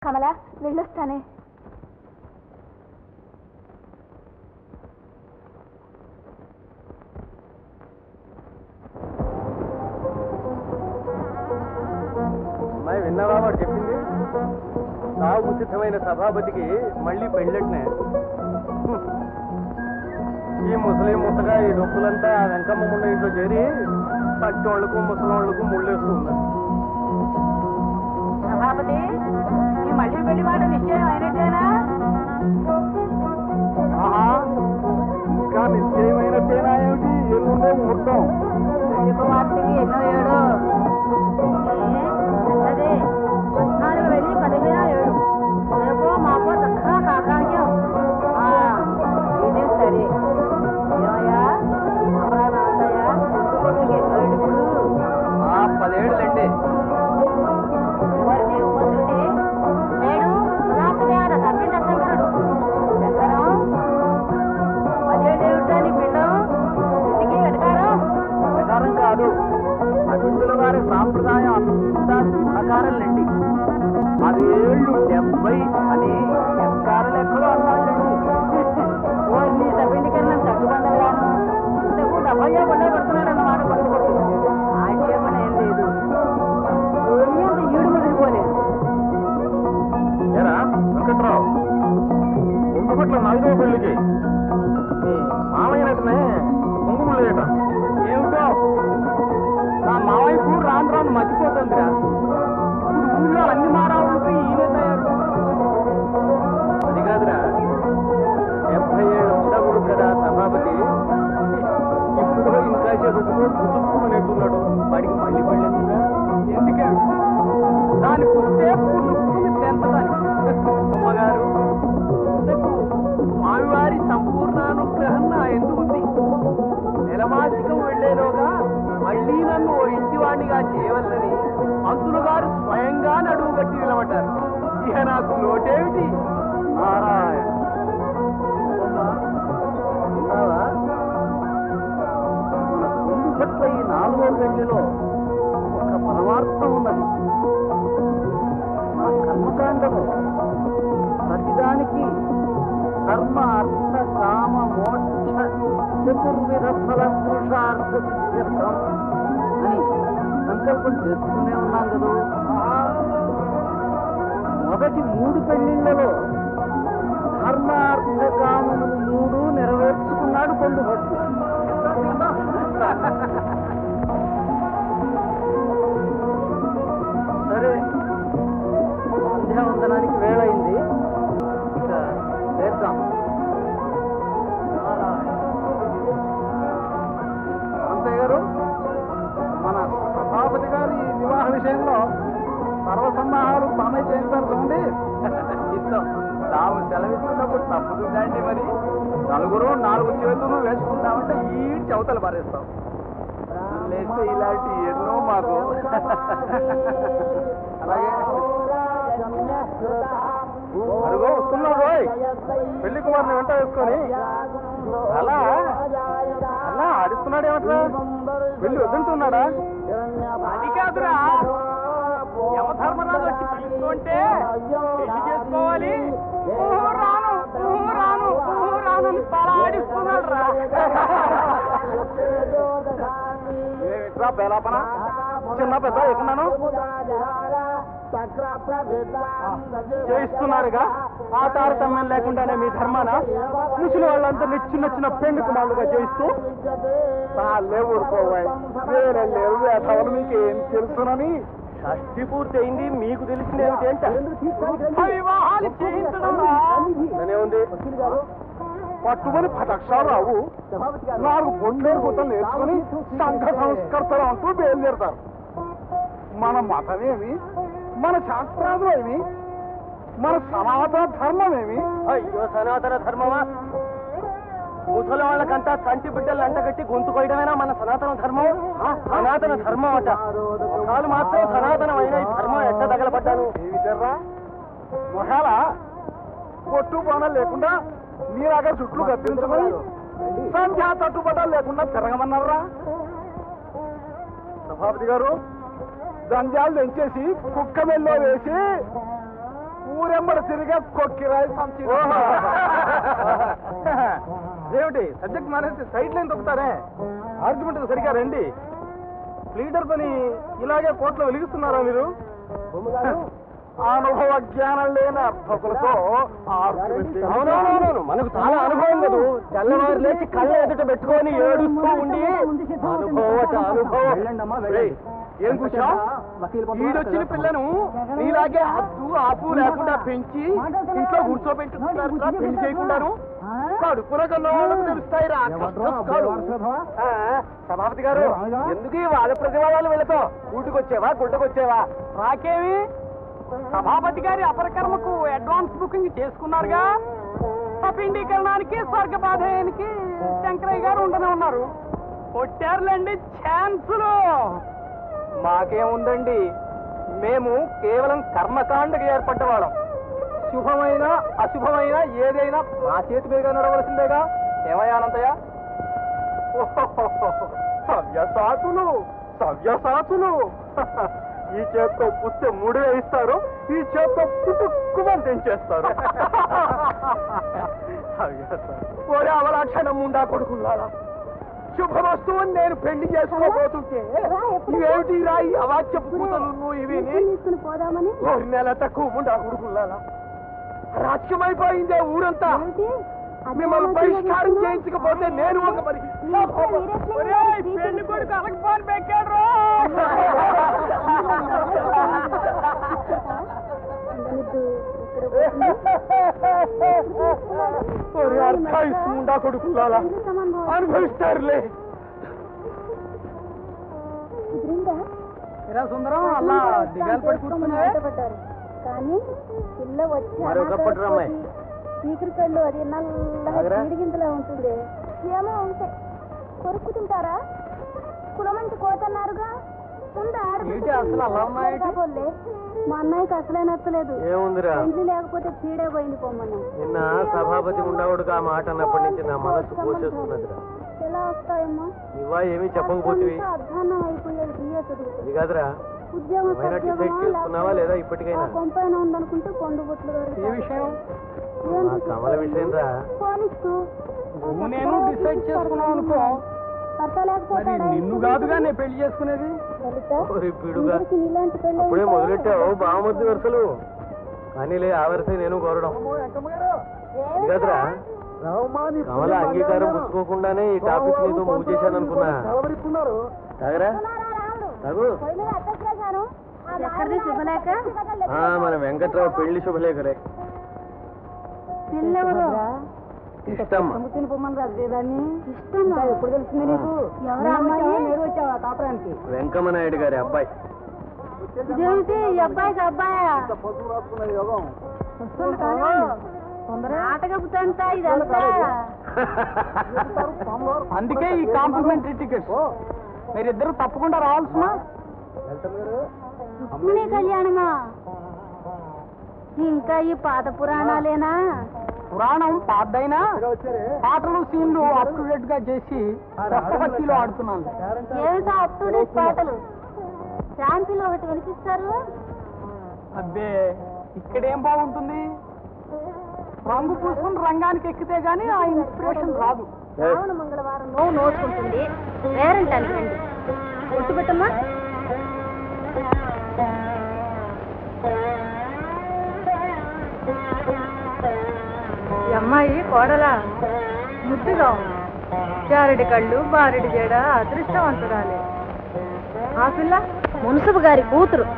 కమల వెళ్ళొస్తానే అమ్మాయి విన్నావా వాడు చెప్పింది సాగు సిద్ధమైన సభాపతికి మళ్ళీ పెళ్ళట్నే హ్మ్. ఈ ముసలి ముసగా ఈ డొక్కులంతా ఆ వెంకమ్మ ముండ ఇంట్లో చేరి పట్టోళ్లకు ముసలోళ్లకు ముళ్ళేస్తూ ఉన్నారు సభాపతి ఈ మళ్ళీ పెళ్లి మాట నిశ్చయం అయినట్టేనా ఆహా ఇంకా నిశ్చయమైనట్టేనా ఏమిటి ఎల్లుండే ముహూర్తం పెళ్లి కుమార్తెకి ఎన్నో ఏడు అదే పద్నాలుగు వెళ్ళి పదిహేను ఏడు రేపో మాపో చక్కగా కాకానికే ఆ, ఇదే సరే ఏమయ్యా అమరా నాన్నయ్య కొడుకుకి ఎన్నో ఏడు ఇప్పుడు ఆ పదేళ్ళండి ఎవరు నీవు పొద్దుండి నేడు రాత్రిదేవత తమ్మిడి దశంకరుడు దక్కనం అదేంటేమిటా నీ పిండం ఇంటికి వెటకారం ప్రకారం కాదు అదుందుల వారి సాంప్రదాయం అంతా ప్రకారంలేండి పదేళ్ళు డెబ్బై అని ఎక్కారలు ఎక్కడో అన్నాళ్ళండి ఓ నీ సభ్యుడి కన్నా తట్టుబండగాను ఇంతకు డబ్బయ్యా బండ పెడుతున్నాడు అన్నమాట కొడుకు కొడుకు ఆక్షేపణ ఏం లేదు ఏమీ అంత ఈడు ముదిరిపోలేదు ఏరా వెంకట్రావు ఉండుపట్ల నాలుగో పెళ్లికి మీ మామయ్యనటనే కుంకుమలేట ఏమిటో నా మావయ్య కూడా రాను రాను మర్చిపోతుందిరా ఇప్పుడు ఊళ్ళో అన్ని మారావులకి ఈయన తయారు అది కాదురా డెబ్బై ఏడు ఉండకూడదు కదా సభాపతి ఇప్పుడు ఇంకా సేపట్లో పుట్టుకునేట్టున్నాడు వాడికి మళ్ళీ పెళ్ళి ఎందుకే దానికి వస్తే పుట్టుకుని తెంచడానికి అమ్మగారు ఇంతకు స్వామివారి సంపూర్ణానుగ్రహం నా ఎందు ఉంది నెలమాసికం వెళ్లేలోగా మళ్ళీ నన్ను ఓ ఇంటివాణ్ణిగా చేయవల్లని మంత్రులు గారు స్వయంగా నడువు కట్టి నిలబడ్డారు ఇక నాకు లోటేమిటి నారాయణ విన్నావా? మన కుండు పట్ల ఈ నాలుగో పెళ్లిలో ఒక పరమార్థం ఉన్నది మన కర్మకాండము ప్రతిదానికి కర్మ అర్థ కామ మోక్ష చతుర్విధ ఫల పురుషార్థ సిద్ధ్యర్థం అని సంకల్పం చేస్తూనే ఉన్నాం కదా మొదటి మూడు పెళ్లిళ్లలో ధర్మ అర్థ కామములు మూడు నెరవేర్చుకున్నాడు కొండు భట్టు సరే సంధ్యావందనానికి వేళయింది ఇక లేద్దాం అంతయ్య గారు మన సభాపతి గారి ఈ వివాహ విషయంలో సర్వసన్నాహాలు తామే చేయించారు చూడండి ఇస్తాం తాము సెలవిస్తున్నప్పుడు తప్పుతుందండి మరి నలుగురు నాలుగు చేతులు వేసుకుంటామంటే ఈ చవతలు పారేస్తాం లేస్తే ఇలాంటి ఎన్నో మాకు అలాగే అరుగో వస్తున్నాడు రోయ్ పెళ్లి కుమార్ని వెంట వేసుకొని అలా అలా ఆడిస్తున్నాడు ఏమట్రా పెళ్లి వద్దంటున్నాడా అది కాదురా యమధర్మరాజు వచ్చి పిలుస్తుంటే పెళ్లి చేసుకోవాలి ఊహు రాను ఊహు రాను ఊహు రాను అని తల ఆడిస్తున్నాడు రా ఏమిట్రా బేలాపన చిన్న పెద్ద ఎక్కున్నాను చేయిస్తున్నారుగా ఆ తారతమ్యం లేకుండానే మీ ధర్మాన ముసలి వాళ్ళంతా నిచ్చిన నచ్చిన పెండు కుమారులుగా చేయిస్తూ చాలే ఊరుకోవాయి వేరే లేరు వేటవలు మీకు ఏం తెలుసునని షష్ఠి పూర్తి అయింది మీకు తెలిసింది ఏమిటి వివాహాలు చేయించడం ఉంది పట్టుమని పదక్షాలు రావు నాలుగు బొండేరు కూతలు నేర్చుకుని సంఘ సంస్కర్తలు అంటూ బయలుదేరతారు మన మతమేమి మన శాస్త్రాలు ఏమి మన సనాతన ధర్మం ఏమి అయ్యో సనాతన ధర్మమా ముసలి వాళ్ళకంతా చంటి బిడ్డలు అంటగట్టి గొంతు కొయ్యడమేనా మన సనాతన ధర్మం సనాతన ధర్మం అట ఒకళ్ళు మాత్రం సనాతనమైన ఈ ధర్మం ఎట్ట తగలబడ్డాను మొహాల పొట్టు బాణాలు లేకుండా మీరాగా చుట్లు కత్తిరించుకొని సంధ్యా తట్టుబడాలు లేకుండా తిరగమన్నారా సభాపతి గారు జంజాలు తెంచేసి కుక్క మెల్లో వేసి ఎంబడ తిరిగే కొక్కిరాయి సంచి ఏమిటి సబ్జెక్ట్ మానేసి సైడ్ లైన్ తొక్కుతారే ఆర్గ్యుమెంట్ సరిగా రండి లీడర్ పని ఇలాగే కోర్టులో వెలిగిస్తున్నారా మీరు అనుభవ జ్ఞానం లేని అర్భకులతో అవునవునవును మనకు చాలా అనుభవం లేదు తెల్లవారు లేచి కళ్ళ ఎదుట పెట్టుకొని ఏడుస్తూ ఉండి అనుభవట అనుభవం రేయ్, ఏం కూర్చో ఈడొచ్చిన పిల్లను నీలాగే హద్దు ఆపు లేకుండా పెంచి ఇంట్లో కూర్చోబెట్టుకుంటారు పెళ్లి చేయకుండాను కడుపున కన్న వాళ్ళకు తెలుస్తాయి రా కష్టాలు. ఆ, సభాపతి గారు ఎందుకు ఈ వాద ప్రతివాదాలు వెళతావు గూటికొచ్చేవా గుడ్డకొచ్చేవా రాకేమి సభాపతి గారి అపరకర్మకు అడ్వాన్స్ బుకింగ్ చేసుకున్నారుగా సపిండీకరణానికి స్వర్గపాధయానికి శంకరయ్య గారు ఉండనే ఉన్నారు కొట్టారులేండి ఛాన్సులు మాకేముందండి మేము కేవలం కర్మకాండకి ఏర్పడ్డ వాళ్ళం శుభమైన అశుభమైన ఏదైనా మా చేతి మీదుగా నడవలసిందేగా ఏమయ్యానంతయ్య సవ్యసాతులు సవ్యసాతులు ఈ చేత్తో పుస్తే ముడి వేయిస్తారు ఈ చేత్తో పుట్టుక్కుమని తెంచేస్తారు ఒరే అవలాక్షణం ఉండా కొడుకున్నారా శుభమస్తు అని నేను పెళ్లి చేసుకోబోతుంటే ఇవేమిటి రా ఈ అవాచ్యపు కూతలు నువ్వు ఇవి తీసుకుని పోదామని ఓరి నెల తక్కువ ఉండా కొడుకున్నారా రాజ్యమైపోయిందే ఊరంతా ఏంటి? అది మిమ్మల్ని ఆలోచన పరిష్కారం చేస్తున్నావు? చేయించకపోతే నేను ఒక మరి ఒరేయ్, పెళ్లి కొడుకు అలకపోని పెట్టాడు ఉండనిద్దు. ఇక్కడ ఒరే అర్థాయిస్తుండా కొడుకులాలా కూర్చుని సమాన్ బావ. అనుభవిస్తారులే కుదిరిందా? సుందరం అలా దిగాలు పడి కూర్చున్నావే బయటపడ్డారు. కానీ పిల్ల వచ్చి మరో కప్పటి రమ్మాయి. చీకటి కళ్ళు అది నల్లగా ఆగరా? చీడిగింతలా ఉంటుంది ఏమో ఉంటాయి కొరుకు తింటారా కులమంటి కోతన్నారుగా ఉందా ఏంటి అసలు అలా ఉన్నాయేంటి? మా అన్నయ్యకి అసలే నచ్చలేదు ఏముందిరా పెండ్లి లేకపోతే పీడే పోయింది పొమ్మని నిన్న సభాపతి ఉండవుడుగా ఆ మాట అన్నప్పటి నుంచి నా మనస్సు పోషేస్తున్నదిరా ఎలా వస్తాయమ్మా నువ్వా ఏమీ చెప్పకపోతివి అంతా అధ్వాన్నం అయిపోయేది బియ్య చదువుతుంది అది కాదురా ఉద్యోగం ఏమైనా డిసైడ్ సద్యోగమా చేసుకున్నావా లేదా లేకపోతే ఇప్పటికైనా ఆ కొంపైన ఉందనుకుంటే కొండు బొట్లు ఏ విషయం ఆ కమల విషయం రా పోనిస్తూ నువ్వు నేను డిసైడ్ చేసుకున్నావు అనుకో భర్త మరి లేకపోతాడా? నిన్ను కాదుగా నేను పెళ్లి చేసుకునేది లలిత, ఓరి పిడుగా అందరికీ నీలాంటి పెళ్ళి అప్పుడే అయితే మొదలెట్టావు బావమద్ది వరుసలు కానీ లే ఆ వరుస నేను కోరడం ఇది కాదురా కమల అంగీకారం పుచ్చుకోకుండానే ఈ టాపిక్ నీతో మూవ్ చేశాను అనుకున్నా తాగరా తాగు ఎక్కడిది శుభలేఖ ఆ, మన వెంకట్రావు పెళ్లి శుభలేఖలే పిల్లెవరు ఇష్టం ఇష్టమా ఎప్పుడు తెలిసింది నీకు ఎవరు అమ్మాయి కాపురానికి వెంకమ్మ నాయుడు గారి అబ్బాయి ఇదేమిటి ఈ అబ్బాయికి అబ్బాయా నాటకపు తంట ఇదంతా అందుకే ఈ కాంప్లిమెంటరీ టికెట్స్ మీరిద్దరు తప్పకుండా రావాల్సిన రుక్మిణి కళ్యాణమా ఇంకా ఈ పాత పురాణాలేనా పురాణం పాతదైనా పాటలు సీన్లు అప్ టు డేట్ గా చేసి కొత్త భక్తిలో ఆడుతున్నాను ఏమిటో అప్ టు డేట్ పాటలు శాంతిలో ఒకటి వినిపిస్తారు అబ్బే ఇక్కడేం బాగుంటుంది రంగు పూసుకుని రంగానికి ఎక్కితే గానీ ఆ ఇన్స్పిరేషన్ రాదు రావణ మంగళవారంలో నోచుకుంటుంది వేరంటానికి రండి గుర్తుపెట్టమ్మా ఈ అమ్మాయి కోడలా ముద్దుగా ఉంది చారడి కళ్ళు బారెడి జడ అదృష్టవంతురాలే ఆ పిల్ల మున్సబు గారి కూతురు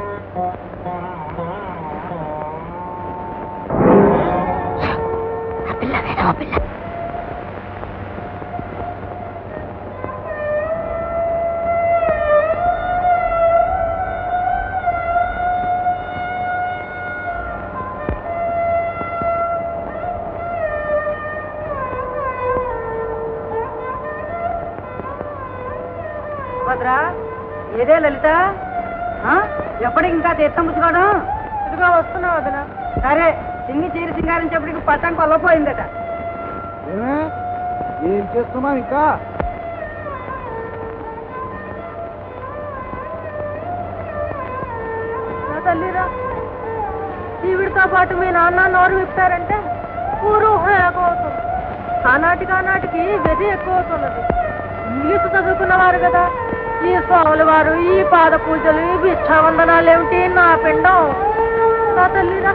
భద్రా ఏదే లలిత ఆ? ఎప్పటికి ఇంకా తీర్థం పుచ్చుకోవడం ఇదిగో వస్తున్నావు వదిన సరే సింగి చీర సింగారించేప్పటికి పట్టం కొల్లపోయిందట ఏం చేస్తున్నావు ఇంకా నా తల్లిరా ఈవిడితో పాటు మీ నాన్న నోరు విప్పారంటే ఊరు అవుతుంది ఆనాటికి ఆనాటికి గది ఎక్కువ అవుతున్నది ఇంగ్లీష్ చదువుకున్నవారు కదా ఈ స్వాముల వారు ఈ పాద పూజలు ఈ భిక్షావందనాలు ఏమిటి నా పిండం నా తల్లిరా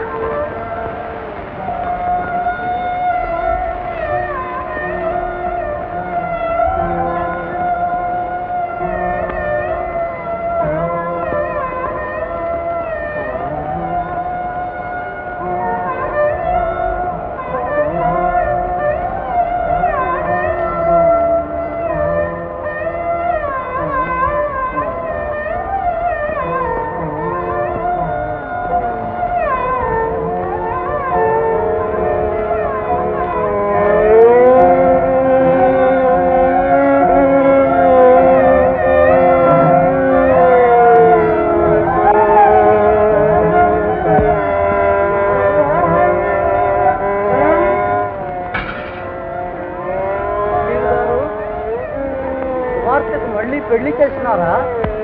కుమార్తెకు మళ్ళీ పెళ్లి చేసినారా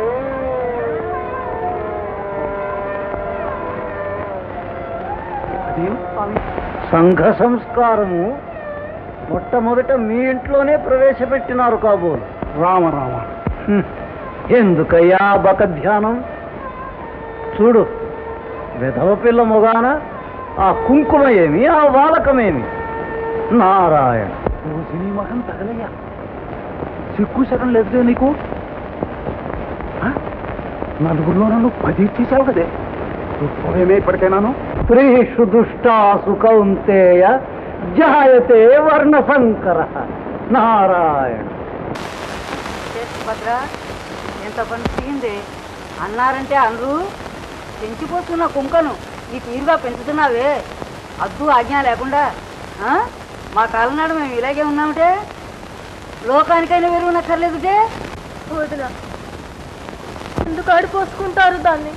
సంఘ సంస్కారము మొట్టమొదట మీ ఇంట్లోనే ప్రవేశపెట్టినారు కాబోలు రామ రామ ఎందుకయ్యా బక ధ్యానం చూడు విధవ పిల్ల మొగాన ఆ కుంకుమ ఏమి ఆ వాలకమేమి నారాయణ సినీ మహం తగలయ్యా సిగ్గు సగం లేదు నీకు ఆ? నలుగురిలో నన్ను పది ఇచ్చేసావు కదే నువ్వేమే ఇప్పటికైనాను స్త్రీషు దుష్టాసు కౌంతేయ జాయతే వర్ణ సంకర నారాయణ భద్ర ఎంత పని తీయింది అన్నారంటే అనరు పెంచిపోతున్న కుంకను ఈ తీరుగా పెంచుతున్నావే అద్దు ఆజ్ఞ లేకుండా ఆ? మా కాలం నాడు మేము ఇలాగే ఉన్నామంటే లోకానికైనా వెలుగు నక్కర్లేదుటే వదిన ఎందుకు అడిపోసుకుంటారు దాన్ని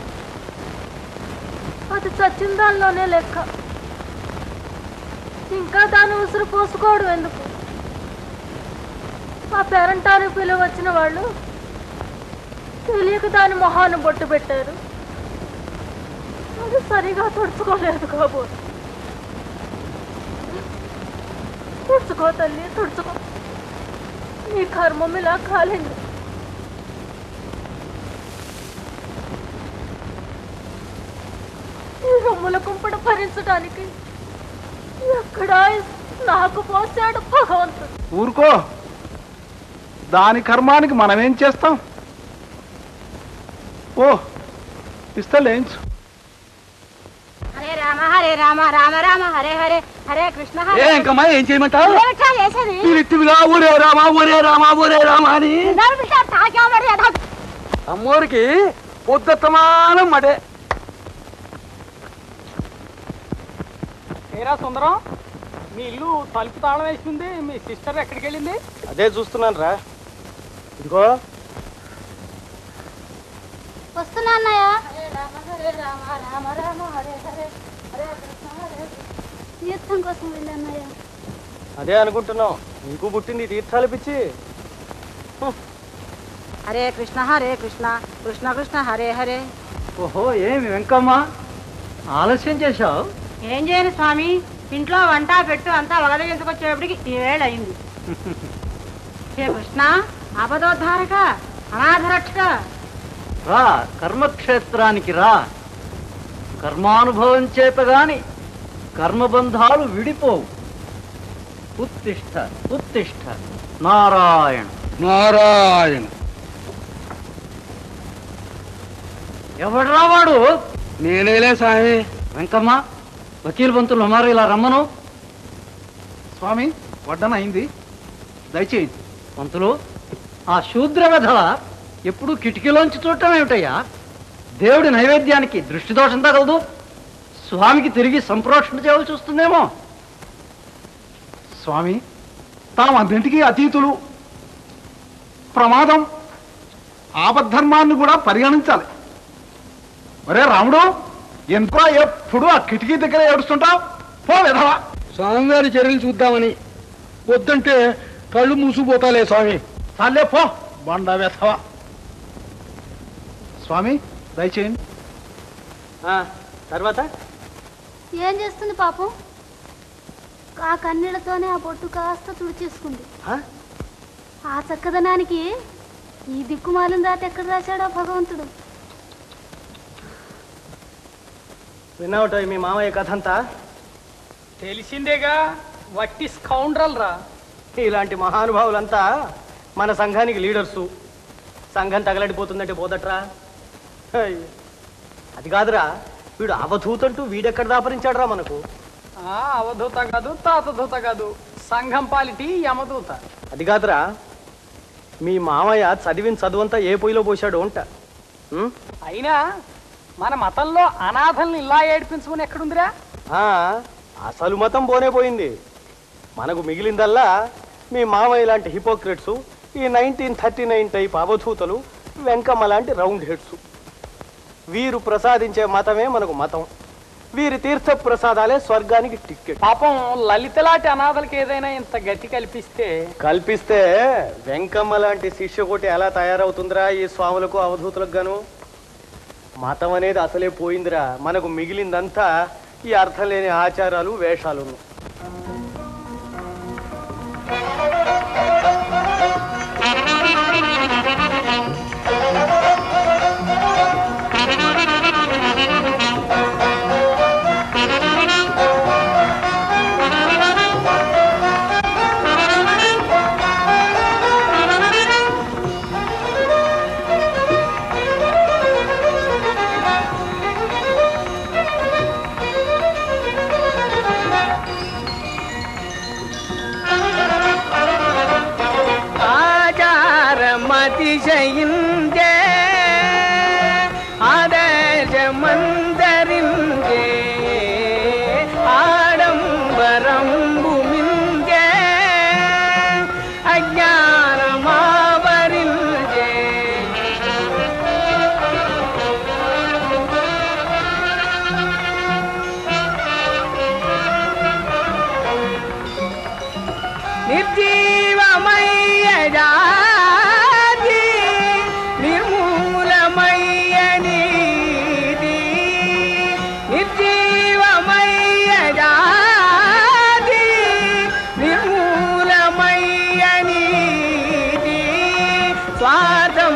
అది చచ్చిన దానిలోనే లెక్క ఇంకా దాన్ని ఉసురు పోసుకోవడం ఎందుకు మా పేరంటానికి పిలువ వచ్చిన వాళ్ళు తెలియక దాని మొహాన్ని బొట్టు పెట్టారు అది సరిగా తుడుచుకోలేదు కాబో తుడుచుకో తల్లి తుడుచుకో నీ కర్మం ఇలా కాలేదు ఈ రొమ్ముల కుంపడ భరించడానికి ఎక్కడ నాకు పోసాడు భగవంతుడు ఊరుకో దాని కర్మానికి మనమేం చేస్తాం ఓ ఇస్తలేంచు హరే రామ హరే రామ రామ రామ హరే హరే హరే కృష్ణ హరే ఇంకమ్మా ఏం చేయమంటావు ఏమిటా చేసేది పిలిత్తివిగా ఊరే రామా ఊరే రామా ఊరే రామా అని నిజాలు పిలిచా తాకేమడి యథా అమ్మోరికి పొద్దుతమానం మడే ఏరా సుందరం మీ ఇల్లు తలుపు తాళం వేసింది మీ సిస్టర్ ఎక్కడికి వెళ్ళింది అదే చూస్తున్నాను రా ఇదిగో వస్తున్నా అన్నయ్య హరే రామ హరే రామ రామ రామ హరే హరే హరే కృష్ణ హరే తీర్థం కోసం వెళ్ళన్నయ్య అదే అనుకుంటున్నాం నీకు పుట్టింది ఈ తీర్థాలు పిచ్చి హరే కృష్ణ హరే కృష్ణ కృష్ణ కృష్ణ హరే హరే ఓహో ఏమి వెంకమ్మ ఆలస్యం చేశావు ఏం చేయను స్వామి ఇంట్లో వంట పెట్టు అంతా వగదగించుకొచ్చేప్పటికి ఈ వేళ అయింది హే కృష్ణ ఆపదోద్ధారక అనాథరక్షక రా కర్మక్షేత్రానికి రా కర్మానుభవం చేత గాని కర్మబంధాలు విడిపోవు ఉత్తిష్ట ఉత్తిష్ట నారాయణ నారాయణ ఎవడ్రా వాడు నేనేలే స్వామి వెంకమ్మ వకీల్ బంతులు ఉన్నారు ఇలా రమ్మను స్వామి వడ్డన అయింది దయచేయండి పంతులు ఆ శూద్ర వెధవ ఎప్పుడు కిటికీలోంచి చూడటం ఏమిటయ్యా దేవుడి నైవేద్యానికి దృష్టి దోషం తగలదు స్వామికి తిరిగి సంప్రోషణ చేయవలసి వస్తుందేమో స్వామి తాము అన్నింటికీ అతీతులు ప్రమాదం ఆపద్ధర్మాన్ని కూడా పరిగణించాలి ఒరే రాముడు ఎంతో ఎప్పుడు ఆ కిటికీ దగ్గర ఏడుస్తుంటావు పో విధవా స్వామివారి చర్యలు చూద్దామని వద్దంటే కళ్ళు మూసిపోతాలే స్వామి చాలే పో బండ వెధవా స్వామి దయచేయండి ఆ, తర్వాత ఏం చేస్తుంది పాపం ఆ కన్నీళ్లతోనే ఆ బొట్టు కాస్త తుడిచేసుకుంది ఆ చక్కదనానికి ఈ దిక్కుమాలిన రాత ఎక్కడ రాశాడో భగవంతుడు విన్నావుట మీ మామయ్య కథ అంతా తెలిసిందేగా వట్టి స్కౌండ్రల్ రా ఇలాంటి మహానుభావులంతా మన సంఘానికి లీడర్సు సంఘం తగలడిపోతుందంటే పోదట్రా హై. అది కాదురా వీడు అవధూతంటూ వీడెక్కడ దాపరించాడురా మనకు ఆ, అవధూత కాదు తాతదూత కాదు సంఘం పాలిటీ యమదూత అది కాదురా మీ మామయ్య చదివిన చదువంతా ఏ పొయ్యిలో పోశాడు అంట ఉం? అయినా మన మతంలో అనాథల్ని ఇలా ఏడిపించుకుని ఎక్కడుందిరా ఆ, అసలు మతం పోనే పోయింది మనకు మిగిలిందల్లా మీ మామయ్య లాంటి హిపోక్రెట్స్ ఈ నైన్టీన్ థర్టీ నైన్ టైప్ అవధూతలు వెంకమ్మ లాంటి రౌండ్ హెడ్స్ వీరు ప్రసాదించే మతమే మనకు మతం వీరి తీర్థ ప్రసాదాలే స్వర్గానికి టిక్కెట్ పాపం లలితలాంటి అనాథలకి ఏదైనా ఇంత గతి కల్పిస్తే కల్పిస్తే వెంకమ్మ లాంటి శిష్యకోటి ఎలా తయారవుతుందిరా ఈ స్వాములకు అవధూతులకు గాను మతం అనేది అసలే పోయిందిరా మనకు మిగిలిందంతా ఈ అర్థం లేని ఆచారాలు వేషాలు ஆச்சாரமதிசையின்றே ஆதர்சமந்தரின்றே ஆடம்பரம்புமின்றே அஜானமாவரின்றே నిర్జీవమయ్య జాతి నిర్మూలమయ్య నీతి నిర్జీవమయ్య జాతి నిర్మూలమయ్య నీతి స్వార్థం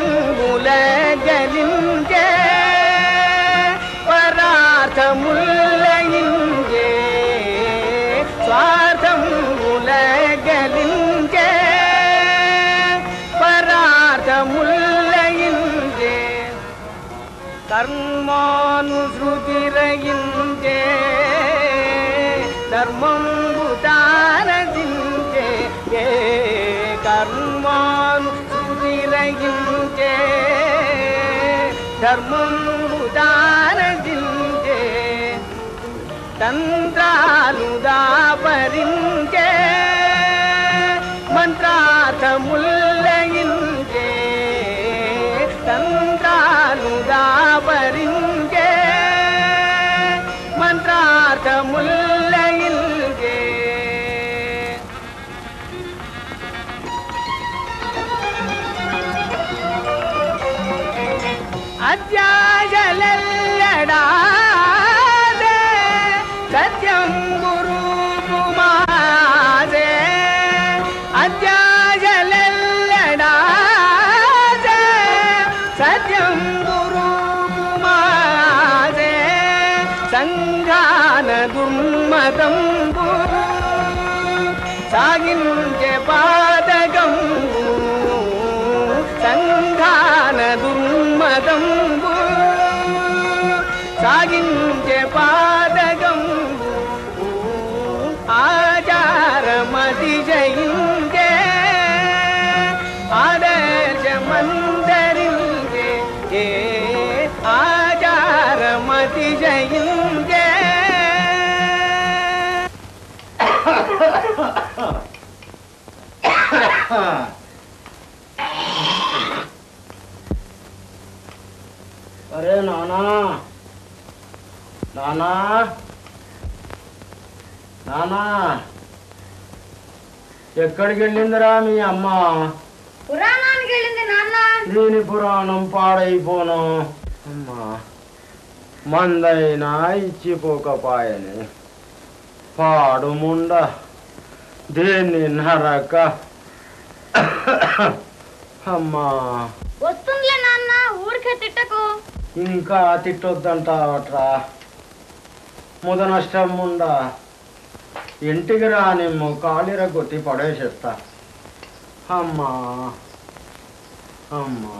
గలించే పరార్థముల్లయించే స్వార్థం ఉలగలించే పరార్థముల్లయించే కర్మానుసృతిరయించే ధర్మం దానదించే ఏ కర్మానుసృతిరయించే ధర్మం దానదించే తంత్రాలు దాపరించే మంత్రార్థముల్లయించే తంత్రాలు దాపరించే మంత్రార్థముల్లయించే అధ్యాయలెల్లడాదే సత్యం గురు కుమారే అధ్యాయలెల్లడాదే సత్యం గురు కుమారే సంఘాన దుర్మతం గురు సాగించే పాదగం సంఘాన దుర్మదం సాగించే పాదగం ఆచారమతి జయించే ఆదర్శమందరించే ఏ ఆచారమతి జయించే అరే నానా నానా నానా ఎక్కడికి వెళ్ళిందిరా మీ అమ్మ పురాణానికి వెళ్ళింది నాన్న దీని పురాణం పాడైపోను అమ్మా మందైనా ఇచ్చిపోకపాయని పాడుముండ దేన్ని నరక అమ్మా వస్తుందిలే నాన్న ఊరికే తిట్టకు ఇంకా తిట్టొద్దంటావట్రా ముద నష్టం ఉండా ఇంటికి రానిమ్ము కాలిర కొట్టి పడేసేస్తా అమ్మా అమ్మా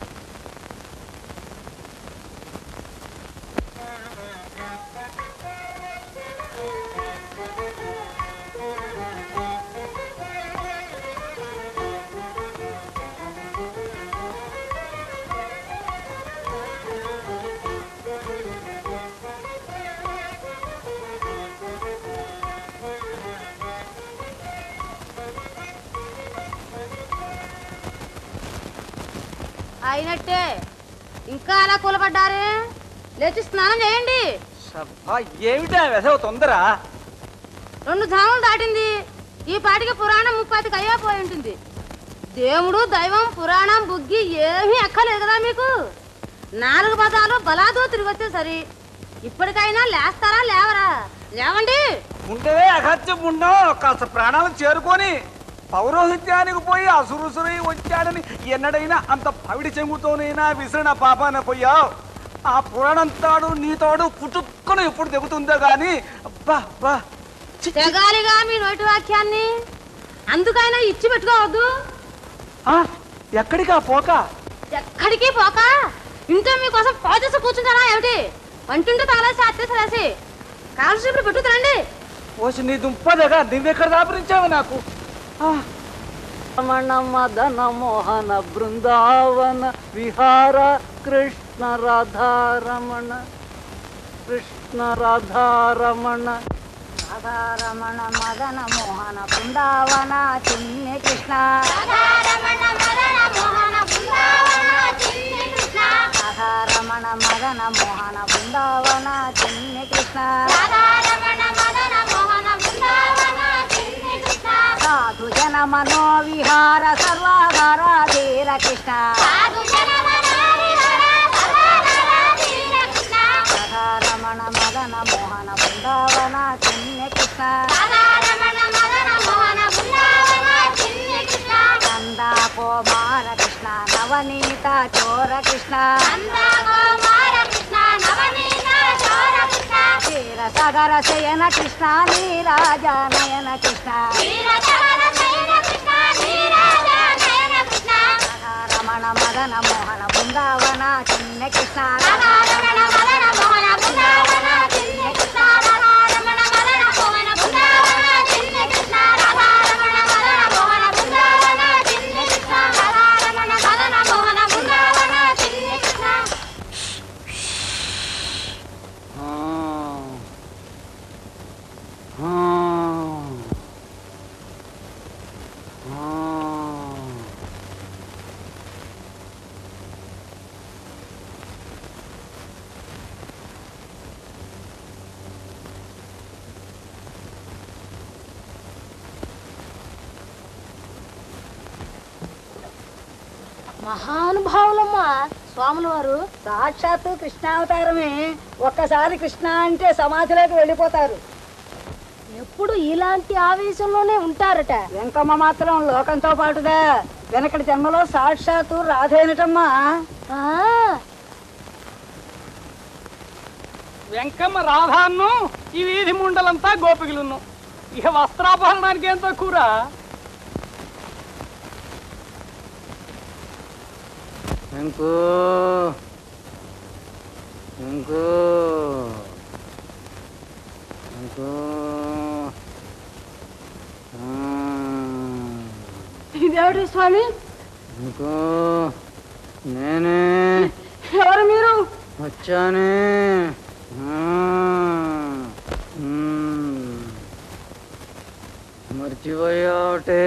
అయినట్టే ఇంకా అలా కూలబడ్డారే లేచి స్నానం చేయండి ఏమిటా వెసవ తొందర రెండు జాములు దాటింది ఈ పాటికి పురాణం ముప్పాతికి అయ్యపోయి ఉంటుంది దేవుడు దైవం పురాణం బుగ్గి ఏమీ ఎక్కలేదు కదా మీకు నాలుగు పదాలు బలాదో తిరిగి వచ్చే సరి ఇప్పటికైనా లేస్తారా లేవరా లేవండి ఉంటేనే అగత్యం ఉండవు కాస్త ప్రాణాలు చేరుకొని పౌరోహిత్యానికి పోయి అసురుసురై వచ్చాడని ఎన్నడైనా అంత పవిడి చెంగుతోనైనా విసిరిన పాపాన పోయావు ఆ పురాణం తాడు నీతోడు పుట్టుక్కుని ఎప్పుడు తెగుతుందో గాని అబ్బా అబ్బా చి, చి. తెగాలిగా మీ నోటి వాక్యాన్ని అందుకైనా ఇచ్చి పెట్టుకోవద్దు ఆ, ఎక్కడికా పోక ఎక్కడికి పోక ఇంట్లో మీకోసం పోచేసి కూర్చుంటారా ఏమిటి వంటింటి తగలేసి అత్తేసరేసి కాల్షీపులు పెట్టు తినండి ఓసి నీ దుంపదగా నువ్వెక్కడ దాపరించావు నాకు ఆ, రమణ మదన మోహన బృందావన విహార కృష్ణ రాధారమణ కృష్ణ రాధారమణ రాధారమణ మదన మోహన బృందావన చిన్ని కృష్ణ రాధారమణ మదన మోహన బృందావన చిన్ని కృష్ణ సాధు జన మనో విహార సర్వాధార ధీర కృష్ణ రాధారమణ మదన మోహన బృందావన చిన్ని కృష్ణ నంద కుమార కృష్ణ నవనీత చోర కృష్ణ క్షీర సగర శయన కృష్ణ నీరాజ నయన కృష్ణ రమణ మదన మోహన బృందావన చిన్న కృష్ణ మహానుభావులమ్మా స్వాముల వారు సాక్షాత్తు కృష్ణావతారమే ఒక్కసారి కృష్ణ అంటే సమాధిలోకి వెళ్ళిపోతారు ఎప్పుడు ఇలాంటి ఆవేశంలోనే ఉంటారట వెంకమ్మ మాత్రం లోకంతో పాటుగా వెనకటి జన్మలో సాక్షాత్తు రాధేనటమ్మా ఆ, వెంకమ్మ రాధాను ఈ వీధి ముండలంతా గోపికలున్ను ఇక వస్త్రాభరణానికి ఏం తక్కువరా ఇంకో ఇంకో ఇంకో ఇదేమిటి స్వామి ఇంకో నేనే ఎవరు మీరు వచ్చానే ఆ, మ్మ్. మర్చిపోయావటే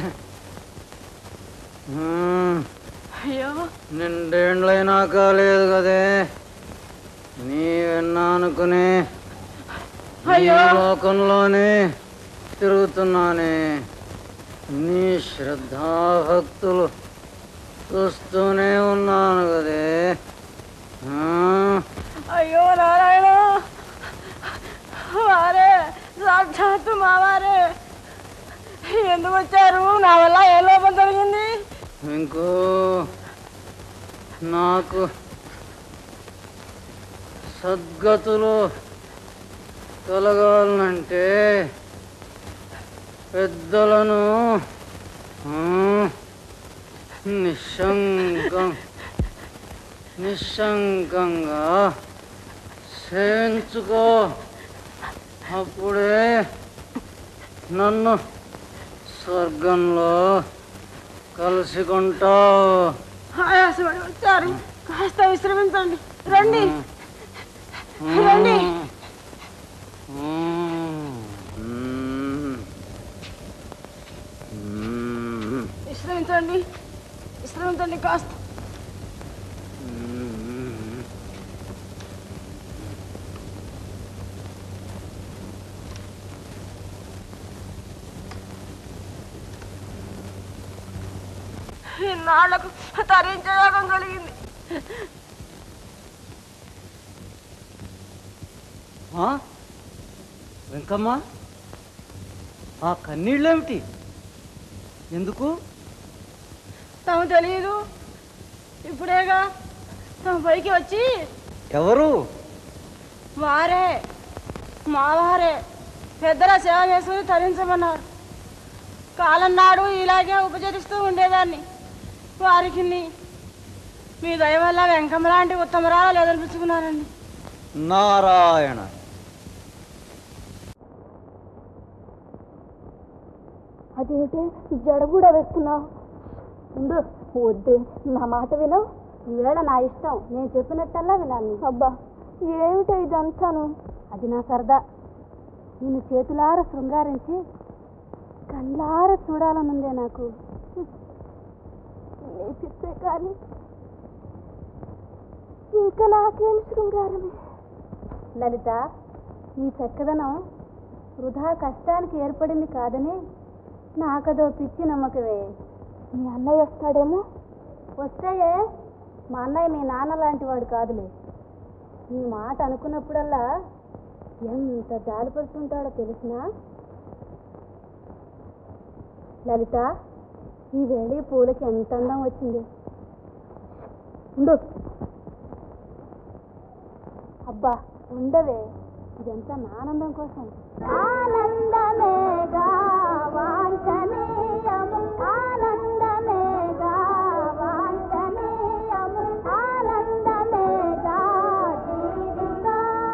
మ్మ్. అయ్యో నిండేండ్లైనా కాలేదు కదే నీ విన్నానుకుని ఈ లోకంలోనే తిరుగుతున్నానే నీ శ్రద్ధాభక్తులు చూస్తూనే ఉన్నాను కదే ఆ? అయ్యో నారాయణ వారే సాక్షాత్తు మావారే ఎందుకు వచ్చారు నా వల్ల ఏ లోపం జరిగింది ఇంకో నాకు సద్గతులు కలగాలంటే పెద్దలను ఆ, నిశంకం నిశంకంగా సేవించుకో అప్పుడే నన్ను స్వర్గంలో కలుసుకుంటావు ఆయాసపడి వచ్చారు కాస్త విశ్రమించండి రండి రండి విశ్రమించండి విశ్రమించండి కాస్త ఇన్నాళ్లకు తరించే యోగం కలిగింది ఆ? వెంకమ్మ ఆ కన్నీళ్ళేమిటి ఎందుకు తమ తెలియదు ఇప్పుడేగా తమ పైకి వచ్చి ఎవరు వారే మా వారే పెద్దల సేవ చేసుకుని తరించమన్నారు కాలం నాడు ఇలాగే ఉపచరిస్తూ ఉండేదాన్ని వారికి మీ దయ వల్ల వెంకమ్మ లాంటి ఉత్తమరాలు ఎదురుపుచ్చుకున్నానండి నారాయణ అదేంటే జడ కూడా వేస్తున్నావు ఉండు వద్దే నా మాట విను ఈవేళ నా ఇష్టం నేను చెప్పినట్టల్లా వినాలి అబ్బా ఏమిటో ఇదంతాను అది నా సరదా నేను చేతులార శృంగారించి కళ్ళార చూడాలనుందే నాకు నేర్పిస్తే కానీ ఇంకా నాకేం శృంగారమే లలిత ఈ చక్కదనం వృధా కష్టానికి ఏర్పడింది కాదని నాకదో పిచ్చి నమ్మకమే మీ అన్నయ్య వస్తాడేమో వస్తాయే మా అన్నయ్య మీ నాన్న లాంటి వాడు కాదులే ఈ మాట అనుకున్నప్పుడల్లా ఎంత జాలిపడుతుంటాడో తెలిసినా లలిత ఈ వేళ ఈ పూలకి ఎంత అందం వచ్చింది ఉండు అబ్బా ఉండవే ఇదంతా నా ఆనందం కోసం ఆనందమేగా వాంఛనీయము ఆనందమేగా వాంఛనీయము ఆనందమేగా జీవితం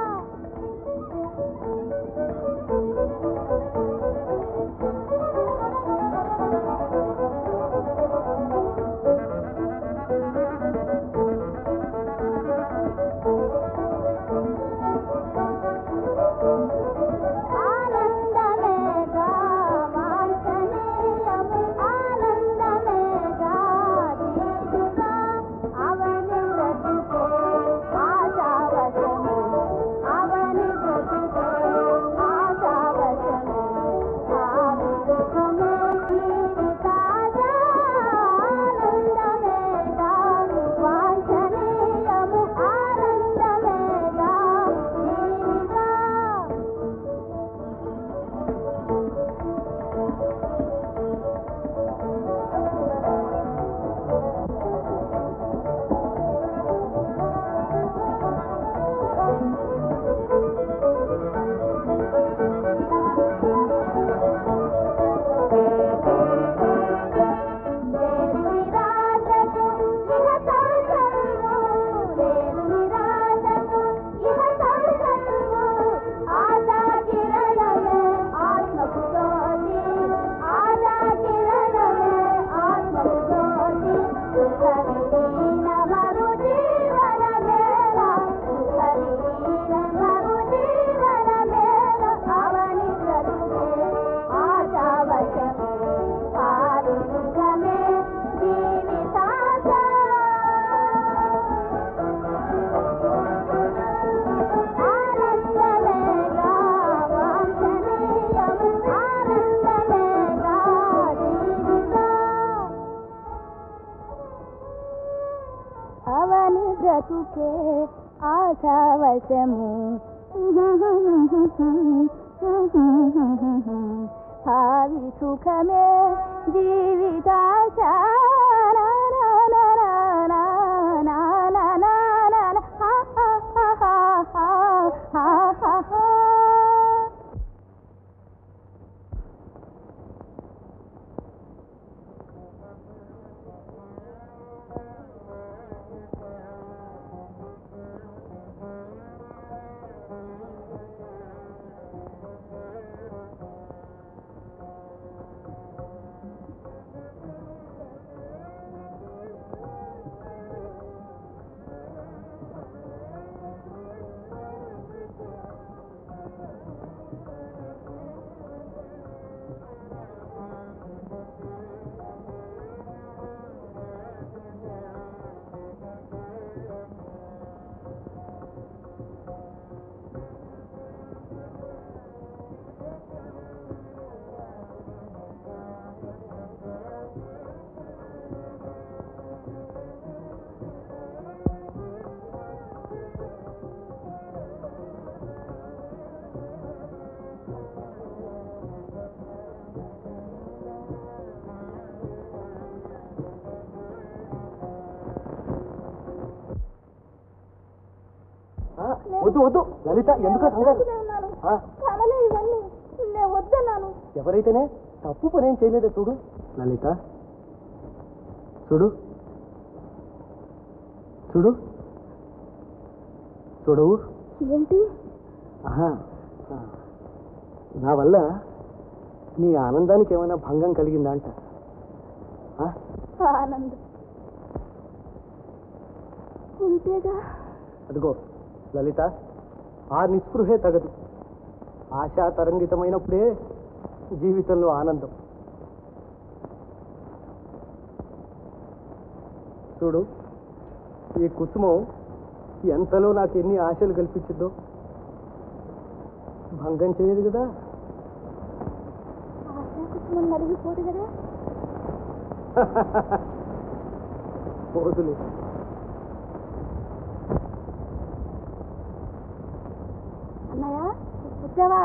ఆనందమేగా వాంఛనీయము ఆనందమేగా జీవితం అవని బ్రతుకే ఆశావశము అవని బ్రతుకే ఆశావశము ఆవి సుఖమే జీవితాశ ఆనందమేగా వాంఛనీయము ఆనందమేగా జీవితం లేదు నిరాశకు ఇహ సంకల్పము లేదు నిరాశకు ఇహ సంకల్పము ఆశా కిరణమే ఆత్మకు జ్యోతి ఆశా కిరణమే ఆత్మకు జ్యోతి సుఖ విలీన మరు జీవన మేళ సుఖ విలీన మరు జీవన మేళ అవని బ్రతుకే ఆశావశము ఆది సుఖమే జీవితాశ ఆనందమేగా వాంఛనీయము ఆనందమేగా జీవితం అవని బ్రతుకే ఆశావశము భావి సుఖమే జీవితాశ వద్దు వద్దు లలిత ఎందుకు కంగారు? ఆ, కమలే ఇవన్నీ నేను వద్దన్నాను ఎవరైతేనే తప్పు పని ఏం చేయలేదే చూడు లలిత చూడు చూడు చూడవు ఏంటి ఆహా, ఆ. నా వల్ల నీ ఆనందానికి ఏమైనా భంగం కలిగిందా అంట ఆ? ఆనందం ఉంటేగా అదిగో లలిత ఆ నిస్పృహే తగదు ఆశా తరంగితమైనప్పుడే జీవితంలో ఆనందం చూడు ఈ కుసుమం ఎంతలో నాకు ఎన్ని ఆశలు కల్పించిందో భంగం చేయదు కదా ఆశా కుటుంబం నలిగిపోదు కదా పోదులే అన్నయ్య వచ్చావా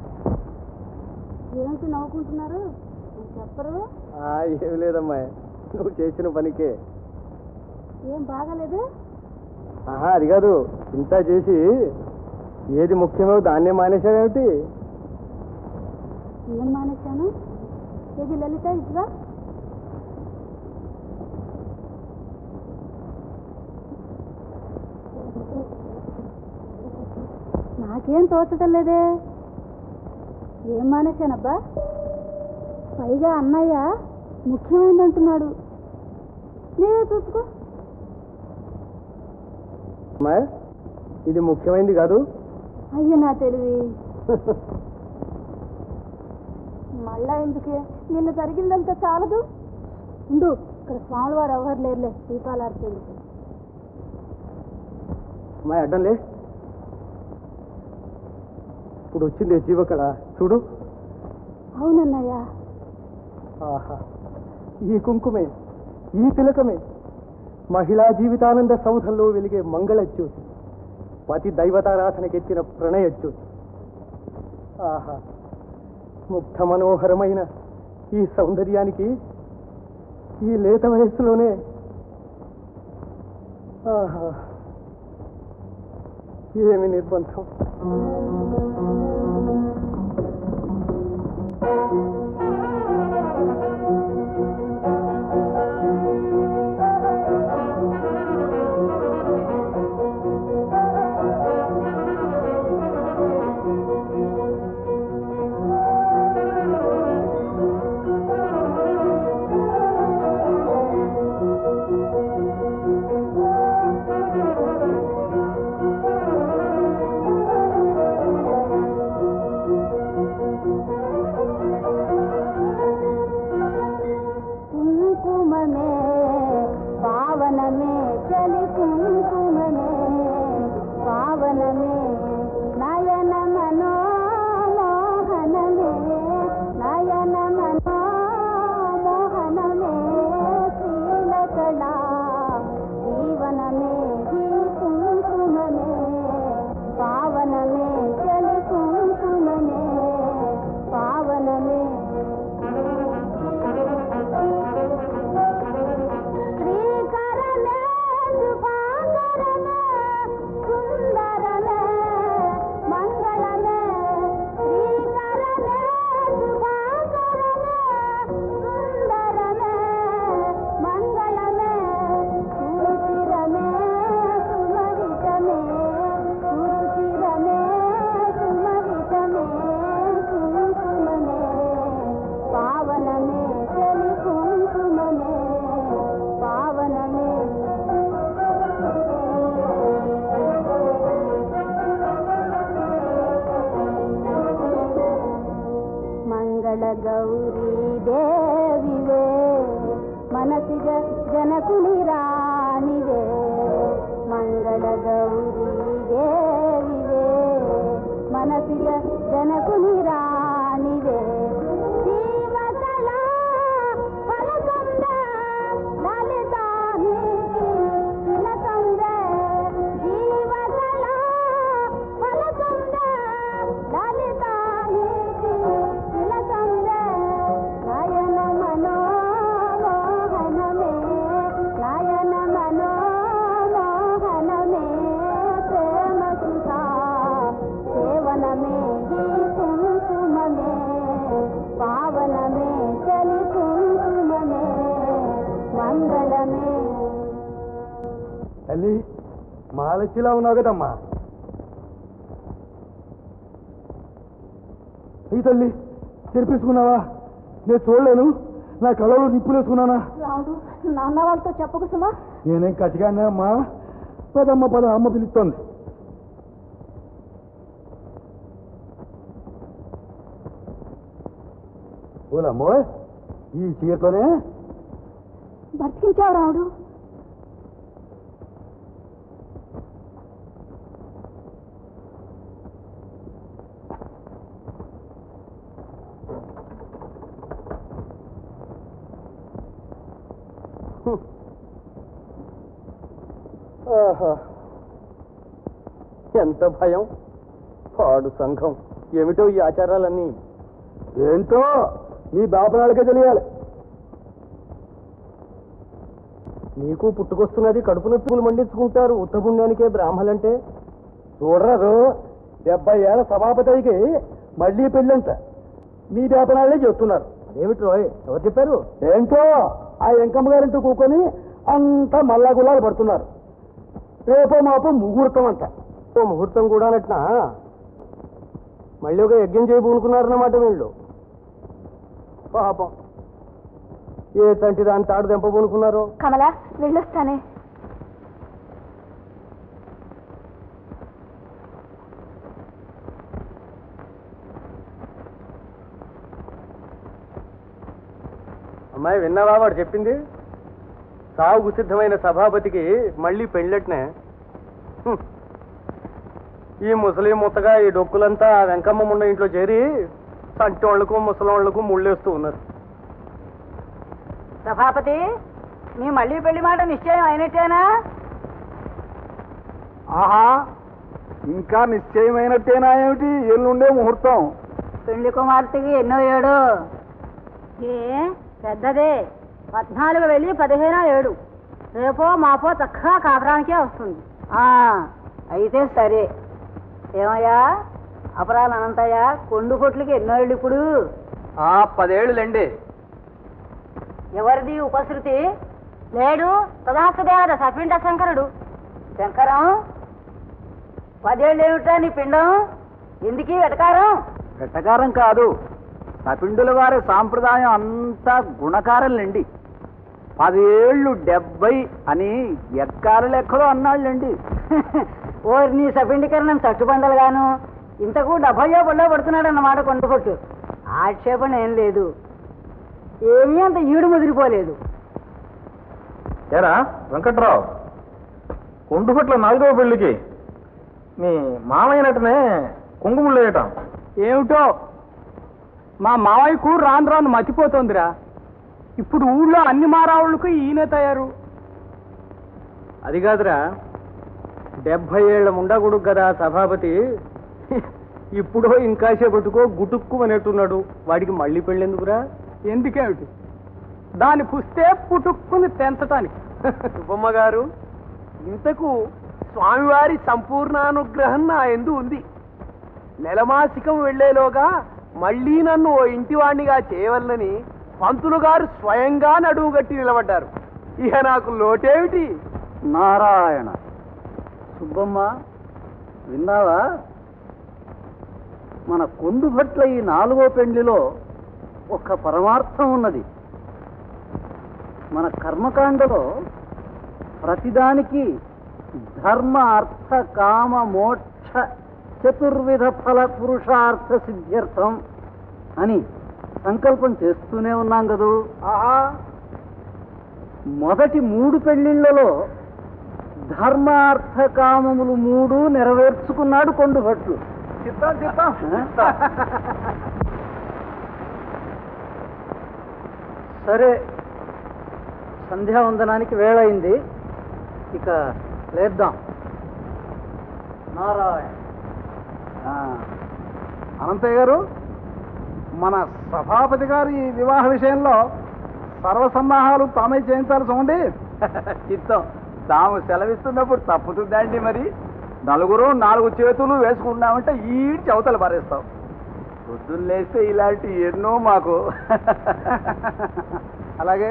ఏమిటి నవ్వుకుంటున్నారు నాకు చెప్పరు ఆ, ఏమి లేదమ్మాయి నువ్వు చేసిన పనికే ఏం బాగాలేదు ఆహా అది కాదు ఇంత చేసి ఏది ముఖ్యమో దాన్నే మానేశావేమిటి ఏం మానేశాను ఏది లలిత ఇట్లా నాకేం తోచటం లేదే ఏం మానేశానబ్బా పైగా అన్నయ్య ముఖ్యమైందంటున్నాడు నీవే చూసుకో అమ్మాయి ఇది ముఖ్యమైనది కాదు అయ్యో నా తెలివి మళ్ళా ఎందుకే నిన్న జరిగిందంతా చాలదు ఉండు ఇక్కడ స్వాములు వారు ఎవరు లేరులే దీపాలు ఆడుతుంది అమ్మాయి అడ్డంలే ఇప్పుడు వచ్చింది జీవకళ చూడు అవునన్నయ్య ఆహా ఈ కుంకుమే ఈ తిలకమే మహిళా జీవితానంద సౌధంలో వెలిగే మంగళ జ్యోతి పతి దైవతారాధనకెత్తిన ప్రణయ జ్యోతి ఆహా ముగ్ధ మనోహరమైన ఈ సౌందర్యానికి ఈ లేత వయస్సులోనే ఆహా ఏమి నిర్బంధం ఆ మంగళ గౌరీ దేవివే మనసిజ జనకుని రాణివే మంగళ గౌరీ దేవివే మనసిజ జనకుని రాణివే జీవకళ ఫలకంద లలితానికి తిలకంద జీవకళ ఫలకంద లలితానికి తిలకంద నయన మనోమోహనమే నయన మనోమోహనమే ప్రేమ సుధా సేవనమే ఈ కుంకుమమే పావనమే చలి కుంకుమమే మంగళమే తల్లి మహాలక్ష్మిలా ఉన్నావు కదమ్మా ఈ తల్లి తెరిపించుకున్నావా నేను చూడలేను నా కళ్ళలో నిప్పులు వేసుకున్నానా రాముడు నాన్న వాళ్ళతో చెప్పకు సుమా నేనేం కటిగానే అమ్మా పదమ్మ పద అమ్మ పిలుస్తోంది ఓలమ్మో ఈ చీరతోనే బ్రతికించావు రాముడు ఆహా. ఎంత భయం పాడు సంఘం ఏమిటో ఈ ఆచారాలన్నీ ఏంటో మీ బాపనాళ్ళకే తెలియాలి నీకు పుట్టుకొస్తున్నది కడుపు నొప్పులు మండించుకుంటారు ఉత్తపుణ్యానికే బ్రాహ్మలంటే చూడరాదు డెబ్బై ఏళ్ళ సభాపతికి మళ్ళీ పెళ్ళంట మీ వేపనాళ్ళే చెప్తున్నారు అదేమిటి రోయ్ ఎవరు చెప్పారు ఏంటో ఆ వెంకమ్మ గారింటూ కూకొని అంతా మల్లా గుల్లాలు పడుతున్నారు రేపో మాపో ముహూర్తం అంట ఓ ముహూర్తం కూడా అన్నట్నా మళ్ళీ ఒక యజ్ఞం చేయబూనుకున్నారన్నమాట వీళ్ళు పాపం ఏ తంటి దాని తాడు దెంపబూనుకున్నారో కమల వెళ్ళొస్తానే అమ్మాయి విన్నావా వాడు చెప్పింది సాగుకు సిద్ధమైన సభాపతికి మళ్ళీ పెళ్ళట్నే హ్మ్. ఈ ముసలి ముత్తగా ఈ డొక్కులంతా ఆ వెంకమ్మ ముండ ఇంట్లో చేరి సంటి వాళ్లకు ముసలోళ్లకు ముళ్ళేస్తూ ఉన్నారు సభాపతి మీ మళ్ళీ పెళ్లి మాట నిశ్చయం అయినట్టేనా ఆహా ఇంకా నిశ్చయమైనట్టేనా ఏమిటి ఎల్లుండే ముహూర్తం పెళ్లి కుమార్తెకి ఎన్నో ఏడు ఏ పెద్దదే పద్నాలుగు వెళ్ళి పదిహేను ఏడు రేపో మాపో చక్కగా కాపురానికే వస్తుంది ఆ, అయితే సరే ఏమయ్యా అపరాలు అనంతయ్య కొండు పొట్లకి ఎన్నో ఏళ్ళు ఇప్పుడు ఆ పదేళ్ళులేండి ఎవరిది ఉపశృతి లేడు తదాస్తుదేవత సపిండ శంకరుడు శంకరం పదేళ్ళు ఏమిటా నీ పిండం ఎందుకీ వెటకారం వెట్టకారం కాదు సపిండుల వారి సాంప్రదాయం అంతా గుణకారంలేండి పదేళ్ళు డెబ్బై అని ఎక్కాల లెక్కలో అన్నాళ్ళండి ఓరి నీ సపిండీకరణం తట్టుబండలు గాను ఇంతకు డెబ్బయో బొల్లో పడుతున్నాడు అన్నమాట కొండ పొట్టు ఆక్షేపణ ఏం లేదు ఏమీ అంత ఈడు ముదిరిపోలేదు ఏరా వెంకట్రావు కొండుపట్ల నాలుగవ పెళ్లికి మీ మామయ్యనటనే కుంకుముళ్ళు వేయటం ఏమిటో మా మావయ్యకు రాను రాను మతిపోతోందిరా ఇప్పుడు ఊళ్ళో అన్ని మారావుళ్ళకు ఈయన తయారు అది కాదురా డెబ్బై ఏళ్ల ముండగుడు కదా సభాపతి ఇప్పుడో ఇంకాసేపట్టుకో గుటుక్కు అనేట్టున్నాడు వాడికి మళ్ళీ పెళ్ళెందుకురా ఎందుకేమిటి దాన్ని పుస్తే పుట్టుక్కుని తెంచటానికి సుబ్బమ్మ గారు ఇంతకు స్వామివారి సంపూర్ణానుగ్రహం నా ఎందు ఉంది నెలమాసికం వెళ్లేలోగా మళ్ళీ నన్ను ఓ ఇంటివాణ్ణిగా చేయవలనని పంతులు గారు స్వయంగా నడువు గట్టి నిలబడ్డారు ఇక నాకు లోటేమిటి నారాయణ సుబ్బమ్మ విన్నావా మన కొండు భట్ల ఈ నాలుగో పెండ్లిలో ఒక పరమార్థం ఉన్నది మన కర్మకాండలో ప్రతిదానికి ధర్మ అర్థ కామ మోక్ష చతుర్విధ ఫల పురుషార్థ సిద్ధ్యర్థం అని సంకల్పం చేస్తూనే ఉన్నాం కదూ ఆహా మొదటి మూడు పెళ్లిళ్లలో ధర్మార్థ కామములు మూడు నెరవేర్చుకున్నాడు కొండు భట్లు చిత్తం చిత్తం సరే సంధ్యావందనానికి వేళయింది ఇక లేద్దాం నారాయణ ఆ, అనంతయ్య గారు మన సభాపతి గారి వివాహ విషయంలో సర్వసన్నాహాలు తామే చేయించాలి చూడండి చిత్తం తాము సెలవిస్తున్నప్పుడు తప్పుతుందండి మరి నలుగురు నాలుగు చేతులు వేసుకున్నామంటే ఈ చవతలు పారేస్తాం పొద్దున్న లేస్తే ఇలాంటి ఎన్నో మాకు అలాగే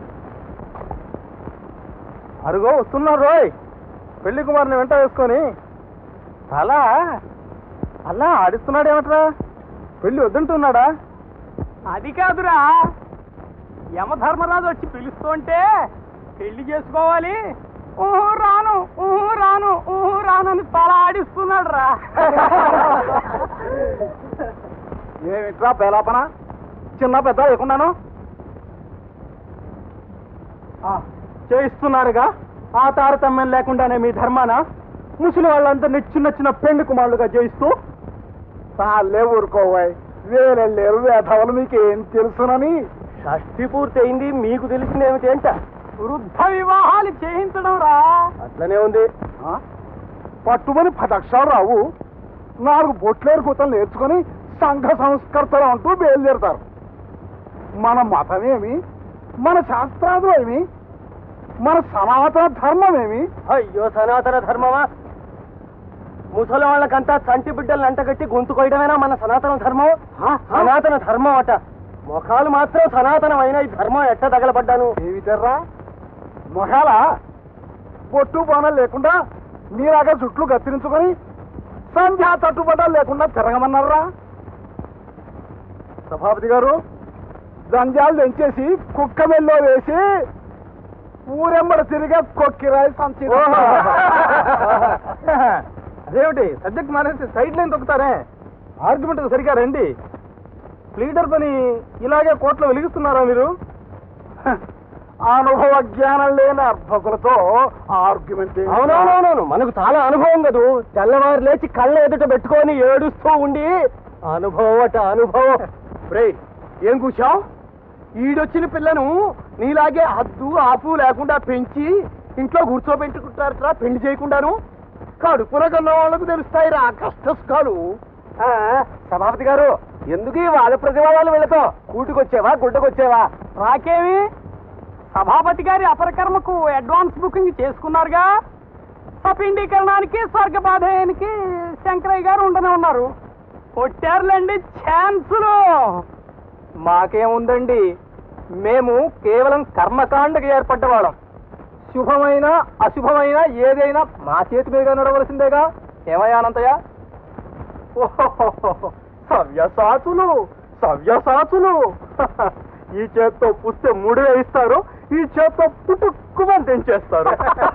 అరుగో వస్తున్నారు రోయ్ పెళ్లి కుమార్ని వెంట వేసుకొని అలా అలా ఆడిస్తున్నాడు ఏమట్రా పెళ్లి వద్దంటున్నాడా అది కాదురా యమధర్మరాజు వచ్చి పిలుస్తుంటే పెళ్లి చేసుకోవాలి ఊహు రాను ఊహు రాను ఊహు రాను అని తల ఆడిస్తున్నాడు రా ఏమిట్రా పేలాపన చిన్న పెద్ద లేకున్నాను చేయిస్తున్నారుగా ఆ తారతమ్యం లేకుండానే మీ ధర్మాన ముసలి వాళ్ళంతా నెచ్చి నచ్చిన పెండు కుమారులుగా జయిస్తూ చాలే ఊరుకోవాయి వేలెళ్ళేరు వేధవలు మీకేం తెలుసునని షష్ఠి పూర్తి అయింది మీకు తెలిసిందేమిటి అంట వృద్ధ వివాహాలు చేయించడం రా అట్లనే ఉంది పట్టుమని పది అక్షరాలు రావు నాలుగు బొట్లేరు కూతలు నేర్చుకొని సంఘ సంస్కర్తలు అంటూ బయలుదేరతారు మన మతమేమి మన శాస్త్రాలు ఏమి మన సనాతన ధర్మం ఏమి అయ్యో సనాతన ధర్మమా ముసలి వాళ్ళకంతా చంటి బిడ్డలను అంటగట్టి గొంతు కొయ్యడమేనా మన సనాతన ధర్మం సనాతన ధర్మం అట ముఖాలు మాత్రం సనాతనమైన ఈ ధర్మం ఎట్ట తగలబడ్డాను ఏమిటర్రా మొహాల పొట్టు బాణాలు లేకుండా మీలాగా చుట్లు కత్తిరించుకొని సంధ్యా తట్టుబడాలు లేకుండా తిరగమన్నారా సభాపతి గారు జంజాలు తెంచేసి కుక్క మెల్లో వేసి ఊరెంబడ తిరిగే కొక్కిరాయి సంచి అదేమిటి సబ్జెక్ట్ మానేసి సైడ్ లైన్ తొక్కుతారే ఆర్గ్యుమెంట్ సరిగా రండి లీడర్ పని ఇలాగే కోర్టులో వెలిగిస్తున్నారా మీరు హ, అనుభవ జ్ఞానం లేని అర్భకులతో ఆర్గ్యుమెంట్ అవునవునవును మనకు చాలా అనుభవం కదూ తెల్లవారు లేచి కళ్ళ ఎదుట పెట్టుకొని ఏడుస్తూ ఉండి అనుభవం అట అనుభవం రే ఏం కూర్చావు ఈడొచ్చిన పిల్లను నీలాగే హద్దు ఆపు లేకుండా పెంచి ఇంట్లో కూర్చోబెట్టుకుంటారట పెళ్లి చేయకుండాను కడుపున కన్న వాళ్ళకు తెలుస్తాయిరా కష్ట సుఖాలు సభాపతి గారు ఎందుకు ఈ వాద ప్రతివాదాలు వెళతావు కూటుకొచ్చేవా గుడ్డకొచ్చేవా రాకేమి సభాపతి గారి అపరకర్మకు అడ్వాన్స్ బుకింగ్ చేసుకున్నారుగా సపిండీకరణానికి స్వర్గబాధయానికి శంకరయ్య గారు ఉండనే ఉన్నారు కొట్టారులేండి ఛాన్సులు మాకేముందండి మేము కేవలం కర్మకాండకి ఏర్పడ్డవాళ్ళం శుభమైన అశుభమైన ఏదైనా మా చేతి మీద నడవలసిందేగా ఏమయ్యానంతయ్య ఓహోహోహో, సవ్యసాచులు సవ్యసాచులు ఈ చేత్తో పుస్తే మూడు వేయిస్తారు ఈ చేత్తో పుట్టుక్కుమని తెంచేస్తారు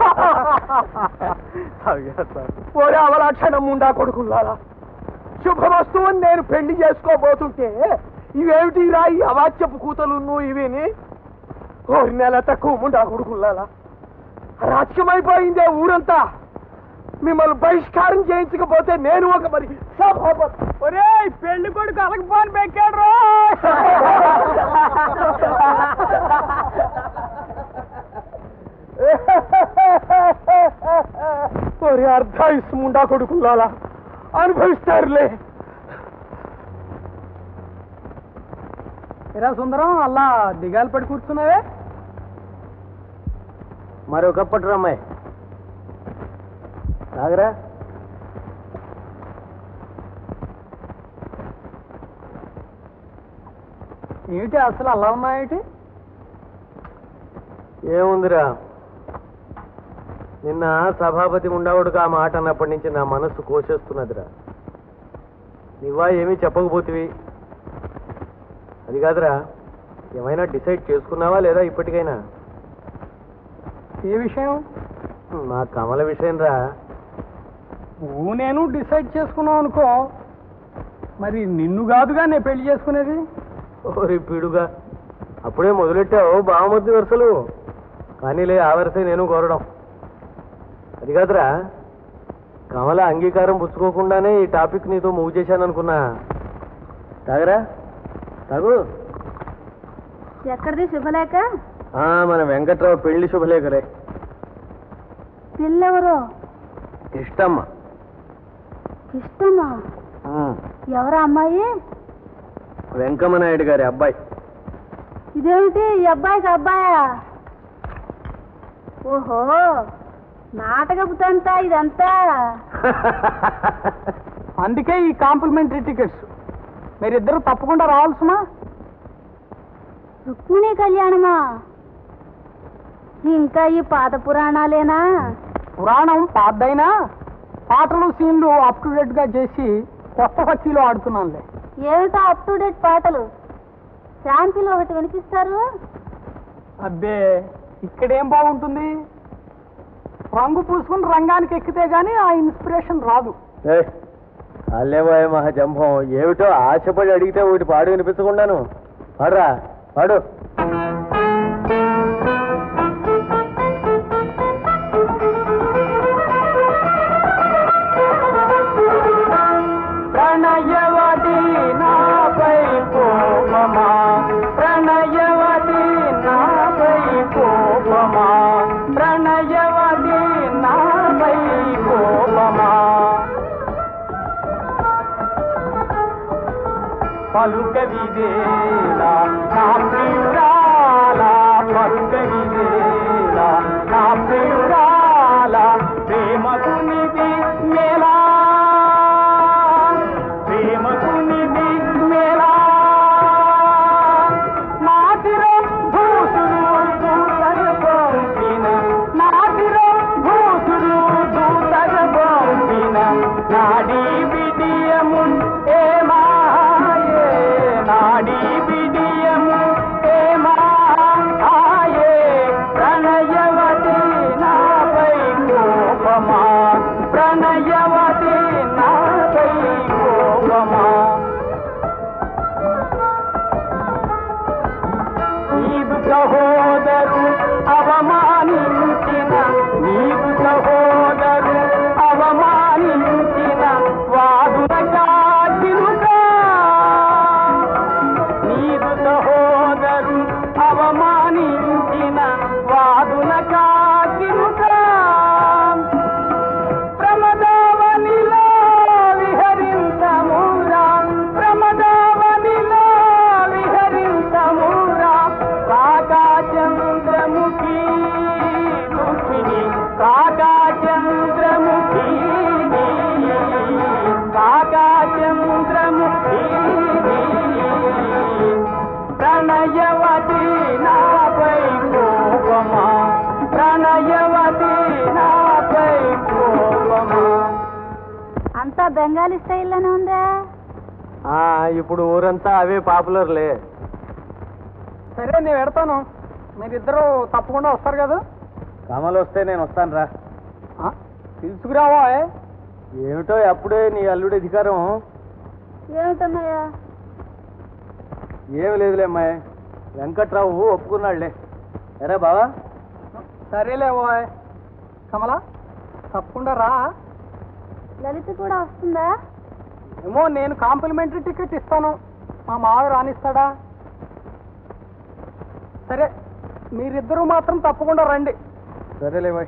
ఒరే అవలాక్షణం ఉండా కొడుకుల్లారా శుభవస్తువుని నేను పెళ్లి చేసుకోబోతుంటే ఇవేమిటి రా ఈ అవాచ్యపు కూతలు ఇవిని ఓరి నెల తక్కువ ముండా కొడుకుల్లారా రాజకీయమైపోయిందే ఊరంతా మిమ్మల్ని బహిష్కారం చేయించకపోతే నేను ఒక మరి సభాపతి ఒరే పెళ్లి కొడుకు అలకపోని బెక్కాడు ఒరే అర్ధాయుస్ ముండా కొడుకుల్లాలా అనుభవిస్తారులే ఎరా సుందరం అలా దిగాలు పడి కూర్చున్నావే మరొకప్పటి రమ్మాయి నాగరా ఏమిటి అసలు అలా ఉన్నాయేటి ఏముందిరా నిన్న సభాపతి ఉండవుడుగా ఆ మాట అన్నప్పటి నుంచి నా మనస్సు కోసేస్తున్నదిరా నువ్వా ఏమీ చెప్పకపోతివి అది కాదురా ఏమైనా డిసైడ్ చేసుకున్నావా లేదా ఇప్పటికైనా ఏ విషయం నా కమల విషయం రా నువ్వు నేను డిసైడ్ చేసుకున్నావు అనుకో మరి నిన్ను కాదుగా నేను పెళ్లి చేసుకునేది ఓరి పీడుగా అప్పుడే మొదలెట్టావు బావమద్ది వరుసలు కానీలే ఆ వరుసే నేను కోరడం అది కాదురా కమల అంగీకారం పుచ్చుకోకుండానే ఈ టాపిక్ నీతో మూవ్ చేశాను అనుకున్నా తాగరా తాగు ఎక్కడిది శుభలేఖ ఆ, మన వెంకట్రావు పెళ్లి శుభలేఖలే పిల్లెవరు ఇష్టమ్మ ఇష్టమా ఉమ్, ఎవరా అమ్మాయి వెంకమ్మ నాయుడు గారి అబ్బాయి ఇదేమిటి ఈ అబ్బాయికి అబ్బాయా ఓహో నాటకపు తంత ఇదంతా అందుకే ఈ కాంప్లిమెంటరీ టికెట్స్ మీరిద్దరు తప్పకుండా రావాల్సిమా రుక్మిణి కళ్యాణమా ఇంకా ఈ పాత పురాణాలేనా పురాణం పాతదైనా పాటలు సీన్లు అప్ టు డేట్ గా చేసి కొత్త పక్షిలో ఆడుతున్నానులే ఏమిటో అప్ టు డేట్ పాటలు శాంతిలో ఒకటి వినిపిస్తారు అబ్బే ఇక్కడేం బాగుంటుంది రంగు పూసుకుని రంగానికి ఎక్కితే గానీ ఆ ఇన్స్పిరేషన్ రాదు ఏయ్, అల్లేబోయ్ మహా జంభం ఏమిటో ఆశపడి అడిగితే ఒకటి పాడు వినిపించకుండాను పాడురా పాడు ప్రణయవతి నాపై కోపమా ప్రణయవతి నాపై కోపమా ప్రణయవతి నాపై కోపమా పలుక విదేలా నా ప్రియురాలా పలుక విదేలా నా ప్రియురాలా ప్రేమకు నిధి మేలా ప్రేమకు నిధి మేలా నాటిరం భూసుడు దూతర పంపిన నాటిరం భూసుడు దూతర పంపిన నాడీ బిడియము ఏమాయే నాడీ బిడియము ఏమాయే ప్రణయవతి నాపై కోపమా ప్రణయవతి నాపై కోపమా నీవు సహోదరు అవమానించిన నీవు సహోదరు అవమానించిన వాదున కాచినుగా నీవు సహోదరు అవమానించిన వాదున కాచినుగా ప్రమదావనిలో విహరించమురా ప్రమదావనిలో విహరించమురా కాకాచంద్రముఖి రుక్మిణి కాకాచంద్రముఖి కాకాచంద్రముఖి ప్రణయవతి నాపై కోపమా ప్రణయవతి నాపై కోపమా అంతా బెంగాలీ స్టైల్లోనే ఉందా ఆ, ఇప్పుడు ఊరంతా అవే పాపులర్లే సరే నేను పెడతాను మీరిద్దరూ తప్పకుండా వస్తారు కదా కమలు వస్తే నేను వస్తాను రా ఆ, తీసుకురావా ఏమిటో అప్పుడే నీ అల్లుడి అధికారం ఏమిటన్నాయా ఏమి లేదులే అమ్మాయి వెంకట్రావు ఒప్పుకున్నాడులే ఎరా బావా సరేలే ఓయ్ కమలా తప్పకుండా రా లలిత కూడా వస్తుందా ఏమో నేను కాంప్లిమెంటరీ టికెట్ ఇస్తాను మా మావ రానిస్తాడా సరే మీరిద్దరూ మాత్రం తప్పకుండా రండి సరేలే బాయ్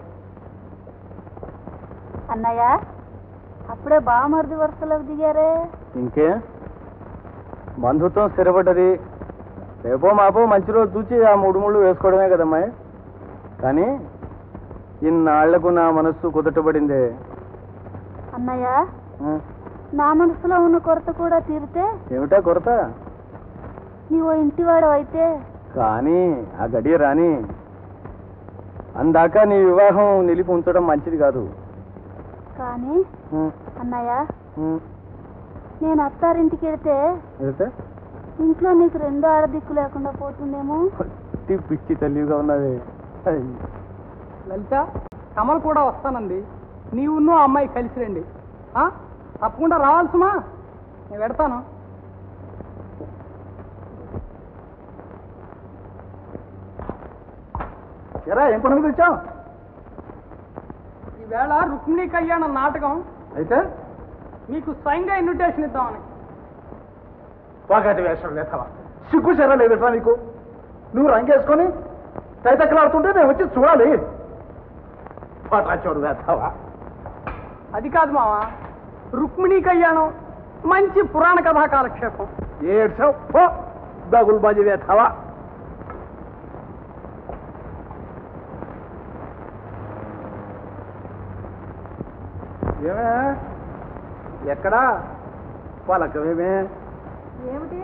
అన్నయ్య అప్పుడే బామర్ది వరుసలోకి దిగారే ఇంకే బంధుత్వం స్థిరపడ్డది రేపో మాపో మంచి రోజు చూచి ఆ మూడు ముళ్ళు వేసుకోవడమే కదమ్మాయి కానీ ఇన్నాళ్లకు నా మనస్సు కుదటపడిందే అన్నయ్య ఉం, నా మనసులో ఉన్న కొరత కూడా తీరితే ఏమిటా కొరత నీవు ఇంటివాడు అయితే కానీ ఆ గడియ రాని అందాక నీ వివాహం నిలిపి ఉంచడం మంచిది కాదు కానీ ఉం, అన్నయ్య ఉం. నేను అత్తారింటికి వెళ్తే అయితే ఇంట్లో నీకు రెండో ఆడదిక్కు లేకుండా పోతుందేమో పిచ్చి పిచ్చి తల్లిగా ఉన్నది లలిత కమల్ కూడా వస్తానంది నీవును ఆ అమ్మాయి కలిసి రండి ఆ? తప్పకుండా రావాల్సిమా నేను పెడతాను ఎరా ఏం పని మీద వచ్చావు ఈవేళ రుక్మిణి కళ్యాణ నాటకం అయితే మీకు స్వయంగా ఇన్విటేషన్ ఇద్దామని వాగటి వేషం లేతవా సిగ్గు చెర లేదట్రా నీకు నువ్వు రంగేసుకొని తైతక్కలాడుతుంటే నేను వచ్చి చూడాలి పటాచోరు వేస్తావా అది కాదు మావా రుక్మిణి కళ్యాణం మంచి పురాణ కథా కాలక్షేపం ఏడ్చావు పో దగులుబాజీ వేస్తావా ఏమే ఎక్కడా పలకమేమే ఏమిటి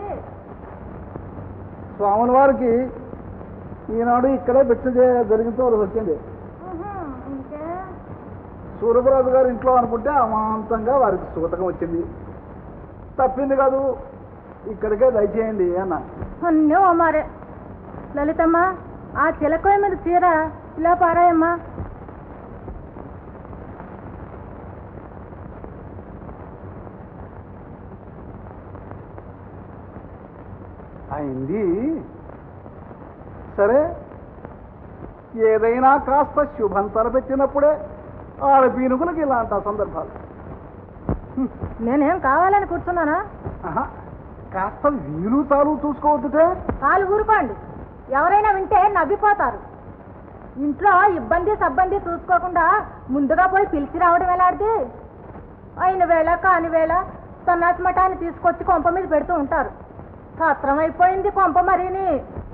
స్వాముల వారికి ఈనాడు ఇక్కడే బిట్ట జరిగితే వరకు వచ్చింది ఇంకే సూర్యప్రసాద్ గారి ఇంట్లో అనుకుంటే అమాంతంగా వారికి సూతకం వచ్చింది తప్పింది కాదు ఇక్కడికే దయచేయండి అన్న అన్నీ ఓ మారే లలితమ్మ ఆ చిలకోయ మీద చీర ఇలా పారాయమ్మా అయింది సరే ఏదైనా కాస్త శుభం తలపెట్టినప్పుడే ఆడ పీనుకులకు ఇలాంటి సందర్భాలు నేనేం కావాలని కూర్చున్నానా ఆహా, కాస్త వీలు చాలు చూసుకోవద్దుటే కాలు ఊరుకోండి ఎవరైనా వింటే నవ్విపోతారు ఇంట్లో ఇబ్బంది సబ్బంది చూసుకోకుండా ముందుగా పోయి పిలిచి రావడం ఎలాంటిది అయిన వేళ కాని వేళ సన్నాసి మఠాన్ని తీసుకొచ్చి కొంప మీద పెడుతూ ఉంటారు సత్రం అయిపోయింది కొంప మరీని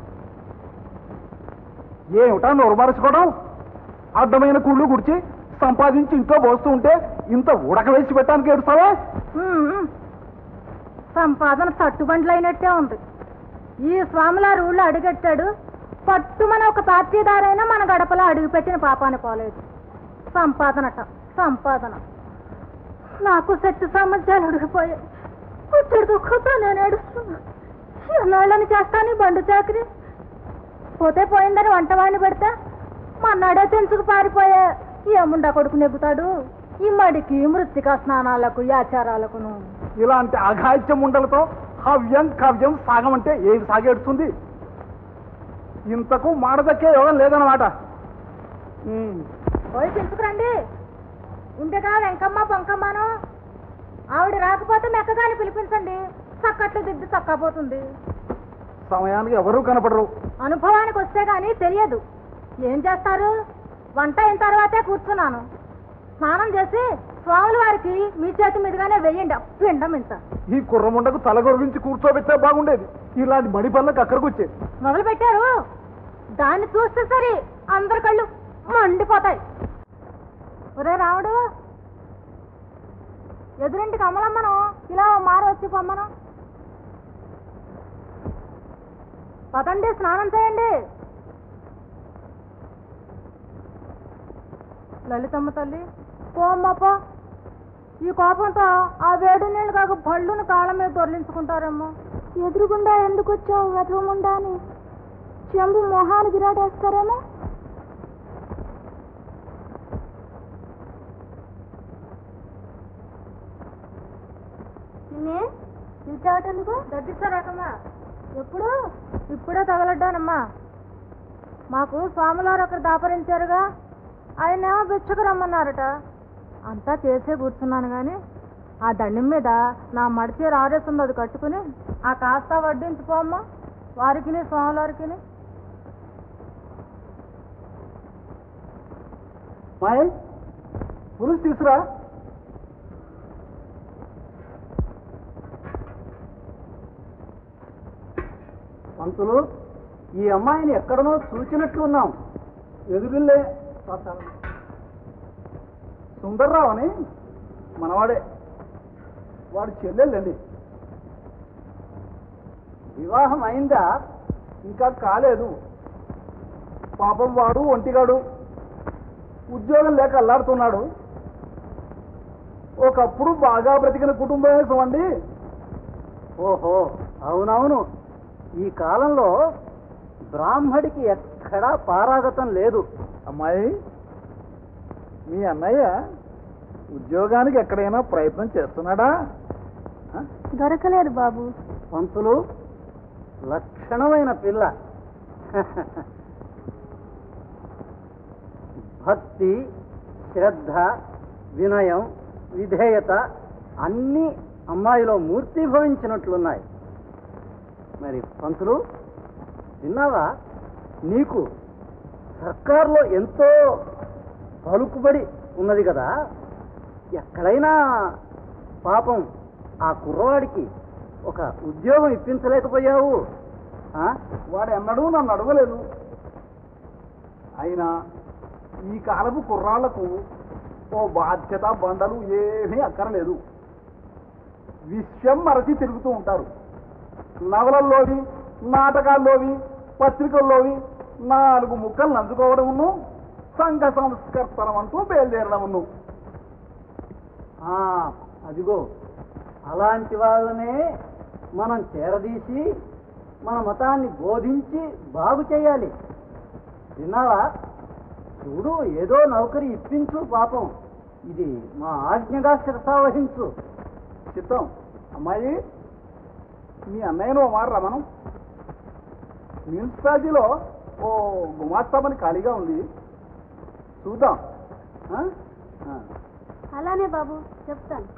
ఏమిటా నోరు మరచుకోవడం అడ్డమైన కుళ్ళు గుడిచి సంపాదించి ఇంట్లో పోస్తూ ఉంటే ఇంత ఉడక వేసి పెట్టడానికి ఏడుస్తావా ఉమ్. సంపాదన తట్టుబండ్లు అయినట్టే ఉంది ఈ స్వాములారు ఊళ్ళో అడుగెట్టాడు పట్టుమని ఒక పార్టీదారైనా మన గడపలో అడుగుపెట్టిన పాపాన్ని పోలేదు సంపాదనట సంపాదన నాకు శక్తి సామర్థ్యాలు అడిగిపోయాయి పుట్టడు దుఃఖంతో నేను ఏడుస్తున్నా ఎన్నాళ్ళని చేస్తాను ఈ బండు చాకరి పోతే పోయిందని వంటవాడిని పెడితే మన్నాడే తెంచుకు పారిపోయా ఏముండా కొడుకు నెగ్గుతాడు ఈ మడికి మృతికా స్నానాలకు ఈ ఆచారాలకును ఇలాంటి అఘాయిత్యం ఉండలతో హవ్యం కవ్యం సాగమంటే ఏమి సాగేడుతుంది ఇంతకు మాడదక్కే యోగం లేదన్నమాట ఉమ్. పోయి పిలుచుకురండి ఉండగా వెంకమ్మ పొంకమ్మను ఆవిడ రాకపోతే మెక్కగాని పిలిపించండి చక్కట్లు దిద్ది చక్కపోతుంది సమయానికి ఎవరూ కనపడరు అనుభవానికి వస్తే గానీ తెలియదు ఏం చేస్తారు వంట అయిన తర్వాతే కూర్చున్నాను స్నానం చేసి స్వాముల వారికి మీ చేతి మీదుగానే వెయ్యండి పిండం ఇంత ఈ కుర్రముండకు తలగొరిగించి కూర్చోబెట్టే బాగుండేది ఇలాంటి మడి పనులకు అక్కడికి వచ్చేది మొదలు పెట్టారు దాన్ని చూస్తే సరి అందరి కళ్ళు మండిపోతాయి ఒరే రాముడు ఎదురింటి కమలమ్మను ఇలా ఓ మార వచ్చి పొమ్మను పదండి స్నానం చేయండి లలితమ్మ తల్లి పోమ్మ పో ఈ కోపంతో ఆ వేడి నీళ్ళు కాక బళ్ళును కాళ్ళ మీద దొర్లించుకుంటారేమో ఎదురుగుండా ఎందుకు వచ్చావు వెధవముండా అని చెంబు మొహాన్ని గిరాటేస్తారేమో నిన్నే పిలిచావటెందుకు దగ్గిస్తారాకమ్మా ఎప్పుడు ఇప్పుడే తగలడ్డానమ్మా మాకు స్వాములారు ఒకరు దాపరించారుగా ఆయనేమో బిచ్చకు రమ్మన్నారట అంతా చేసే కూర్చున్నాను కానీ ఆ దండం మీద నా మడిచీర ఆరేస్తుంది అది కట్టుకుని ఆ కాస్త వడ్డించిపోమ్మా వారికి స్వాములారికి మాయ్ పులుసు తీసురా పంతులు ఈ అమ్మాయిని ఎక్కడనో చూచినట్లున్నాం ఎదురులే సుందర్రావు అని మనవాడే వాడు చెల్లెళ్ళండి వివాహం అయిందా ఇంకా కాలేదు పాపం వాడు ఒంటిగాడు ఉద్యోగం లేక అల్లాడుతున్నాడు ఒకప్పుడు బాగా బ్రతికిన కుటుంబమే చూడండి ఓహో అవునవును ఈ కాలంలో బ్రాహ్మడికి ఎక్కడా పారాగతం లేదు అమ్మాయి మీ అన్నయ్య ఉద్యోగానికి ఎక్కడైనా ప్రయత్నం చేస్తున్నాడా దొరకలేదు బాబు పంతులు లక్షణమైన పిల్ల భక్తి శ్రద్ధ వినయం విధేయత అన్నీ అమ్మాయిలో మూర్తిభవించినట్లున్నాయి మరి పంతులు విన్నావా నీకు సర్కార్లో ఎంతో పలుకుబడి ఉన్నది కదా ఎక్కడైనా పాపం ఆ కుర్రవాడికి ఒక ఉద్యోగం ఇప్పించలేకపోయావు ఆ? వాడు ఎన్నడూ నన్ను అడగలేదు అయినా ఈ కాలపు కుర్రాళ్లకు ఓ బాధ్యత బండలు ఏమీ అక్కరలేదు విషయం మరచి తిరుగుతూ ఉంటారు నవలల్లోవి నాటకాల్లోవి పత్రికల్లోవి నాలుగు ముక్కలు నంచుకోవడమును సంఘ సంస్కర్తనం అంటూ బయలుదేరడమును ఆ, అదిగో అలాంటి వాళ్ళనే మనం చేరదీసి మన మతాన్ని బోధించి బాగు చేయాలి విన్నావా చూడు ఏదో నౌకరి ఇప్పించు పాపం ఇది మా ఆజ్ఞగా శిరసావహించు చిత్తం అమ్మాయి మీ అన్నయ్యను ఓ మాట రమణం మున్సిపాలిటీలో ఓ గుమాస్తా పని ఖాళీగా ఉంది చూద్దాం ఆ? ఆ. అలానే బాబు చెప్తాను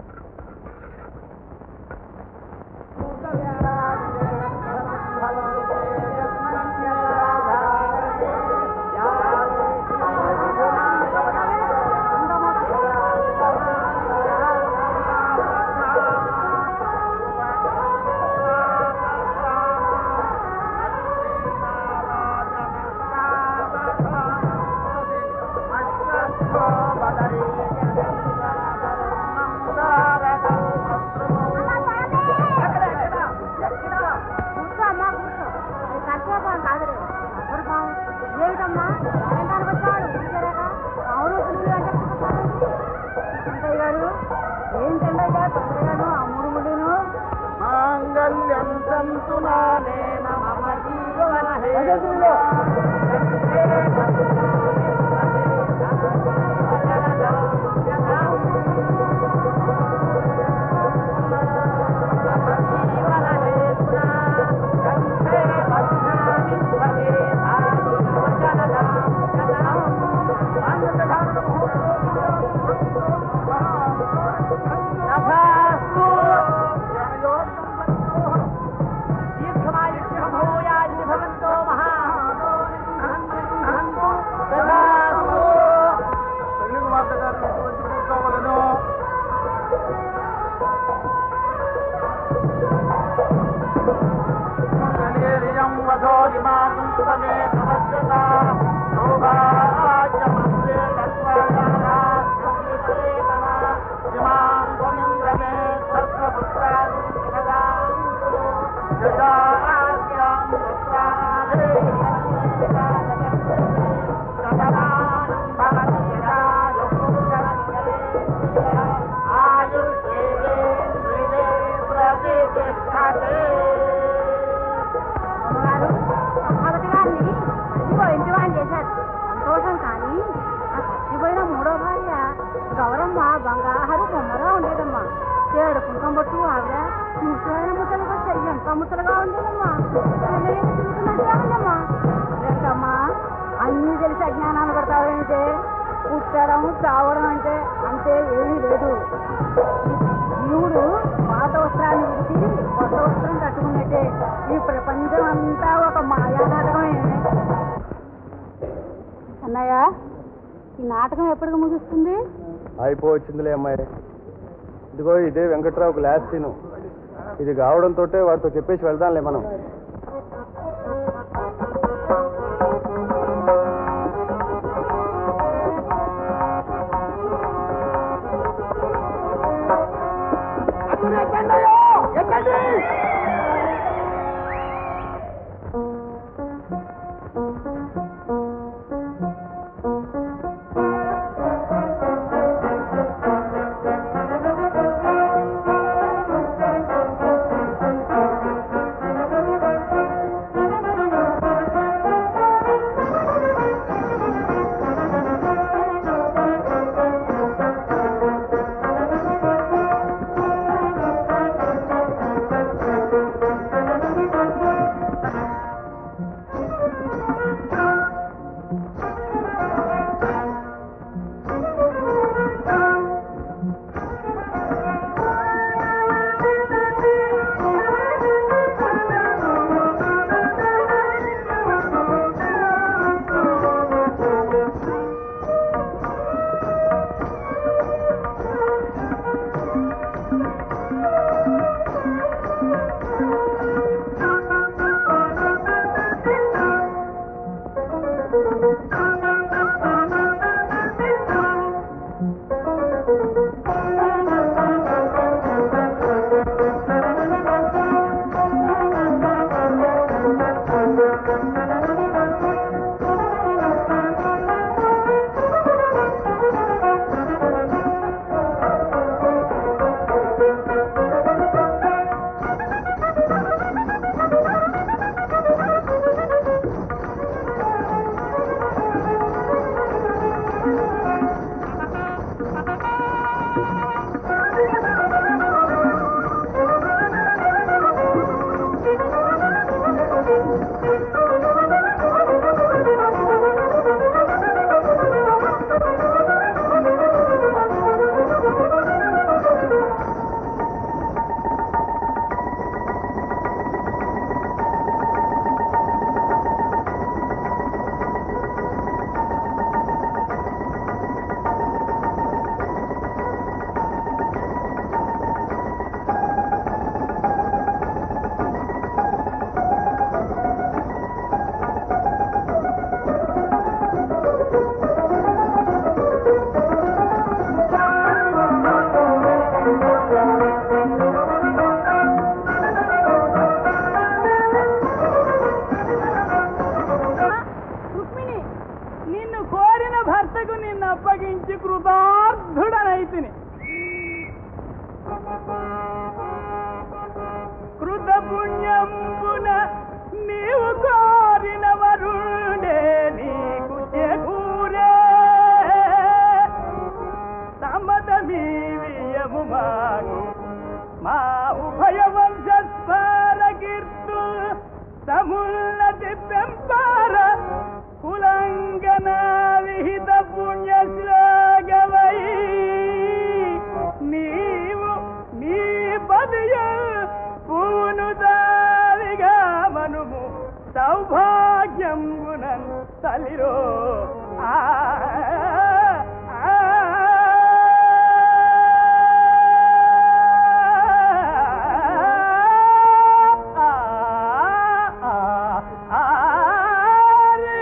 కూర్చో అమ్మా కూర్చో అది కర్తవ్యం కాదురే అపూర్వం ఏమిటమ్మా సాయంకాలం వచ్చాడు ఊరికేరాక అవును పిల్లలు అంటే అంతయ్య గారు ఏంటండి గారు తొందరగాను ఆ మూడు ముడును మాంగళ్యం సంతునానేన మమ జీవన పెళ్లి కుమార్తె గారు వచ్చి కూర్చోవలను మంగళేరియం వధోరిమాగం సుఖమే సమస్యత సౌభాగ్యమస్తే తత్వయానా సంవిపరేతనా ఇమాం త్వమింద్రమే సత్రపుత్రాది సుఖదాం కురు యదా ఆద్యాం పుత్రాదే సదమానం భవతి యదా ఆయుర్వేదే ప్రతిష్టతే అమ్మగారు సభాపతి గారిని ఇదిగో ఇంటి వాడిని చేశారు సంతోషం కానీ ఆ చచ్చిపోయిన మూడో భార్య గౌరమ్మ బంగారు బొమ్మగా ఉండేదమ్మా చేడు కుంకం పట్టు ఆవిడ ముసలైన ముసలికి వస్తే ఎంత ముసలుగా ఉండేదమ్మా పెళ్ళయ్యాక తిరుగుతున్నట్టుగా ఉందమ్మా ఏంటమ్మా అన్నీ తెలిసి అజ్ఞానాన్ని పడతావేంటే పుట్టడం చావడం అంటే అంతే ఏమీ లేదు జీవుడు పాత వస్త్రాన్ని విడిచి కొత్త వస్త్రం కట్టుకున్నట్టే ఈ ప్రపంచం అంతా ఒక మాయా నాటకమే అన్నయ్య ఈ నాటకం ఎప్పటికి ముగుస్తుంది అయిపోవచ్చిందిలే అమ్మాయి ఇదిగో ఇదే వెంకట్రావుకు లాస్ట్ సీను ఇది కావడంతో వాడితో చెప్పేసి వెళ్దాంలే మనం ఆ రుక్మిణి నిన్ను కోరిన భర్తకు నిన్ను అప్పగించి కృతార్థుడనైతిని కృత పుణ్యంబున నీవు కోరిన వరుణే నీకు చేకూరే సమదమీవియము మాకు మా ఉభయ వంశస్వర కీర్తు సమున్నతి పెంపార కులంగన విహిత పుణ్యశ్లోగవై నీవు నీ పదయ పూను దావిగా మనుము సౌభాగ్యంబునన్ తలిరో ఆ ఆ, ఆ, ఆ, ఆ, రే,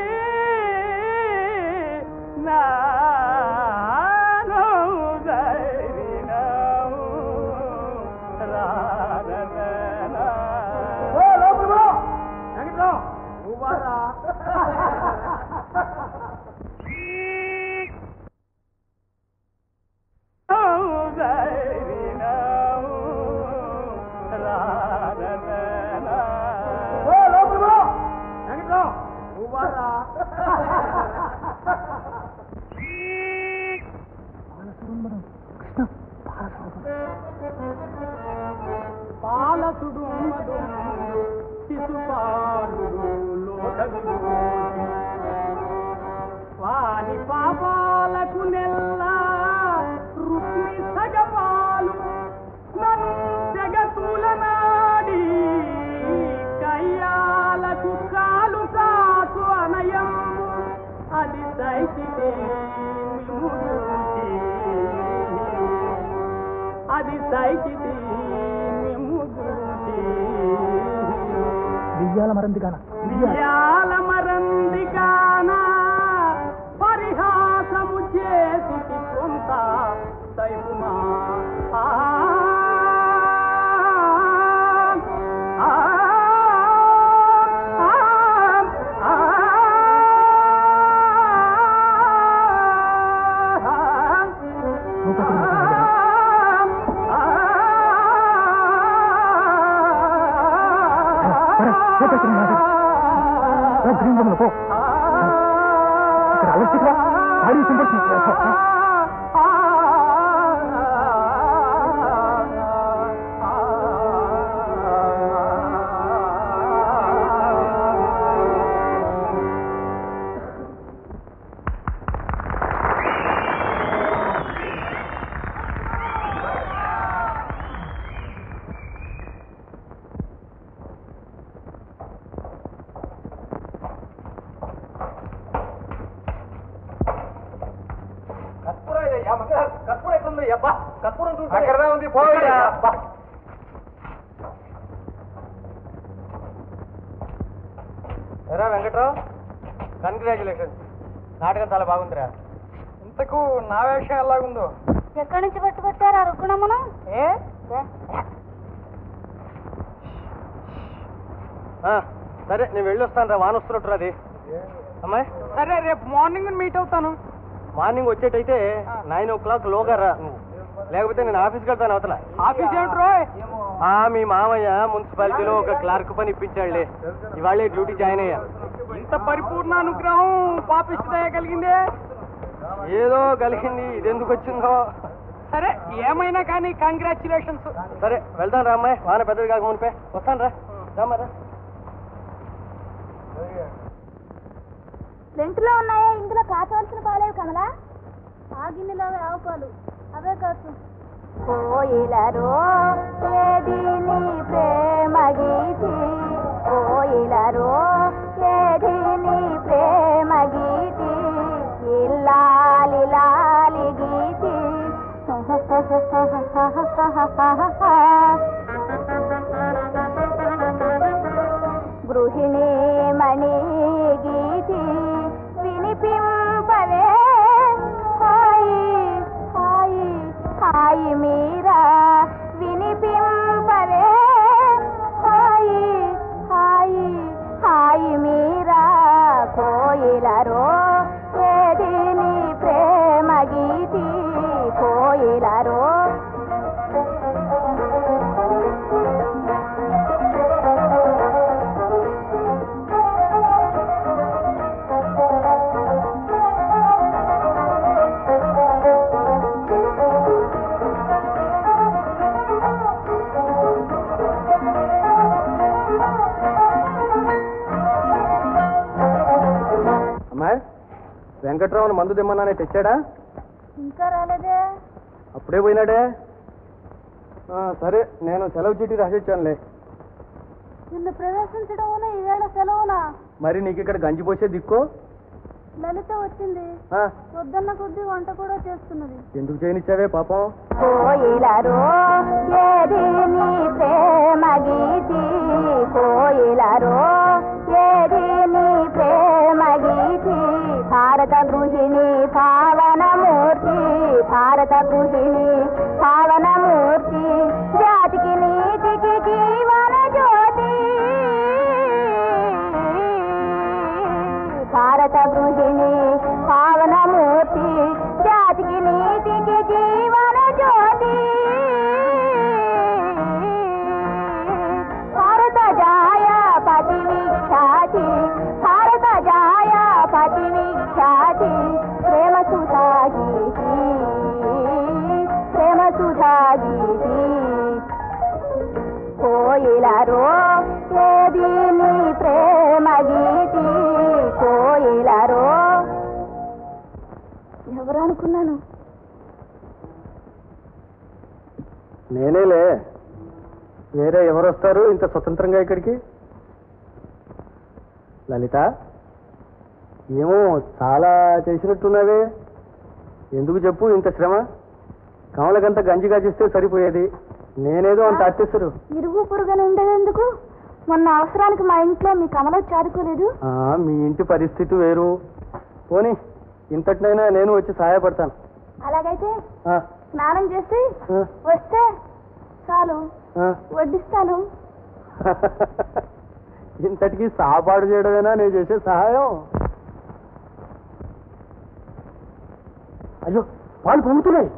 నాను దైరినము, రారననా. పాలసుడు మధు శిశుపాలుడు లోకవిభూతి వాని పాపాలకు నెల్లా రుక్మి సగపాలు నన్ను జగతుల నాడి కయ్యాలకు కాలు కాసు అనయం అది దైతిని మిముదూచి అది దైతిని మిముదూచి బియ్యాల మరంది కాన నియాల మరందిగానా పరిహాసము చేసి కొంత దైవమా ఆ, ఆ, ఆ, ఆ, పో ఇక్కడ అలసిగా ఆడి సింపడుతుంది కర్పూరం ఇదయ్యా మంగళ కర్పూరం ఎక్కడ అబ్బా కర్పూరం చూసి అక్కడనే ఉంది, పోవయ్యా. అబ్బా ఎరా వెంకట్రావు కంగ్రాచులేషన్స్ నాటకం చాలా బాగుందిరా ఇంతకు నా వేషం ఎలాగుందో ఎక్కడి నుంచి పట్టుకొచ్చారు ఆ రుక్కుణమ్మను ఏ ఆ, సరే నేను వెళ్ళి వస్తాను రా వాన వస్తున్నట్టు అది అమ్మాయి సరే రేపు మార్నింగ్ మీట్ అవుతాను మార్నింగ్ వచ్చేటైతే నైన్ ఓ క్లాక్ లోగా రా నువ్వు లేకపోతే నేను ఆఫీస్కి వెళ్తాను అవతల ఆఫీస్ ఏమిట్రో ఆ మీ మామయ్య మున్సిపాలిటీలో ఒక క్లార్క్ పని ఇప్పించాడులే ఇవాళే డ్యూటీ జాయిన్ అయ్యా ఇంత పరిపూర్ణ అనుగ్రహం పాపిస్తుందా కలిగిందే ఏదో కలిగింది ఇదెందుకు వచ్చిందో సరే ఏమైనా కానీ కంగ్రాచులేషన్స్ సరే వెళ్తాను రా అమ్మాయి వాన పెద్దది కాక మునిపే వస్తాను రా రామ్మా రా రెంట్లో ఉన్నాయా ఇందులో కాచవలసిన పాలేవు కమలా ఆ గిన్నెలో ఆవు పాలు అవే కాచు కోయిలరో ఏది నీ ప్రేమ గీతి కోయిలరో ఏది నీ ప్రేమ గీతి ఇల్లాలి లాలి గీతి గృహిణీ మణి గీతి వినిపింపవే హాయి హాయి హాయి మీరా వినిపింపవే హాయి హాయి హాయి మీరా కోయిలరో ఏది నీ ప్రేమ గీతి కోయిలరో అమ్మాయి వెంకట్రావుని మందు తెమ్మన్నానే తెచ్చాడా ఇంకా రాలేదే అప్పుడే పోయినాడే ఆ, సరే నేను సెలవు చీటీ రాసిచ్చానులే నిన్ను ప్రవేశించడం ఈవేళ సెలవునా మరి నీకు ఇక్కడ గంజి పోసే దిక్కు లలిత వచ్చింది ఆ, వద్దన్న కొద్దీ వంట కూడా చేస్తున్నది ఎందుకు చేయనిచ్చావే పాపం కోయిలరో ఏది నీ ప్రేమ గీతి కోయిలరో ఏది నీ ప్రేమ గీతి భారత గృహిణి పావనమూర్తి భారత గృహిణి పావనమూర్తి జాతికి నీతికి జీవన జ్యోతి భారత గృహిణి పావనమూర్తి జాతికి నీతికి జీవన జ్యోతి భారత జాయ పతి విఖ్యాతి భారత జాయ పతి విఖ్యాతి ప్రేమ సుధాగీతి ప్రేమ సుధాగీతి కోయిలరో ఏది నీ ప్రేమ గీతి కోయిలరో ఎవరు అనుకున్నాను నేనేలే వేరే ఎవరు వస్తారు ఇంత స్వతంత్రంగా ఇక్కడికి లలిత ఏమో చాలా చేసినట్టున్నావే ఎందుకు చెప్పు ఇంత శ్రమ కమలకంత గంజి కాచిస్తే సరిపోయేది నేనేదో అంత అత్యసరు ఇరుగు పురుగని ఉండేందుకు మొన్న అవసరానికి మా ఇంట్లో మీ కమలో చాదుకోలేదు ఆ, మీ ఇంటి పరిస్థితి వేరు పోనీ ఇంతటినైనా నేను వచ్చి సహాయపడతాను అలాగైతే ఆ, స్నానం చేసి ఆ, వస్తే చాలు ఆ. వడ్డిస్తాను ఇంతటికి సాపాడు చేయడమేనా నేను చేసే సహాయం అయ్యో పాలు పొంగుతున్నాయి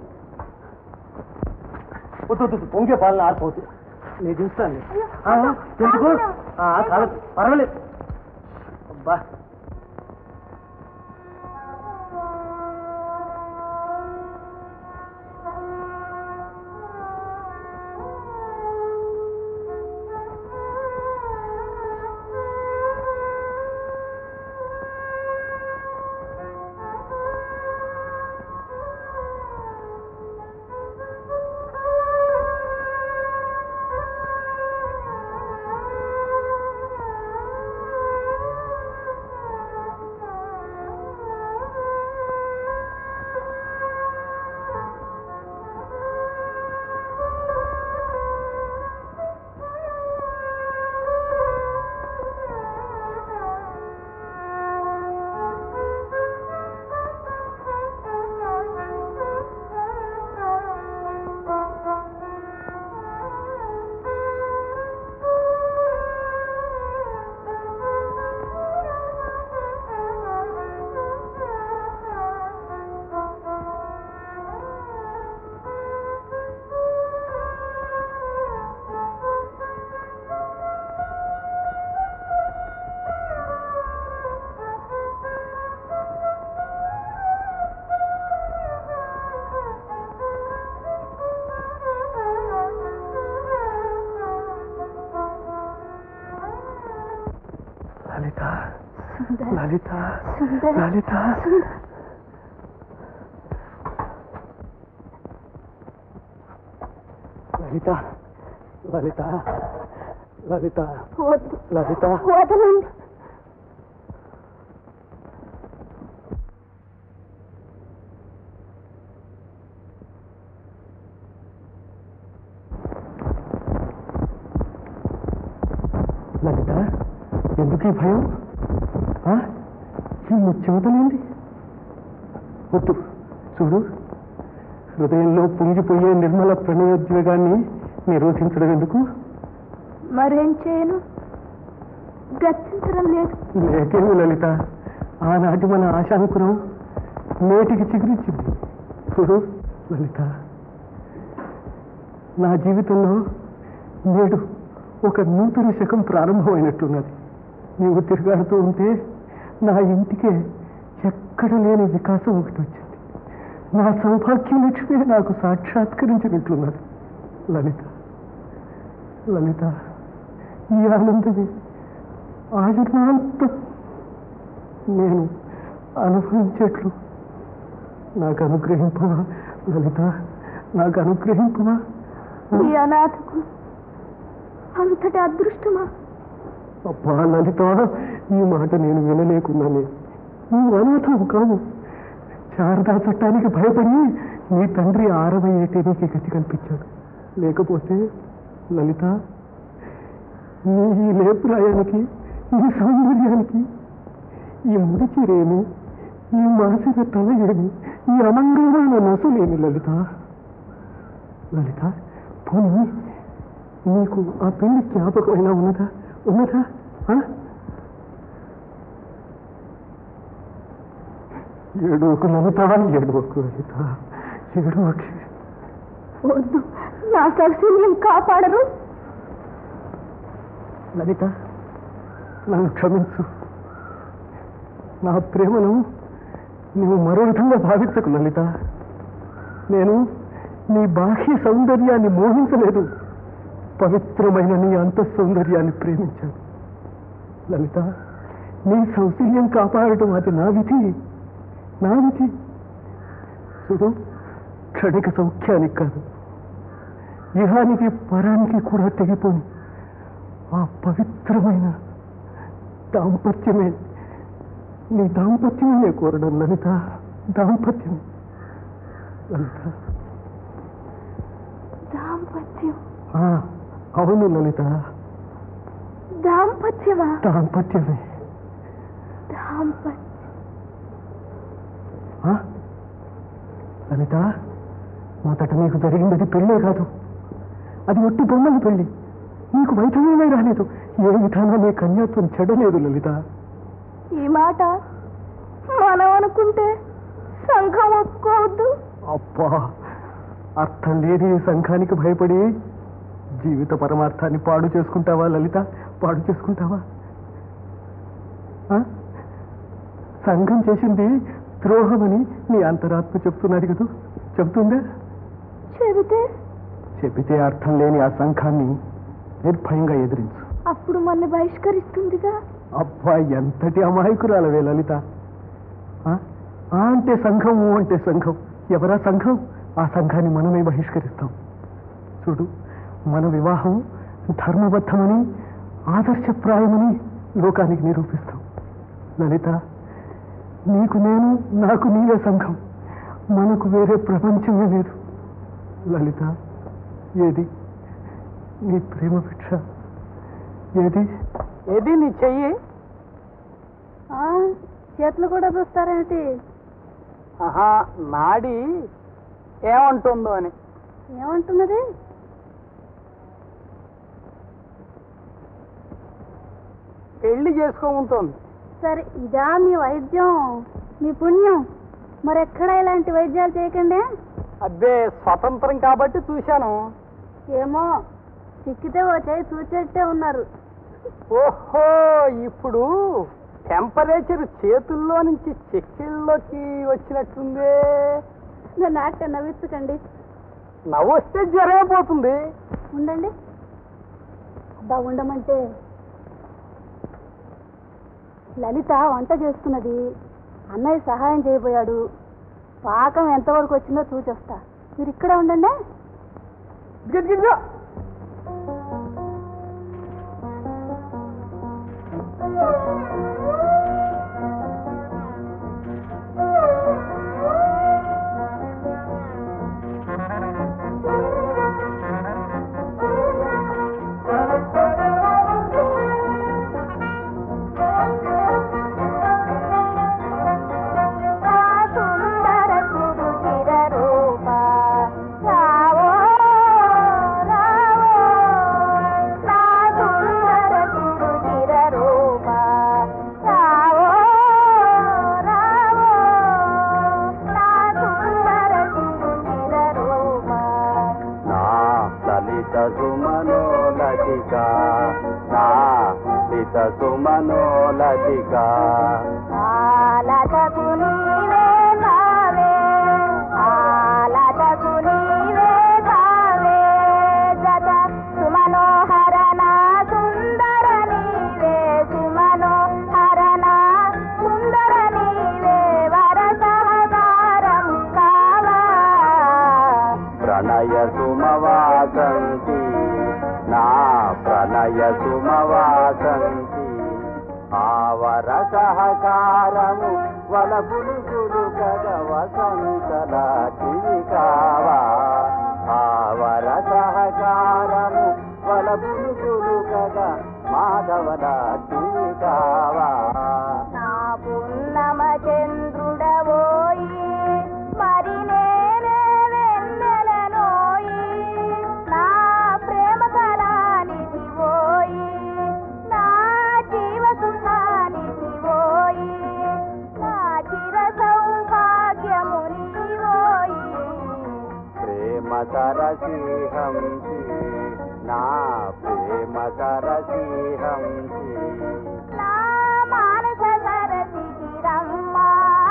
వద్దు వద్దు, వద్దు, పొంగే పాలు ఆరిపోతుంది నేను దించుతాను ఎందుకు ఆ, కాలేదు పర్వాలేదు అబ్బా ఆ లలిత సుందర్ లలిత సుందర్ లలిత సుందర్ లలిత లలిత లలిత వద్దు లలిత వదలండి లలిత ఎందుకు ఈ భయం ఆ? ఈ ముచ్చెమటలేంది వద్దు చూడు హృదయంలో పొంగిపోయే నిర్మల ప్రణయోద్వేగాన్ని నిరోధించడం ఎందుకు మరేం చేయను గచ్చించడం లేదు లేకేమి లలిత ఆనాటి మన ఆశానుకురం నేటికి చిగురించింది చూడు లలిత నా జీవితంలో నేడు ఒక నూతన శకం ప్రారంభమైనట్లున్నది నీవు తిరగాడుతూ ఉంటే నా ఇంటికే ఎక్కడ లేని వికాసం ఒకటి వచ్చింది నా సౌభాగ్య లక్ష్మి నాకు సాక్షాత్కరించినట్లున్నది లలిత లలిత ఈ ఆనందమే ఆయుర్మాంతం నేను అనుభవించేట్లు నాకు అనుగ్రహింపవా లలిత నాకు అనుగ్రహింపవా ఈ అనాథకు అంతటి అదృష్టమా అబ్బా లలిత ఈ మాట నేను వినలేకున్నానే నువ్వు అనాథం కావు శారదా చట్టానికి భయపడి నీ తండ్రి ఆరవై ఏటే నీకు గతి కల్పించాడు లేకపోతే లలిత నీ ఈ లేపురాయానికి ఈ సౌందర్యానికి ఈ ముడిచిరేమి ఈ మాసిన తల ఏమి ఈ అమంగళమైన నసులేమి లలిత లలిత పోనీ నీకు ఆ పెళ్లి జ్ఞాపకమైనా ఉన్నదా ఉన్నదా ఆ? ఏడోకు లలిత ఏడోకు లలిత ఏడోకి వద్దు నా సౌశల్యం కాపాడరు లలిత నన్ను క్షమించు నా ప్రేమను నీవు మరో విధంగా భావించకు లలిత నేను నీ బాహ్య సౌందర్యాన్ని మోహించలేదు పవిత్రమైన నీ అంత సౌందర్యాన్ని ప్రేమించాను లలిత నీ సౌశల్యం కాపాడటం అది నా విధి నా విధి చూడు క్షణిక సౌఖ్యానికి కాదు ఇహానికి పరానికి కూడా తెగిపోని ఆ పవిత్రమైన దాంపత్యమే నీ దాంపత్యమే కోరడం లలిత దాంపత్యం లలిత దాంపత్యం ఆ, అవును లలిత దాంపత్యమా దాంపత్యమే దాంపత్యం ఆ? లలిత మొదట నీకు జరిగినది పెళ్ళే కాదు అది ఒట్టి బొమ్మల పెళ్లి నీకు వైద్యమే రాలేదు ఏ విధానా నీ కన్యాత్వం చెడలేదు లలిత ఈ మాట మనం అనుకుంటే సంఘం ఒప్పుకోవద్దు అబ్బా అర్థం లేని ఈ సంఘానికి భయపడి జీవిత పరమార్థాన్ని పాడు చేసుకుంటావా లలిత పాడు చేసుకుంటావా ఆ? సంఘం చేసింది ద్రోహమని నీ అంతరాత్మ చెప్తున్నది కదూ చెప్తుందా చెబితే చెబితే అర్థం లేని ఆ సంఘాన్ని నిర్భయంగా ఎదిరించు అప్పుడు మన బహిష్కరిస్తుందిగా అబ్బా ఎంతటి అమాయకురాలవే లలిత ఆ? ఆ అంటే సంఘం ఊ అంటే సంఘం ఎవరా సంఘం ఆ సంఘాన్ని మనమే బహిష్కరిస్తాం చూడు మన వివాహం ధర్మబద్ధమని ఆదర్శప్రాయమని లోకానికి నిరూపిస్తాం లలిత నీకు నేను నాకు నీవే సంఘం మనకు వేరే ప్రపంచమే లేదు లలిత ఏది నీ ప్రేమ భిక్ష ఏది ఏది నీ చెయ్యి చేతులు కూడా చూస్తారేమిటి ఆహా నాడి ఏమంటుందో అని ఏమంటున్నది పెళ్లి చేసుకోమంటోంది సరే ఇదా మీ వైద్యం మీ పుణ్యం మరెక్కడ ఇలాంటి వైద్యాలు చేయకండి అబ్బే స్వతంత్రం కాబట్టి చూశాను ఏమో చిక్కితే ఓ చేయి చూచేట్టే ఉన్నారు ఓహో ఇప్పుడు టెంపరేచర్ చేతుల్లో నుంచి చెక్కిళ్ళలోకి వచ్చినట్టుందే నన్ను ఆట నవ్వించకండి నవ్వు వస్తే జ్వరం పోతుంది ఉండండి అబ్బా ఉండమంటే లలిత వంట చేస్తున్నది అన్నయ్య సహాయం చేయబోయాడు పాకం ఎంతవరకు వచ్చిందో చూచొస్తా మీరు ఇక్కడే ఉండండి సుందర చిర రూప రావో రావో నా సుందర చిర రూప రావో రావో నా సుందర చిర రూప నా లలిత సుమనోలతిక నా లిత సుమనోలతిక ఆలతకు నీవే కావే ఆలతకు నీవే కావే జగ సుమనోహర నా సుందర నీవే సుమనోహర నా సుందర నీవే వర సహకారం కావా ప్రణయ సుమవాసంతి నా ప్రణయ సుమవాసంతి ఆవర సహకారము వల పులుగులు కద వసంతల చివికావా ఆవర సహకారము వల పులుగులు కద మాధవల చివికావా నా పున్నమ చంద్రుడవోయి మరి నేనే వెన్నెలనోయి నా ప్రేమ కళానిధి ఓయి నా జీవ సుఖానిధి ఓయి నా చిర సౌభాగ్యము నీవోయి ప్రేమ సరసిహంసి నా ప్రేమ సరసిహంసి నా మానస సరసిరమ్మా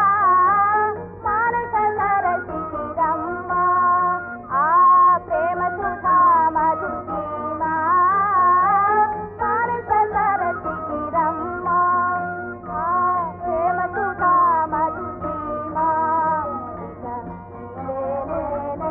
మానస సరసిరమ్మా ఆ ప్రేమ సుధా మధుసీమా మానస సరసిరమ్మా ఆ ప్రేమ సుధా మధుసీమా నేనే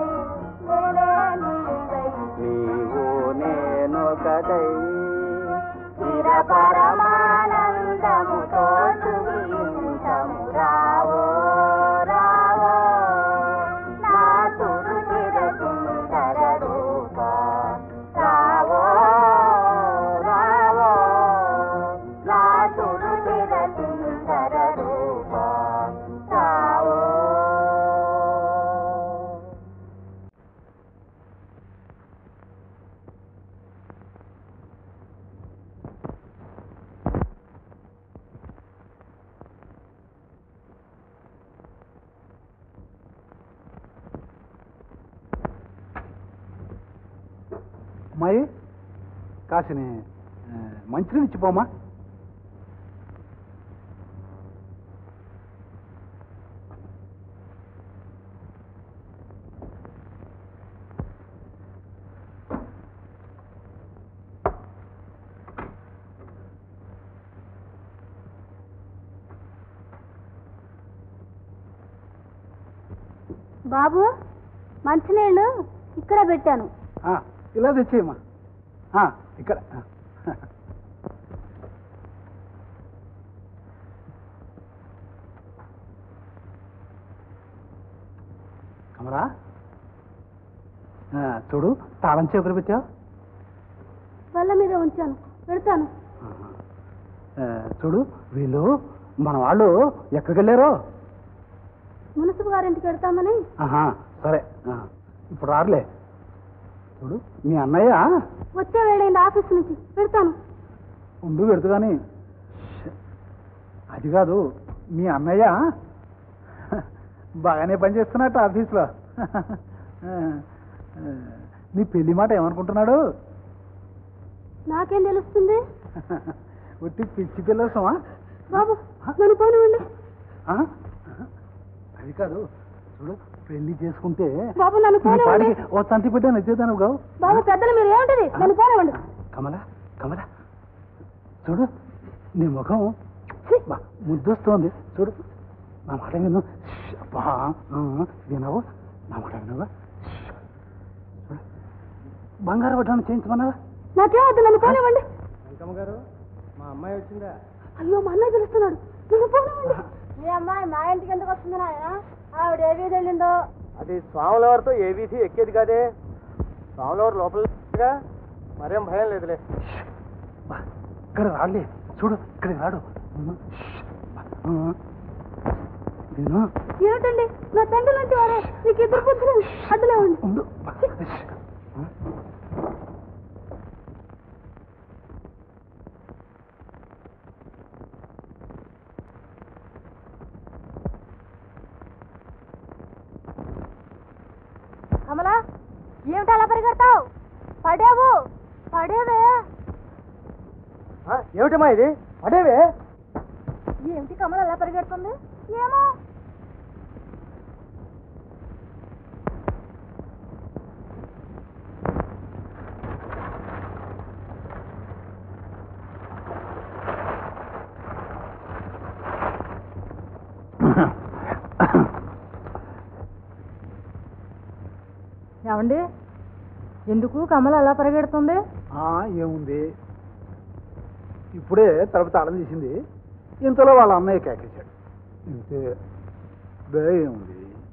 నీవై నీవు నేనొకటై చిర పరమానందముతో సుఖించము రావో రావో నా తురు చిర సుందర రూప రావో రావో నా తురు చిర సుందర రూప రావో అమ్మాయి కాసిని మంచినీళ్ళు ఇచ్చిపోమా బాబు మంచినీళ్ళు ఇక్కడ పెట్టాను ఆ, ఇలా తెచ్చేయమ్మా ఆ, ఇక్కడ ఆ. కమరా ఆ, చూడు తాళం చెవులు పెట్టావు బల్ల మీద ఉంచాను పెడతాను ఆ, చూడు వీళ్ళు మన వాళ్ళు ఎక్కడికి వెళ్ళారో మున్సిపల్ గారింటికి వెడతామని ఆహా సరే ఆ, ఇప్పుడు రారులే చూడు మీ అన్నయ్య వచ్చే వేళైంది ఆఫీస్ నుంచి పెడతాను ఉండు పెడుతు కానీ అది కాదు మీ అన్నయ్య బాగానే పనిచేస్తున్నట్టు ఆఫీస్లో ఆ, ఆ, నీ పెళ్లి మాట ఏమనుకుంటున్నాడు నాకేం తెలుస్తుంది ఉట్టి పిచ్చి పిల్లసమా బాబు నన్ను పోనివ్వండి అది కాదు చూడు పెళ్లి చేసుకుంటే బాబు నన్ను ఈ పోనివ్వండి పాటికి ఓ తంతి పెట్టాను ఎత్తేదాను గావు బాబు పెద్దలు మీరు ఏముంటది నన్ను పోనివ్వండి కమల కమల చూడు నీ ముఖం ఛీ, బా, ముద్దొస్తోంది చూడు నా మాట విను ష్, అబ్బా ఆ, వినవు నా మాట వినవా ష్. చూడు. బంగారు వడ్డాను చేయించమన్నావా నాకేం వద్దు నన్ను పోనివ్వండి వెంకమ్మ గారు మా అమ్మాయి వచ్చిందా అయ్యో మా అన్నయ్య పిలుస్తున్నాడు నన్ను పోనివ్వండి మీ అమ్మాయి మా ఇంటికి ఎందుకు వస్తుంది నాయన ఆవిడ ఏ వీధి వెళ్ళిందో అది స్వాములవారితో ఏబీసీ ఎక్కేది కాదే స్వాములవారు లోపల మరేం భయం లేదులే బా, ఇక్కడ రాలే చూడు ఇక్కడికి రాడు ష్, బా, ఆ. విను ఏమిటండి నా తండ్రి లాంటి వారే మీకు ఇద్దరు పుత్రులు అడ్డులే ఉండి ఉండు బా, ష్. ఆ. కమలా ఏమిటి అలా పరిగెడతావు పడేవు పడేవే ఆ, ఏమిటమ్మా ఇది అడేవే ఏమిటి కమల అలా పరిగెడుతుంది ఏమో ఏమండి ఎందుకు కమల అలా పరిగెడుతుంది ఆ, ఏముంది ఇప్పుడే తలుపు తాళం తీసింది ఇంతలో వాళ్ళ అన్నయ్య కేకేశాడు ఇంతే బే ఏముంది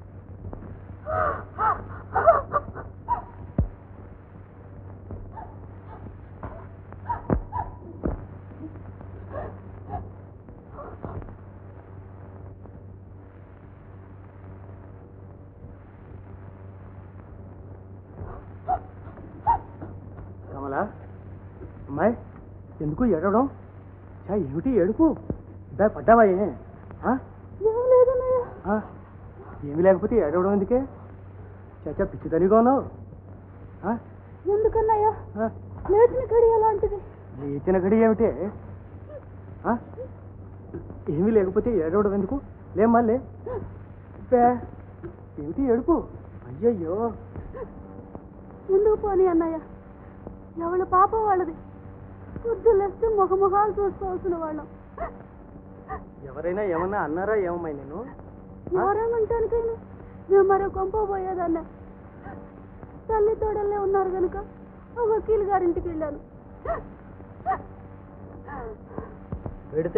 కమలా అమ్మాయి ఎందుకు ఏడవడం చా ఏమిటి ఏడుపు ఇద్దా పడ్డావా ఏ ఆ? ఆ? ఏమి లేకపోతే ఏడవడం ఎందుకే చాచా పిచ్చి తనిగా ఉన్నావు ఆ? ఎందుకన్నాయా ఆ? లేచిన గడి అలాంటిది లేచిన గడి ఏమిటే ఆ? ఏమీ లేకపోతే ఏడవడం ఎందుకు లేమ్మా లే బే, ఏమిటి ఏడుపు అయ్యయ్యో ఎందుకు పోనీ అన్నయ్య ఎవరి పాపం వాళ్ళది పొద్దులేస్తే ముఖముఖాలు చూసుకోవాల్సిన వాళ్ళం ఎవరైనా ఏమన్నా అన్నారా ఏమమ్మాయి నేను ఎవరేమంటానికైనా మేము మరో కొంప పోయేదన్న తల్లి తోడల్లే ఉన్నారు కనుక ఆ వకీల్ గారింటికి వెళ్ళాను పెడితే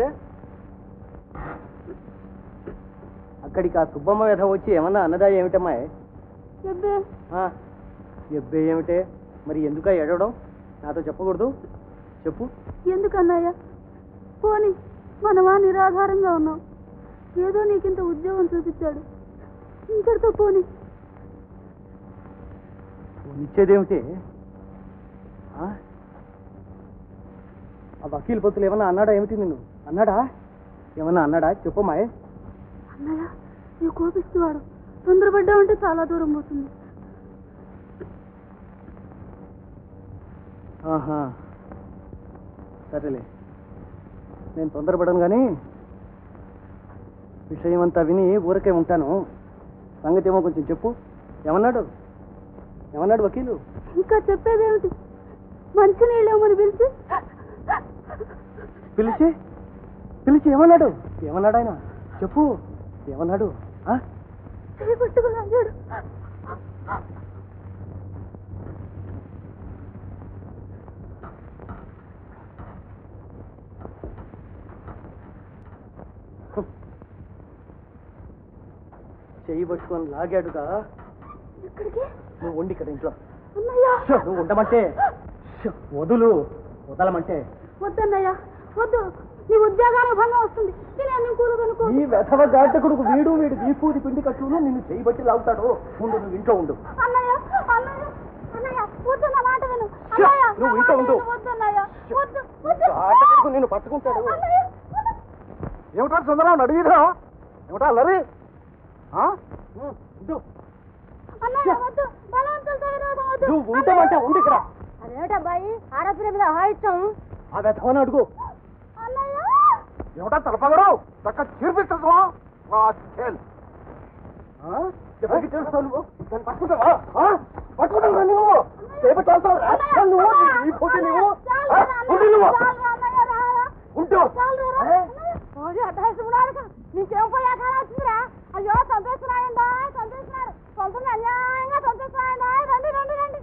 అక్కడికి ఆ సుబ్బమ్మ వ్యధ వచ్చి ఏమన్నా అన్నదా ఏమిటమ్మాయి చెప్పే ఆ, ఎబ్బే ఏమిటే మరి ఎందుక ఏడవడం నాతో చెప్పకూడదు చెప్పు ఎందుకన్నయ్య పోని మనమా నిరాధారంగా ఉన్నాం ఏదో నీకింత ఉద్యోగం చూపించాడు ఇంతటితో పోని ఇచ్చేదేమిటి ఆ? ఆ వకీల్ పొత్తులు ఏమన్నా అన్నాడా ఏమిటి నిన్ను అన్నాడా ఏమన్నా అన్నాడా చెప్పమ్మాయ్ అన్నయ్య ఈ కోపిస్తువాడు తొందరపడ్డామంటే చాలా దూరం పోతుంది ఆహా సరేలే నేను తొందరపడను కానీ విషయం అంతా విని ఊరకే ఉంటాను సంగతి ఏమో కొంచెం చెప్పు ఏమన్నాడు ఏమన్నాడు వకీలు ఇంకా చెప్పేదేమిటి మంచి నీళ్ళేమని పిలిచి పిలిచి పిలిచి ఏమన్నాడు ఏమన్నాడు ఆయన చెప్పు ఏమన్నాడు ఆ? చేయి పట్టుకుని అన్నాడు చెయ్యి పట్టుకొని లాగాడుగా ఎక్కడికి నువ్వు ఉండి ఇక్కడ ఇంట్లో అన్నయ్య షో, నువ్వు ఉండమంటే షో, వదులు వదలమంటే వద్దన్నయ్య వద్దు నీ ఉద్యోగానికి భంగం వస్తుంది నేను అన్ని కూలు కనుకో ఈ వెధవ గాంటకుడుకు వీడు వీడు దీపూది పిండి కట్టును నిన్ను చేయి బట్టి లాగుతాడు ఉండు నువ్వు ఇంట్లో ఉండు అన్నయ్య అన్నయ్య అన్నయ్య వద్దు నా మాట విను షో, అన్నయ్య నువ్వు నా ఇంట్లో మాట ఉండు. విను, వద్దు అన్నయ్య వద్దు వద్దు ఆటకుడుకు నిన్ను పట్టుకుంటాడు అన్నయ్య ఏమిటా సుందరం అడిగిరా ఏమిటా అల్లరి ఆ? ఉం, ఉండు. అన్నయ్య వద్దు బలవంతులతో విరోధం వద్దు నువ్వు ఉండమంటే ఉండు ఇక్కడ అదేమిటబ్బాయి ఆడపిల్ల మీద హాయిస్తాం ఆ వెధవని అడుగు అన్నయ్య ఏమిటా తలపగరు చక్క చీర్పిస్తా ఎవరికి తెలుస్తావు నువ్వు దాన్ని పట్టుకుంటావా ఆ? పట్టుకుంటావా నువ్వు చేపట్టి వెళ్తావు రా. నువ్వు నీ పోటీ నువ్వు ఆ? ఉండు నువ్వు ఉండు ఏ? అడ్డేసుకున్నాడు నీకేం పోయా కాలం వచ్చిందిరా అయ్యో చంపేస్తున్నాడండా చంపేస్తున్నాడు పంపులు అన్యాయంగా చంపేస్తున్నాడండా రండి రండి రండి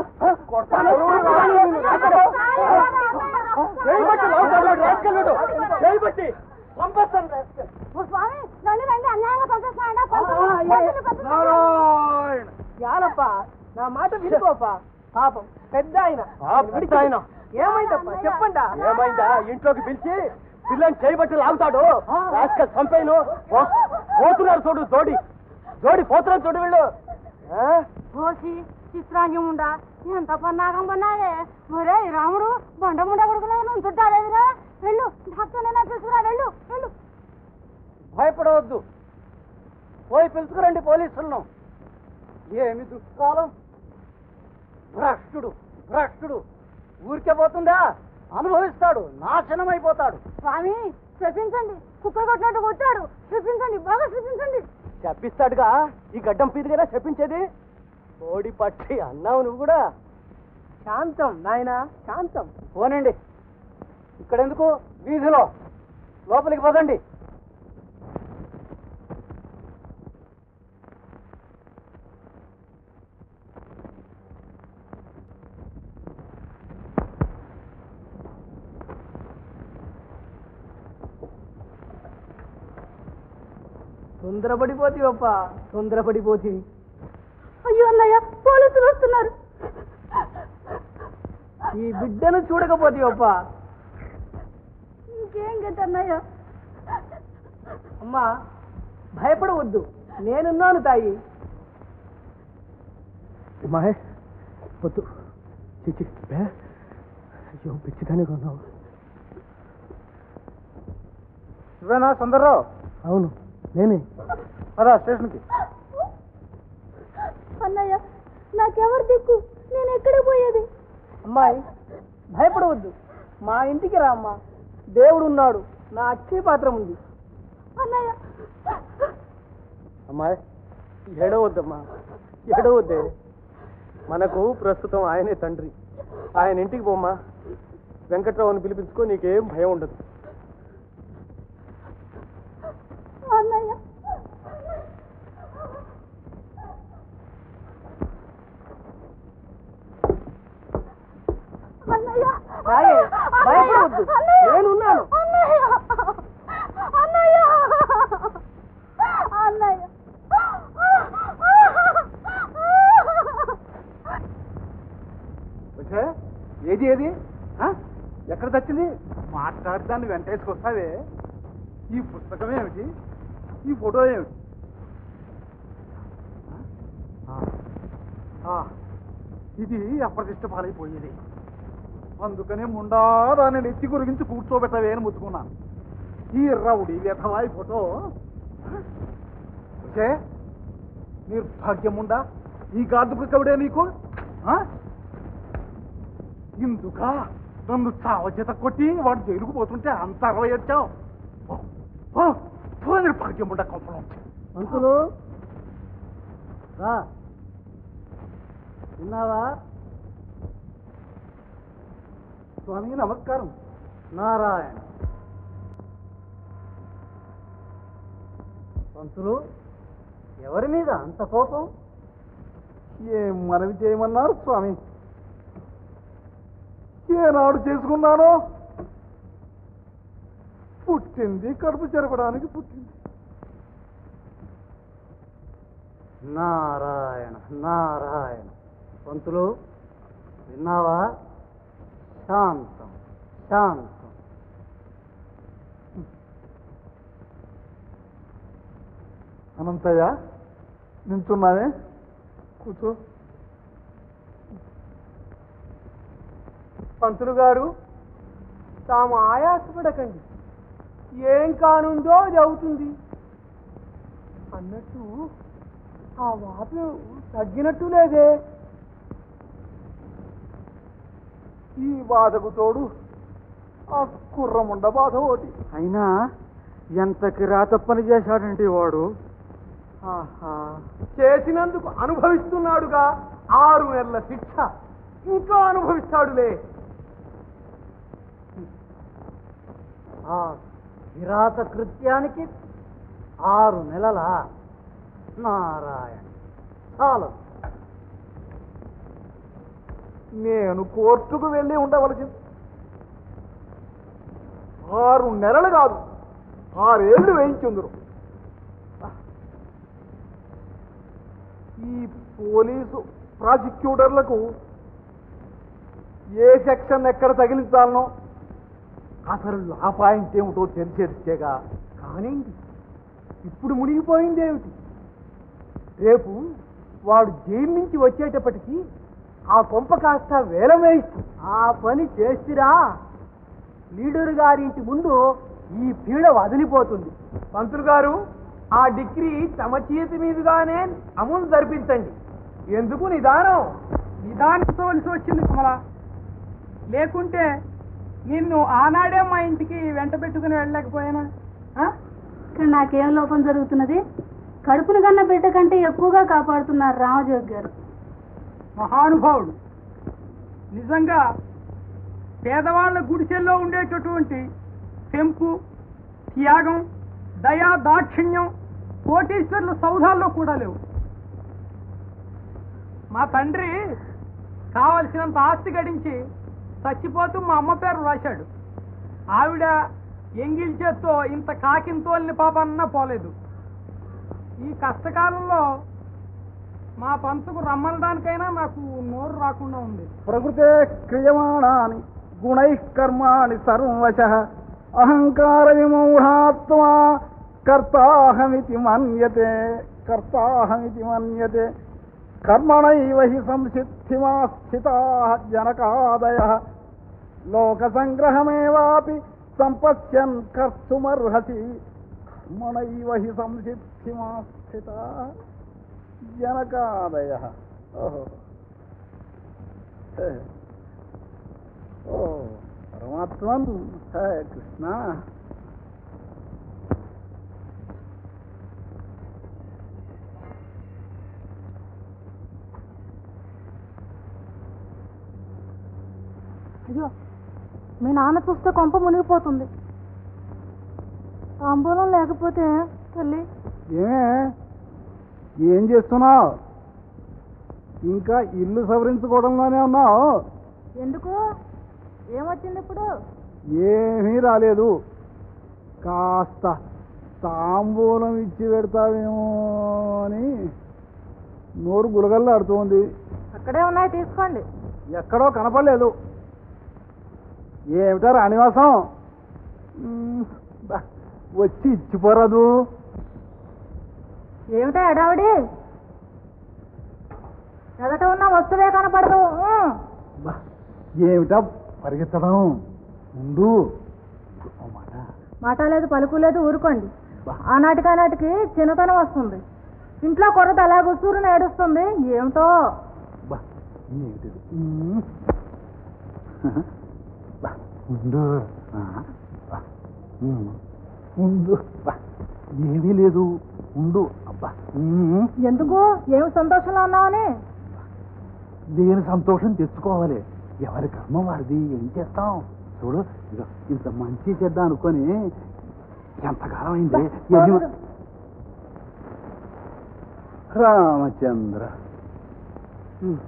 ఓ స్వామి రండి రండి అన్యాయంగా చంపేస్తున్నాడండా పంపులు పంపులు యాలప్ప నా మాట వినుకోపా పాపం పెద్ద ఆయన ఆయన ఏమైందప్పా చెప్పండా ఏమైందా ఇంట్లోకి పిలిచి పిల్లని చేయబట్టి లాగుతాడు రాస్కల్ చంపేను పోతున్నారు చూడు జోడి జోడి పోతున్నారు చూడు వీళ్ళు ఆ? ఓసి చిత్రాంగి ఉండా ఎంత పన్నాగం పన్నాదే ఒరే రాముడు బండ ముండ కొడుకునే నుంచుంటాడేదిరా వెళ్ళు డాక్టర్ తీసుకురా వెళ్ళు వెళ్ళు భయపడవద్దు పోయి పిలుచుకురండి పోలీసులను ఏమి దుష్కాలం భ్రష్టుడు భ్రష్టుడు ఊరికే పోతుందా అనుభవిస్తాడు నాశనం అయిపోతాడు స్వామి చెప్పించండి కుక్కలు కొట్టినట్టు కొట్టాడు చెప్పించండి బాగా చెప్పించండి చెప్పిస్తాడుగా ఈ గడ్డం పీదిగా చెప్పించేది కోడి పట్టి అన్నావు నువ్వు కూడా శాంతం నాయన శాంతం పోనండి ఇక్కడెందుకు వీధిలో లోపలికి పదండి తొందరపడిపోతీవప్ప తొందరపడిపోతీవి అయ్యో అన్నయ్య పోలీసులు వస్తున్నారు ఈ బిడ్డను చూడకపోతీవప్ప ఇంకేం గతి అన్నయ్య అమ్మా భయపడవద్దు నేనున్నాను తాయి మహే వద్దు చిచి బే అయ్యో పిచ్చిదాని కొన్నావు నువ్వేనా సుందర్రావు అవును నేనే అదా స్టేషన్కి అన్నయ్య నాకెవరు దిక్కు నేను ఎక్కడ పోయేది అమ్మాయి భయపడవద్దు మా ఇంటికి రా అమ్మా దేవుడు ఉన్నాడు నా అక్షయ పాత్రం ఉంది అన్నయ్య అమ్మాయి ఏడవద్దమ్మా ఏడవద్దే మనకు ప్రస్తుతం ఆయనే తండ్రి ఆయన ఇంటికి పోమ్మా వెంకట్రావుని పిలిపించుకో నీకేం భయం ఉండదు అన్నయ్య అన్నయ్య రాయే, భయపడవద్దు. నేనున్నాను. అన్నయ్య అన్నయ్య అన్నయ్య వచ్చే ఏది ఏది ఆ? ఎక్కడ తెచ్చింది మాట్లాడదాన్ని వెంటేసుకొస్తావే ఈ పుస్తకం ఏమిటి ఈ ఫోటో ఏమిటి ఆ? ఆ, ఇది అప్రతిష్ట పాలైపోయేది అందుకనే ముండా దాన్ని ఎత్తి గురించి కూర్చోబెట్టవే అని ముచ్చుకున్నాను ఈ రౌడీ వ్యథవాయి ఫోటో వచ్చే నిర్భాగ్యముండా ఈ గార్డు కవిడే నీకు ఆ? ఇందుక నన్ను చావచేత కొట్టి వాడు జైలుకు పోతుంటే అంత అరవై ఏడ్చావు నిర్భాగ్యం ఉండ కొంపలం అంకులు రా విన్నావా స్వామి నమస్కారం నారాయణ పంతులు ఎవరి మీద అంత కోపం ఏం మనవి చేయమన్నారు స్వామి ఏనాడు చేసుకున్నానో పుట్టింది కడుపు చెరపడానికి పుట్టింది నారాయణ నారాయణ పంతులు విన్నావా శాంతం శాంతం అనంతయ్య నించున్నావే కూర్చో పంతులు గారు తాము ఆయాసపడకండి ఏం కానుందో అది అవుతుంది అన్నట్టు ఆ వాపు తగ్గినట్టు లేదే ఈ బాధకు తోడు ఆ కుర్రముండ బాధ ఒకటి అయినా ఎంతకి రాతప్పని చేశాడంటే వాడు ఆహా చేసినందుకు అనుభవిస్తున్నాడుగా ఆరు నెలల శిక్ష ఇంకా అనుభవిస్తాడులే ఆ విరాత కృత్యానికి ఆరు నెలల నారాయణ చాలు నేను కోర్టుకు వెళ్ళి ఉండవలసింది ఆరు నెలలు కాదు ఆరేళ్లు వేయించుందరు ఈ పోలీసు ప్రాసిక్యూటర్లకు ఏ సెక్షన్ ఎక్కడ తగిలించాలనో అసలు లా పాయింట్ ఏమిటో తెలిసేదిస్తేగా కానీ ఇప్పుడు మునిగిపోయింది ఏమిటి రేపు వాడు జైలు నుంచి వచ్చేటప్పటికి ఆ కొంప కాస్త వేలం వేయిస్తూ ఆ పని చేసిరా లీడర్ గారింటి ముందు ఈ పీడ వదిలిపోతుంది పంతులు గారు ఆ డిగ్రీ తమ చేతి మీదుగానే అమలు జరిపించండి ఎందుకు నిదానం నిదానించవలసి వచ్చింది కమల లేకుంటే నిన్ను ఆనాడే మా ఇంటికి వెంట పెట్టుకుని వెళ్ళలేకపోయానా ఆ? ఇక్కడ నాకేం లోపం జరుగుతున్నది కడుపును కన్న బిడ్డ కంటే ఎక్కువగా కాపాడుతున్నారు రామజోగి గారు మహానుభావుడు నిజంగా పేదవాళ్ళ గుడిసెల్లో ఉండేటటువంటి పెంపు త్యాగం దయా దాక్షిణ్యం కోటీశ్వర్ల సౌధాల్లో కూడా లేవు మా తండ్రి కావలసినంత ఆస్తి గడించి చచ్చిపోతూ మా అమ్మ పేరు రాశాడు ఆవిడ ఎంగిల్ చేత్తో ఇంత కాకింతోల్ని పాపన్న పోలేదు ఈ కష్టకాలంలో మా పంతుకు రమ్మనడానికైనా నాకు నోరు రాకుండా ఉంది ప్రకృతే క్రియమాణాని గుణై కర్మాణి సర్వశ అహంకార విమూఢాత్మా కర్తాహమితి మన్యతే కర్తాహమితి మన్యతే కర్మణైవ హి సంసిద్ధిమా స్థితా జనకాదయ లోక సంగ్రహమేవాపి సంపశ్యన్ కర్తుమర్హసి కర్మణైవ హి సంసిద్ధిమా స్థితా జనకాదయ ఓహో హే. ఓ పరమాత్మన్ హే కృష్ణ అయ్యో మీ నాన్న చూస్తే కొంప మునిగిపోతుంది తాంబూలం లేకపోతే తల్లి ఏమే ఏం చేస్తున్నావు ఇంకా ఇల్లు సవరించుకోవడంలోనే ఉన్నావు ఎందుకు ఏమొచ్చింది ఇప్పుడు ఏమీ రాలేదు కాస్త తాంబూలం ఇచ్చి పెడతావేమో అని నోరు గులగల్లాడుతోంది అక్కడే ఉన్నాయి తీసుకోండి ఎక్కడో కనపడలేదు ఏమిటా రాణివాసం మ్, బా, వచ్చి ఇచ్చిపోరాదు ఏమిటా ఎడావిడి ఎదట ఉన్న వస్తువే కనపడదు ఊ. బా, ఏమిటా పరిగెత్తడం ఉండు ఓ మాట మాట లేదు పలుకు లేదు ఊరుకోండి ఆనాటికి ఆనాటికి చిన్నతనం వస్తుంది ఇంట్లో కొరత అలా గుసూరుని ఏడుస్తుంది ఏమిటో బా ఏమిటిది మ్. బా, ఉండు ఆ, బా, మ్. ఉండు బా, ఏమీ లేదు ఉండు అబ్బా మ్. ఎందుకు ఏమి సంతోషంలో ఉన్నావని దేని సంతోషం తెచ్చుకోవాలి ఎవరి కర్మ వారిది ఏం చేస్తాం చూడు ఇదిగో ఇంత మంచి చేద్దాం అనుకొని ఎంతకాలం అయింది ఎన్ని- రామచంద్ర హ్మ్.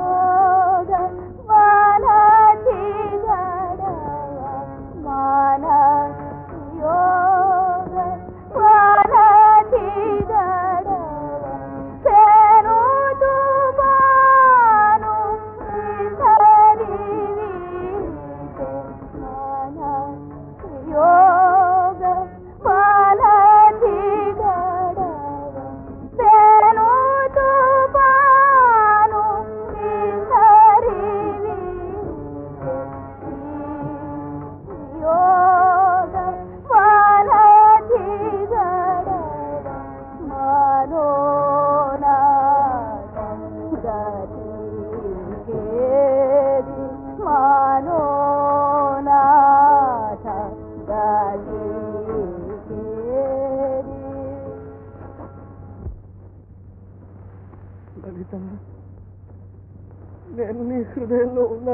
మాన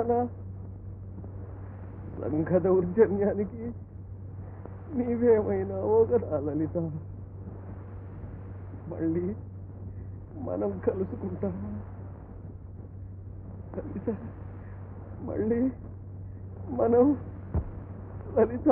నానా సంఘ దౌర్జన్యానికి నీవేమైనావో కదా లలిత మళ్ళీ మనం కలుసుకుంటాం లలిత మళ్ళీ మనం లలిత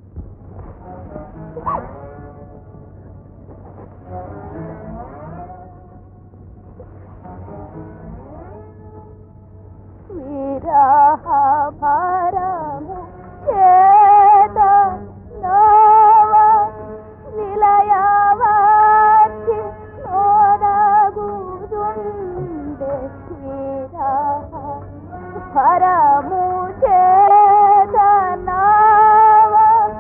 విరహభరము చేత నవ నిలయవాచి నోరగుదుండే విరహ భరము చేత నవ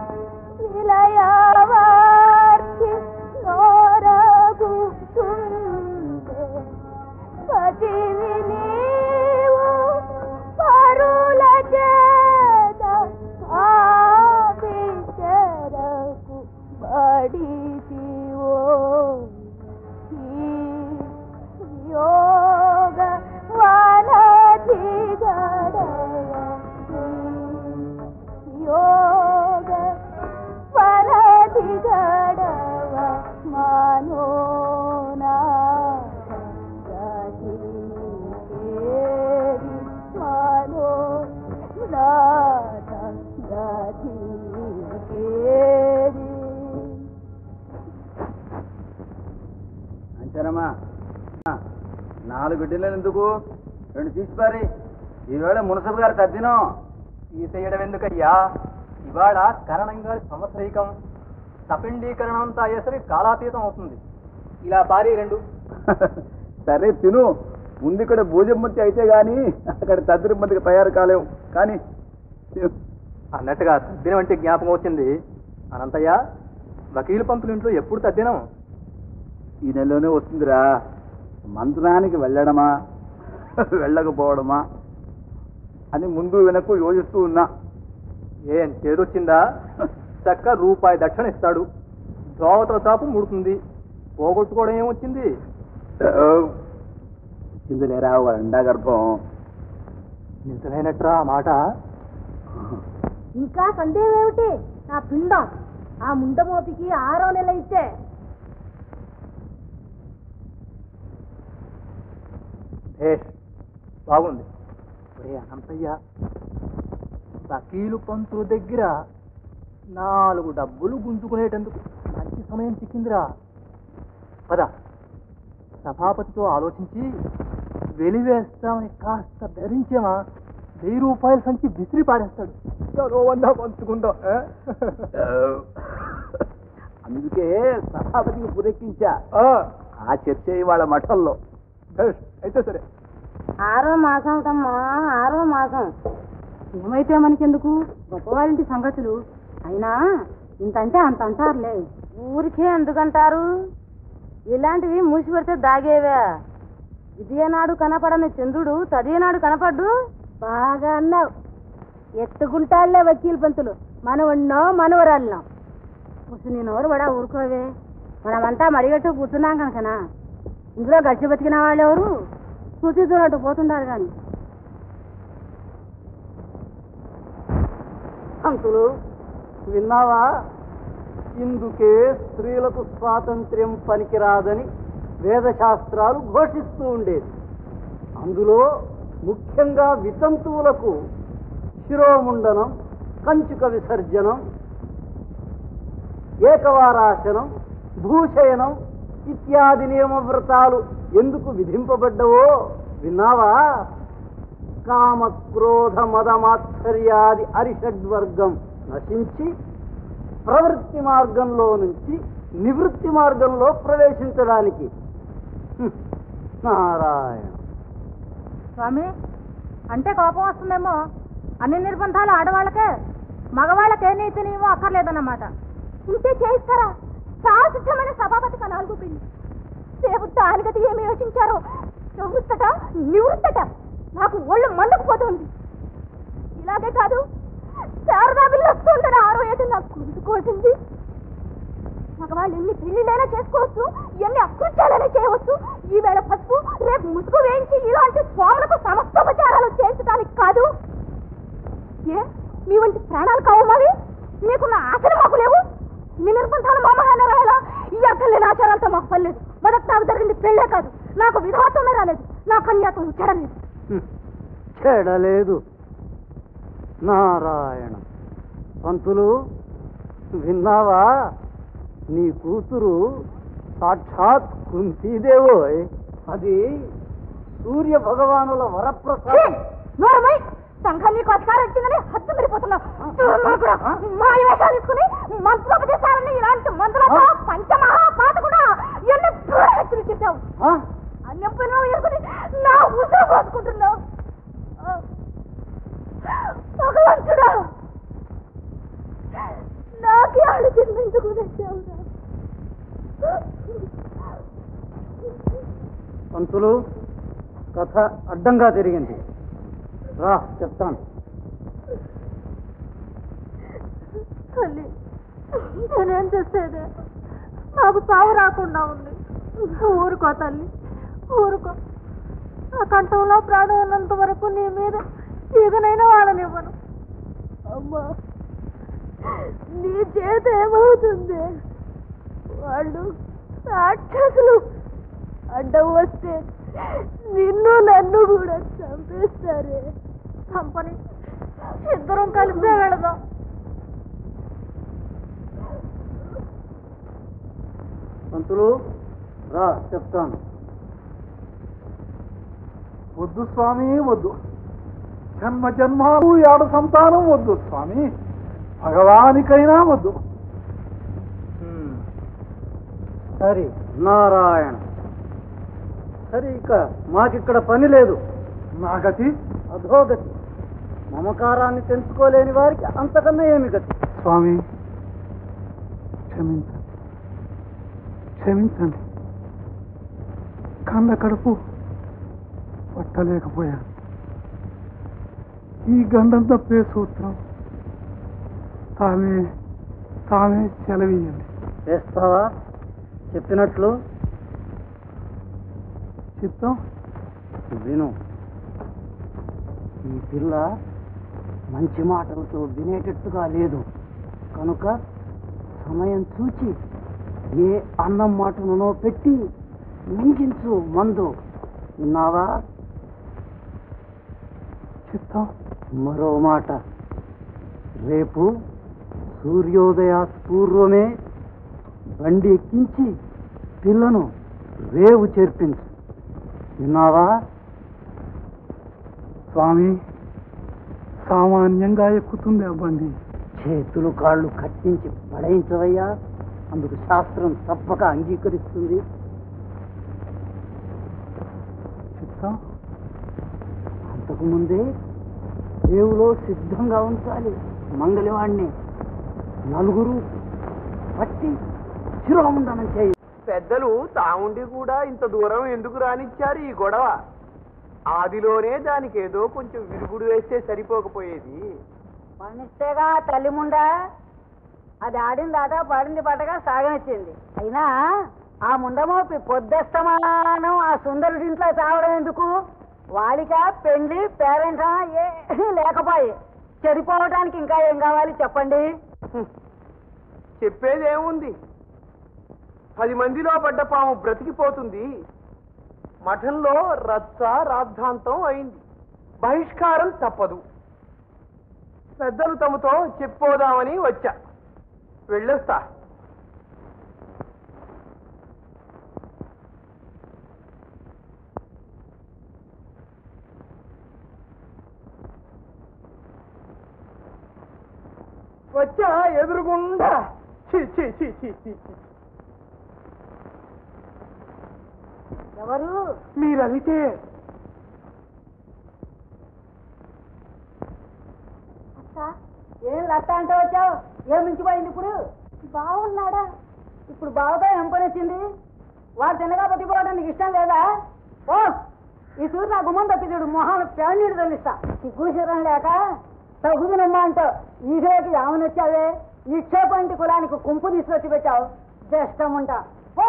నిలయవాచి నోరగుదుండే పతివి నీవు పరుల చేత ఆవిచరకు బడితివో ఈ యోగ వనధి గడయ యోగ వనధి గడవ మనోనా అంతేనమ్మా నాలుగు గిడ్డలు ఎందుకు రెండు తీసిపారి ఈవేళ మునసబు గారు తద్దినం తీసేయడం ఎందుకయ్యా ఇవాళ కరణం గారి సంవత్సరీకం సపిండీకరణం అంతా అయ్యేసరికి కాలాతీతం అవుతుంది ఇలా పారి రెండు సరే తిను ముందు ఇక్కడ భోజమ్మతి అయితే గాని అక్కడ తద్దిరిమ్మతికి తయారు కాలేవు కానీ తిను. అన్నట్టుగా తద్దినం అంటే జ్ఞాపకం వచ్చింది అనంతయ్య వకీలు పంతులు ఇంట్లో ఎప్పుడు తద్దినం ఈ నెలలోనే వస్తుందిరా మంత్రానికి వెళ్ళడమా వెళ్ళకపోవడమా అని ముందు వెనక్కు యోచిస్తూ ఉన్నా ఏం చేదొచ్చిందా చక్క రూపాయి దక్షిణ ఇస్తాడు దోవతల చాపు ముడుతుంది పోగొట్టుకోవడం ఏమొచ్చింది ఇందులేరా ఎండా గర్భం నిజమైనట్రా ఆ మాట ఇంకా సందేహం ఏమిటి నా పిండం ఆ ముండమోపికి ఆరో నెల ఇచ్చే భేష్ బాగుంది ఒరే అనంతయ్య వకీలు పంతుల దగ్గర నాలుగు డబ్బులు గుంజుకునేటందుకు మంచి సమయం చిక్కిందిరా పద సభాపతితో ఆలోచించి వెలివేస్తామని కాస్త బెదిరించామా వెయ్యి రూపాయల సంచి విసిరి పారేస్తాడు ఎవరో వందా పంచుకుందాం ఆ? అందుకే సభాపతికి పురెక్కించా ఆ చర్చ ఇవాళ మఠంలో భేష్ అయితే సరే ఆరో మాసం తమ్మా ఆరో మాసం ఏమైతే మనకెందుకు గొప్పవారింటి సంగతులు అయినా ఇంత అంటే అంత అంటారులే ఊరికే ఎందుకంటారు ఇలాంటివి మూసి పెడితే దాగేవే ఇదేనాడు కనపడని చంద్రుడు తదియనాడు కనపడ్డు బాగా అన్నావు ఎత్తుకుంటాళ్లే వకీల్ పంతులు మనవన్నో మనవరాళ్ళనో ముసు నీ నోరు పడా ఊరుకోవే మనమంతా మడిగట్టు కూర్చున్నాం కనుకనా ఇందులో గడిచి బతికిన వాళ్ళు ఎవరు చూసి చూడట్టు పోతుండారు కానీ అంకులు విన్నావా ఇందుకే స్త్రీలకు స్వాతంత్ర్యం పనికిరాదని వేదశాస్త్రాలు ఘోషిస్తూ ఉండేది అందులో ముఖ్యంగా వితంతువులకు శిరోముండనం కంచుక విసర్జనం ఏకవారాసనం భూషయనం ఇత్యాది నియమ వ్రతాలు ఎందుకు విధింపబడ్డవో విన్నావా కామ క్రోధ మదమాత్సర్యాది అరిషడ్వర్గం నశించి ప్రవృత్తి మార్గంలో నుంచి నివృత్తి మార్గంలో ప్రవేశించడానికి హ్మ్. నారాయణ స్వామి అంటే కోపం వస్తుందేమో అన్ని నిర్బంధాలు ఆడవాళ్ళకే మగవాళ్ళకే నీతి నియమో అక్కర్లేదన్నమాట ఉంటే చేయిస్తారా సాహసిద్ధమైన సభాపతికి నాలుగు పెళ్లి రేపు దానికటి ఏమి యోచించారో నివృత్తట నివృత్తట నాకు ఒళ్ళు మండుకుపోతుంది ఇలాగే కాదు శారదా బిల్లు వస్తుందని ఆరో ఏడు నాకు గుండు కోసింది మగవాళ్ళు ఎన్ని పెళ్లిళ్ళైనా చేసుకోవచ్చు ఎన్ని అకృత్యాలైనా చేయవచ్చు ఈవేళ పసుపు రేపు ముసుగు వేయించి ఇలాంటి స్వాములకు సమస్తోపచారాలు చేయించడానికి కాదు మీకున్న ఆశలు మాకు లేవు మీ నిర్బంధాలు మా మహానరాయలా ఈ అర్థం లేని ఆచారాలతో మాకు పర్లేదు మొదట నాకు జరిగింది పెళ్ళే కాదు నాకు విధవత్వమే రాలేదు నా కన్యాత్వం చెడలేదు చెడలేదు నారాయణ పంతులు విన్నావా నీ కూతురు సాక్షాత్ కుంతీదేవోయ్ అది సూర్య భగవానుల వరప్రసాదం నోరమై సంఘం నీకు అధికారం ఇచ్చిందని హద్దు మీరిపోతున్నావు దుర్మార్గుడా, మాయ వేషాలు తీసుకుని మంత్రోపదేశాలని ఇలాంటి మందులతో పంచమహా పాత కూడా ఎన్ని దూర హత్యలు చేశావు ఆ? అన్యం పిల్లలు ఎరుకుని నా ఉసురు పోసుకుంటున్నావు ఆ, భగవంతుడా నాకే ఆడు జన్మించుకు తెచ్చావురా పంతులు కథ అడ్డంగా తిరిగింది రా చెప్తాను తల్లి నేనేం చేసేదే నాకు సావు రాకుండా ఉంది ఊరుకో తల్లి ఊరుకో ఆ కంఠంలో ప్రాణం ఉన్నంత వరకు నీ మీద ఈగనైనా వాడనివ్వను అమ్మా నీ చేత ఏమవుతుంది వాళ్ళు రాక్షసులు అడ్డం వస్తే నిన్ను నన్ను కూడా చంపేస్తారే చంపని ఇద్దరం కలిసే వెళదాం పంతులు రా చెప్తాను వద్దు స్వామి వద్దు జన్మ జన్మాలు ఏడ సంతానం వద్దు స్వామి భగవానికైనా వద్దు సరే నారాయణ సరే ఇక మాకిక్కడ పని లేదు నా గతి అధోగతి మమకారాన్ని తెలుసుకోలేని వారికి అంతకన్నా ఏమి గతి స్వామి క్షమించండి క్షమించండి కన్న కడుపు పట్టలేకపోయాను ఈ గండం తప్పే సూత్రం తామే తామే సెలవీయండి చేస్తావా చెప్పినట్లు చిత్తం విను ఈ పిల్ల మంచి మాటలతో వినేటట్టుగా లేదు కనుక సమయం చూచి ఏ అన్నం మాటనునో పెట్టి మింగించు మందు విన్నావా చిత్తం మరో మాట రేపు సూర్యోదయ పూర్వమే బండి ఎక్కించి పిల్లను రేవు చేర్పించు విన్నావా స్వామి సామాన్యంగా ఎక్కుతుంది ఆ బండి చేతులు కాళ్ళు కట్టించి పడయించవయ్యా అందుకు శాస్త్రం తప్పక అంగీకరిస్తుంది చిత్తం అంతకు ముందే రేవులో సిద్ధంగా ఉంచాలి మంగళవాణ్ణి నలుగురు పట్టి శిరోముండనం చేయి పెద్దలు తాముండి కూడా ఇంత దూరం ఎందుకు రానిచ్చారు ఈ గొడవ ఆదిలోనే దానికి ఏదో కొంచెం విరుగుడు వేస్తే సరిపోకపోయేది పనిస్తేగా తల్లి ముండా అది ఆడింది ఆట పడింది పట్టగా సాగనిచ్చింది అయినా ఆ ముండమోపి పొద్దస్తమానం ఆ సుందరుడింట్లో చావడం ఎందుకు వాడిక పెండ్లి పేరెంట్స్ ఏ లేకపోయి చెడిపోవడానికి ఇంకా ఏం కావాలి చెప్పండి చెప్పేదేముంది పది మందిలో పడ్డ పాము బ్రతికిపోతుంది మఠంలో రచ్చ రాద్ధాంతం అయింది బహిష్కారం తప్పదు పెద్దలు తమతో చెప్పోదామని వచ్చా వెళ్ళొస్తా వచ్చా ఎదురుగుండా ఛీ, ఛీ, ఛీ, ఛీ, ఛీ, ఛీ. ఎవరు మీరలితే ఏం లత్త అంటే వచ్చావు ఏం మించిపోయింది ఇప్పుడు బాగున్నాడా ఇప్పుడు బావతో ఏం పని వచ్చింది వాడు తిన్నగా బతికిపోవడం నీకు ఇష్టం లేదా ఓ ఈ సూర్యు నా గుమ్మం తప్పి చూడు మొహం పేణీడు తల్లిస్తా సిగ్గుశరం లేక తగుదునమ్మా అంటావు ఈగలోకి యామనొచ్చావే నిక్షేపంటి కులానికి కుంపు తీసుకొచ్చి పెట్టావు జష్టం ఉంటా ఓ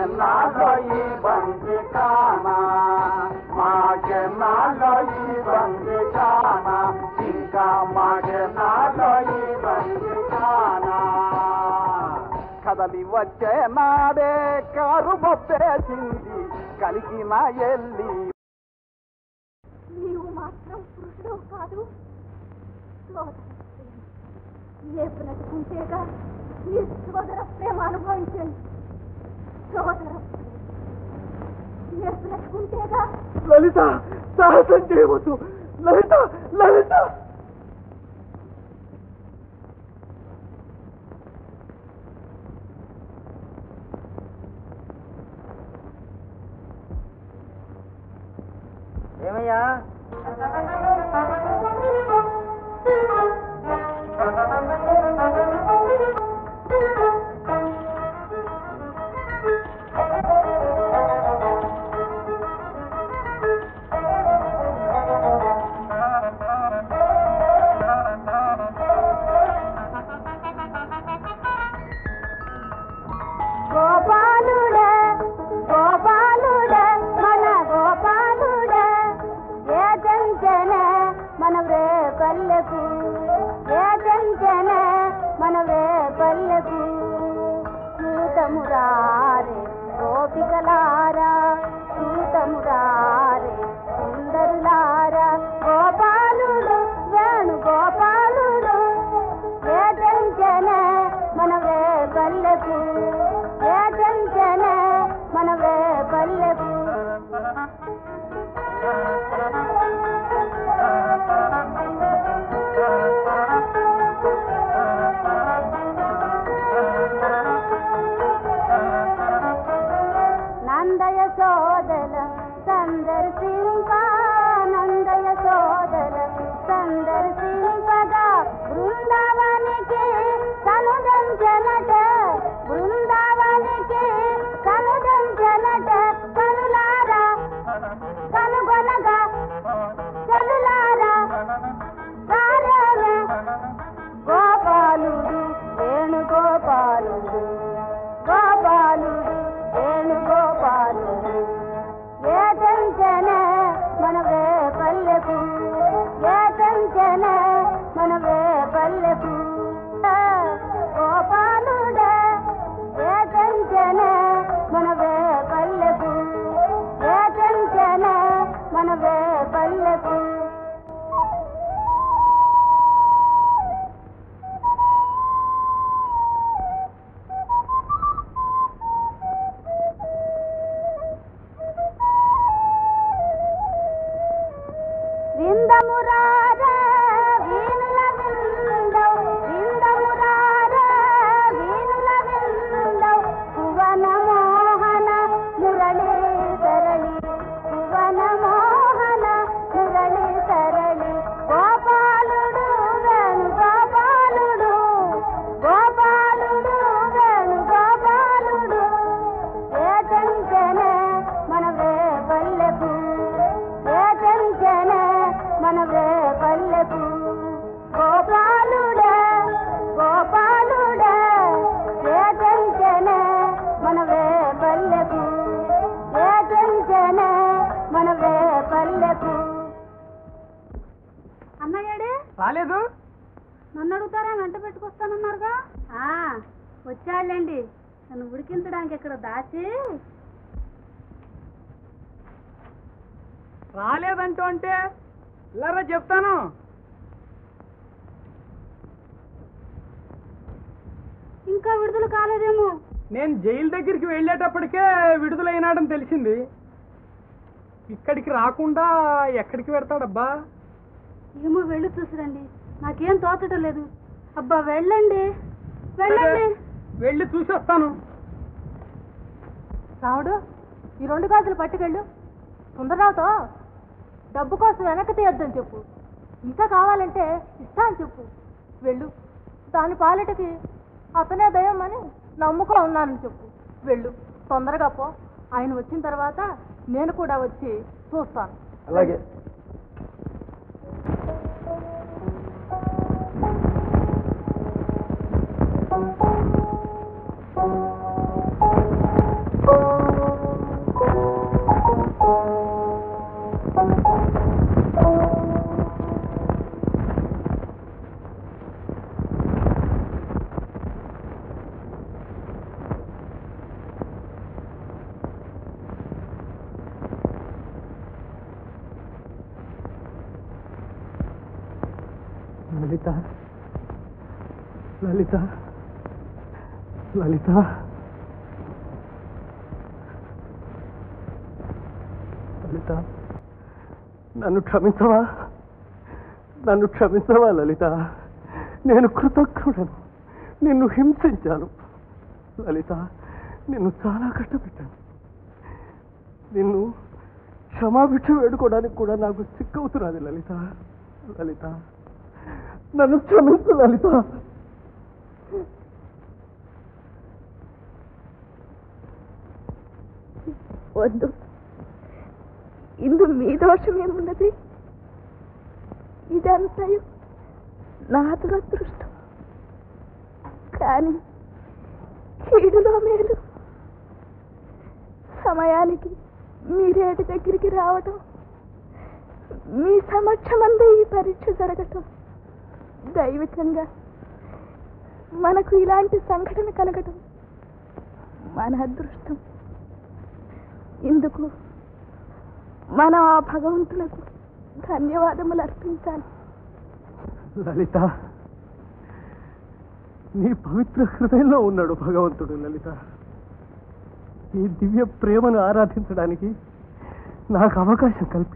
మాకెన్నాళ్ళో ఈ బంది కానా మాకెన్నాళ్ళో ఈ బంది కానా ఇంకా మాకెన్నాళ్ళో ఈ బంది కానా కదలి వచ్చే నాడే కారు బొబ్బేసింది కలిగిన ఎల్లి నీవు మాత్రం పురుషుడు కాదు సోదర ప్రేమ. ఏ బ్రతుకుంటేగా నీ సోదర ప్రేమ అనుభవించండి సోదర ప్రేమ. ఏ బ్రతుకుంటేగా లలిత సాహసం చేయవద్దు లలిత లలిత ఏమయ్యా గోపాలుడా గోపాలుడా మన గోపాలుడా ఏ జంజన మన వే పల్లెకు ఏ జంజన మన వే పల్లెకు చూతమురారే గోపికలారా చూతమురారే సుందరులారా గోపాలుడు వేణు గోపాలుడు ఏ జంజన మన వే పల్లెకు ఏ జంజన మన వే పల్లెకు నందయ సోదల సందర్శింప నందయ సోదల సందర్శింపగా బృందావనికి తనుదంజనట బృందావనికి తనుదంజనట కనులారా కనుగొనగా చెలులారా రారేమే గోపాలుడు వేణుగోపాలుడు గోపాలుడు వేణుగోపాలుడు ఏ టెన్షన్ మన వే పల్లెకు ఏ టెన్షన్ మన వే పల్లెకు గోపాలుడే ఏ టెన్షన్ మన వే పల్లెకు ఏ టెన్షన్ మన వే పల్లెకు విందమురారా వీణుల విందౌ విందమురారా వీణుల విందౌ భువన మోహన మురళి సరళి భువన మోహన మురళి సరళి గోపాలుడు వేణు గోపాలుడు గోపాలుడు వేణు గోపాలుడు ఏ టెన్షన్ మన వే పల్లెకు ఏ టెన్షన్ మన వే పల్లెకు గోపాలుడా గోపాలుడా ఏ టెన్షన్ మన వే పల్లెకు ఏ టెన్షన్ మన వే పల్లెకు అన్నయ్యడే రాలేదు నన్ను అడుగుతారా వెంట పెట్టుకొస్తానన్నారుగా ఆ, వచ్చాడులేండి నన్ను ఉడికించడానికి ఇక్కడ దాచి రాలేదంటూ అంటే ఇలారా చెప్తాను ఇంకా విడుదల కాలేదేమో నేను జైలు దగ్గరికి వెళ్ళేటప్పటికే విడుదలైనాడని తెలిసింది ఇక్కడికి రాకుండా ఎక్కడికి పెడతాడబ్బా ఏమో వెళ్ళి చూసిరండి నాకేం తోచటం లేదు అబ్బా వెళ్ళండి వెళ్ళండి వెళ్ళి చూసి వస్తాను రాముడు ఈ రెండు గాజులు పట్టుకెళ్ళు సుందరరావుతో డబ్బు కోసం వెనక్కి తీయొద్దని చెప్పు ఇంకా కావాలంటే ఇస్తా అని చెప్పు వెళ్ళు దాని పాలిటకి అతనే దయం అని నమ్ముకో ఉన్నానని చెప్పు వెళ్ళు తొందరగా పో ఆయన వచ్చిన తర్వాత నేను కూడా వచ్చి చూస్తాను అలాగే ఆ లలిత లలిత లలిత లలిత నన్ను క్షమించవా నన్ను క్షమించవా లలిత నేను కృతజ్ఞుడను నిన్ను హింసించాను లలిత నిన్ను చాలా కష్టపెట్టాను నిన్ను క్షమాభిక్ష వేడుకోవడానికి కూడా నాకు సిక్కవుతున్నది లలిత లలిత నన్ను క్షమించు లలిత వద్దు ఇందు మీ దోషమేమున్నది ఇదంతయు నా దురదృష్టం కానీ కీడులో మేలు సమయానికి మీరేటి దగ్గరికి రావటం మీ సమక్షమందే ఈ పరీక్ష జరగటం దైవికంగా మనకు ఇలాంటి సంఘటన కలగటం మన అదృష్టం ఇందుకు మనం ఆ భగవంతులకు ధన్యవాదములు అర్పించాలి లలిత నీ పవిత్ర హృదయంలో ఉన్నాడు భగవంతుడు లలిత నీ దివ్య ప్రేమను ఆరాధించడానికి నాకు అవకాశం కల్పించాడు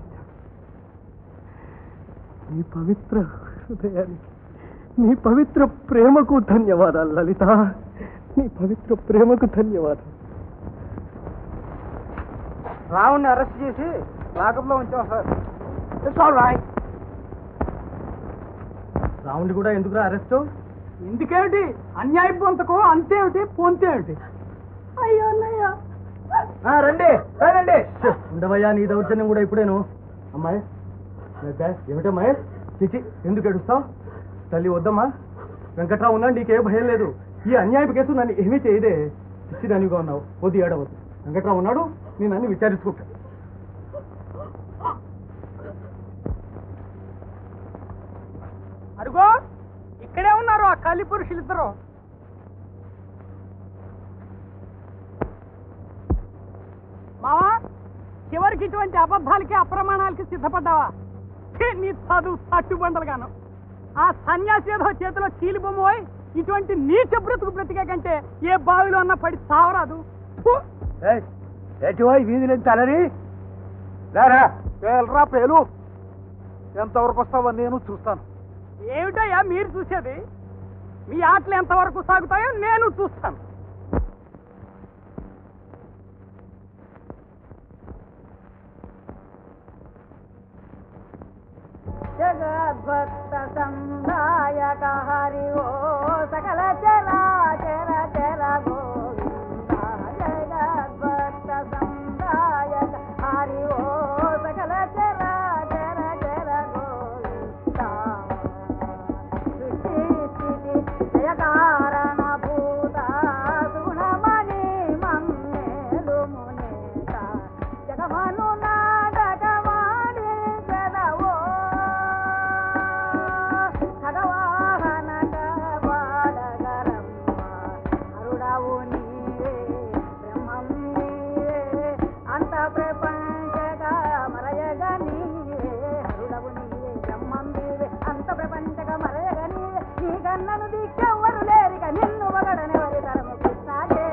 నీ పవిత్ర హృదయానికి నీ పవిత్ర ప్రేమకు ధన్యవాదాలు లలిత నీ పవిత్ర ప్రేమకు ధన్యవాదాలు రావుణ్ణి అరెస్ట్ చేసి లాకప్లో ఉంచాం సార్ ఇట్స్ ఆల్ రైట్ రావుండి కూడా ఎందుకురా అరెస్ట్ ఎందుకేమిటి అన్యాయ పొంతకు అంతేమిటి పొంతేమిటి అయ్యో అన్నయ్య రండి రండి ఉండవయ్యా నీ దౌర్జన్యం కూడా ఇప్పుడేను అమ్మాయి లడ్డా, ఏమిటమ్మాయి చిచి ఎందుకు ఏడుస్తావు తల్లి వద్దమ్మా వెంకట్రావు ఉన్నా నీకే భయం లేదు ఈ అన్యాయపు కేసు నన్ను ఏమీ చేయదే పిచ్చి దానిగా ఉన్నావు వద్దు ఏడవద్దు వెంకట్రావు ఉన్నాడు నేను అన్ని విచారించుకుంటా అరుగో ఇక్కడే ఉన్నారు ఆ కలి పురుషులిద్దరు మావా చివరికి ఇటువంటి అబద్ధాలకి అప్రమాణాలకి సిద్ధపడ్డావా ఛీ, నీ చదువు తట్టుబండలుగాను ఆ సన్యాసి ఏదో చేతిలో చీలి బొమ్మ పోయి ఇటువంటి నీచ బ్రతుకు బ్రతికే కంటే ఏ బావిలో అన్న పడి చావరాదు ఫు! ఏటివోయ్ వీధి తలని రారా పేలరా పేలు ఎంతవరకు వస్తావో నేను చూస్తాను ఏమిటయ్యా మీరు చూసేది మీ ఆటలు ఎంతవరకు సాగుతాయో నేను చూస్తాను జగద్భక్త సంధాయక హరి ఓ సకల చరా చర చర గోవింద జగద్భక్త సంధాయక హరి ఓ సకల చరా చర చర గోవింద సృష్టి స్థితి జయ కారణ భూత సుగుణమణి మమ్మేలు మునేత జగమను నాటకవాణి జనవో భగవాహనట బాడగరమ్మ అరుడవు నీవే బ్రహ్మం నీవే అంత ప్రపంచగా మరయగ నీవే అరుడవు నీవే బ్రహ్మం నీవే అంత ప్రపంచగా మరయగ నీవే నీ కన్నను దిక్కెవ్వరు లేరిక నిన్ను వగడనెవరి తరము కృష్ణ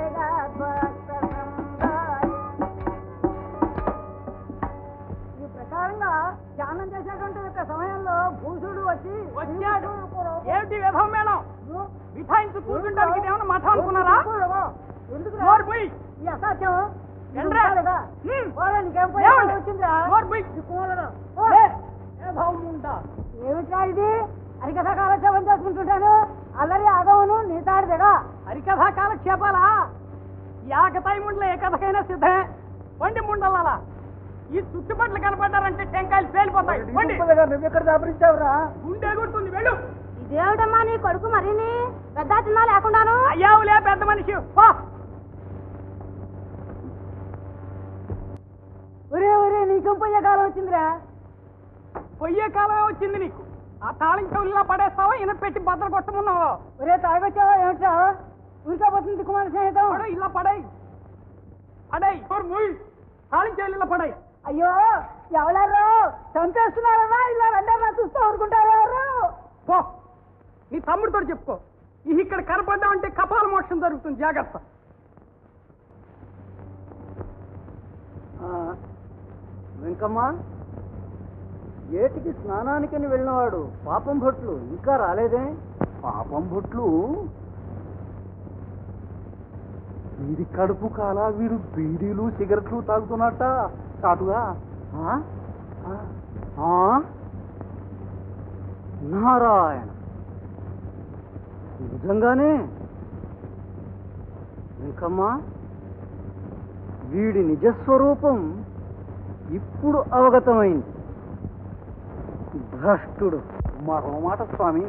ఈ ప్రకారంగా ధ్యానం చేసేటువంటి యొక్క సమయంలో భూషుడు వచ్చి వచ్చాడు ఏమిటి విధం మేడం మిఠాయించు కూర్చుంటానికి ఇదేమన్నా మఠం అనుకున్నారా ఎందుకు నోరు పోయి ఈ అసాధ్యం ఎండ్రా? హ్మ్. ఏమండి? నోరు పోయి. లే, విధం ఉంటా. ఏమిట్రా ఇది అరికథ కాలక్షేపం చేసుకుంటుంటాను అల్లరి ఆగమను నీతాడిదిగా హరికథా కాలక్షేపాలా యాకతాయి ముండ్ల ఏ కథకైనా సిద్ధమే వండి ముండలాలా ఈ చుట్టుపట్ల కనపడ్డారంటే టెంకాయలు పేలిపోతాయి వండి నువ్వు ఎక్కడ దాపరించావురా గుండె కొడుతుంది వెళ్ళు ఇదేమిటమ్మా నీ కొడుకు మరిని పెద్ద చిన్న లేకుండాను అయ్యావులే పెద్ద మనిషి పో ఒరే ఒరే నీకు పోయే కాలం వచ్చిందిరా పొయ్యే కాలమే వచ్చింది నీకు ఆ తాళం చెవుల్లో పడేస్తావా ఈయన పెట్టి భద్ర కొట్టమున్నావా ఒరే తాగొచ్చావా ఏమిట్రా ఉరికపోతుంది కుమార స్నేహితం పడై ఇలా పడై పడై ముయ్ తాళం చెవుల్లో పడై అయ్యో ఎవడారు చంపేస్తున్నారా ఇలా వెంటనే చూస్తూ ఊరుకుంటారు ఎవరు పో నీ తమ్ముడితో చెప్పుకో ఈ ఇక్కడ కనపడ్డావంటే కపాల మోక్షం జరుగుతుంది జాగ్రత్త ఆ, వెంకమ్మ ఏటికి స్నానానికని వెళ్ళినవాడు పాపం భట్లు ఇంకా రాలేదే పాపం బొట్లు వీడి కడుపు కాల వీడు బీడీలు సిగరెట్లు తాగుతున్నట్ట చాటుగా ఆ? ఆ? నారాయణ నిజంగానే వెంకమ్మ వీడి నిజస్వరూపం ఇప్పుడు అవగతమైంది భ్రష్టుడు మరో మాట స్వామి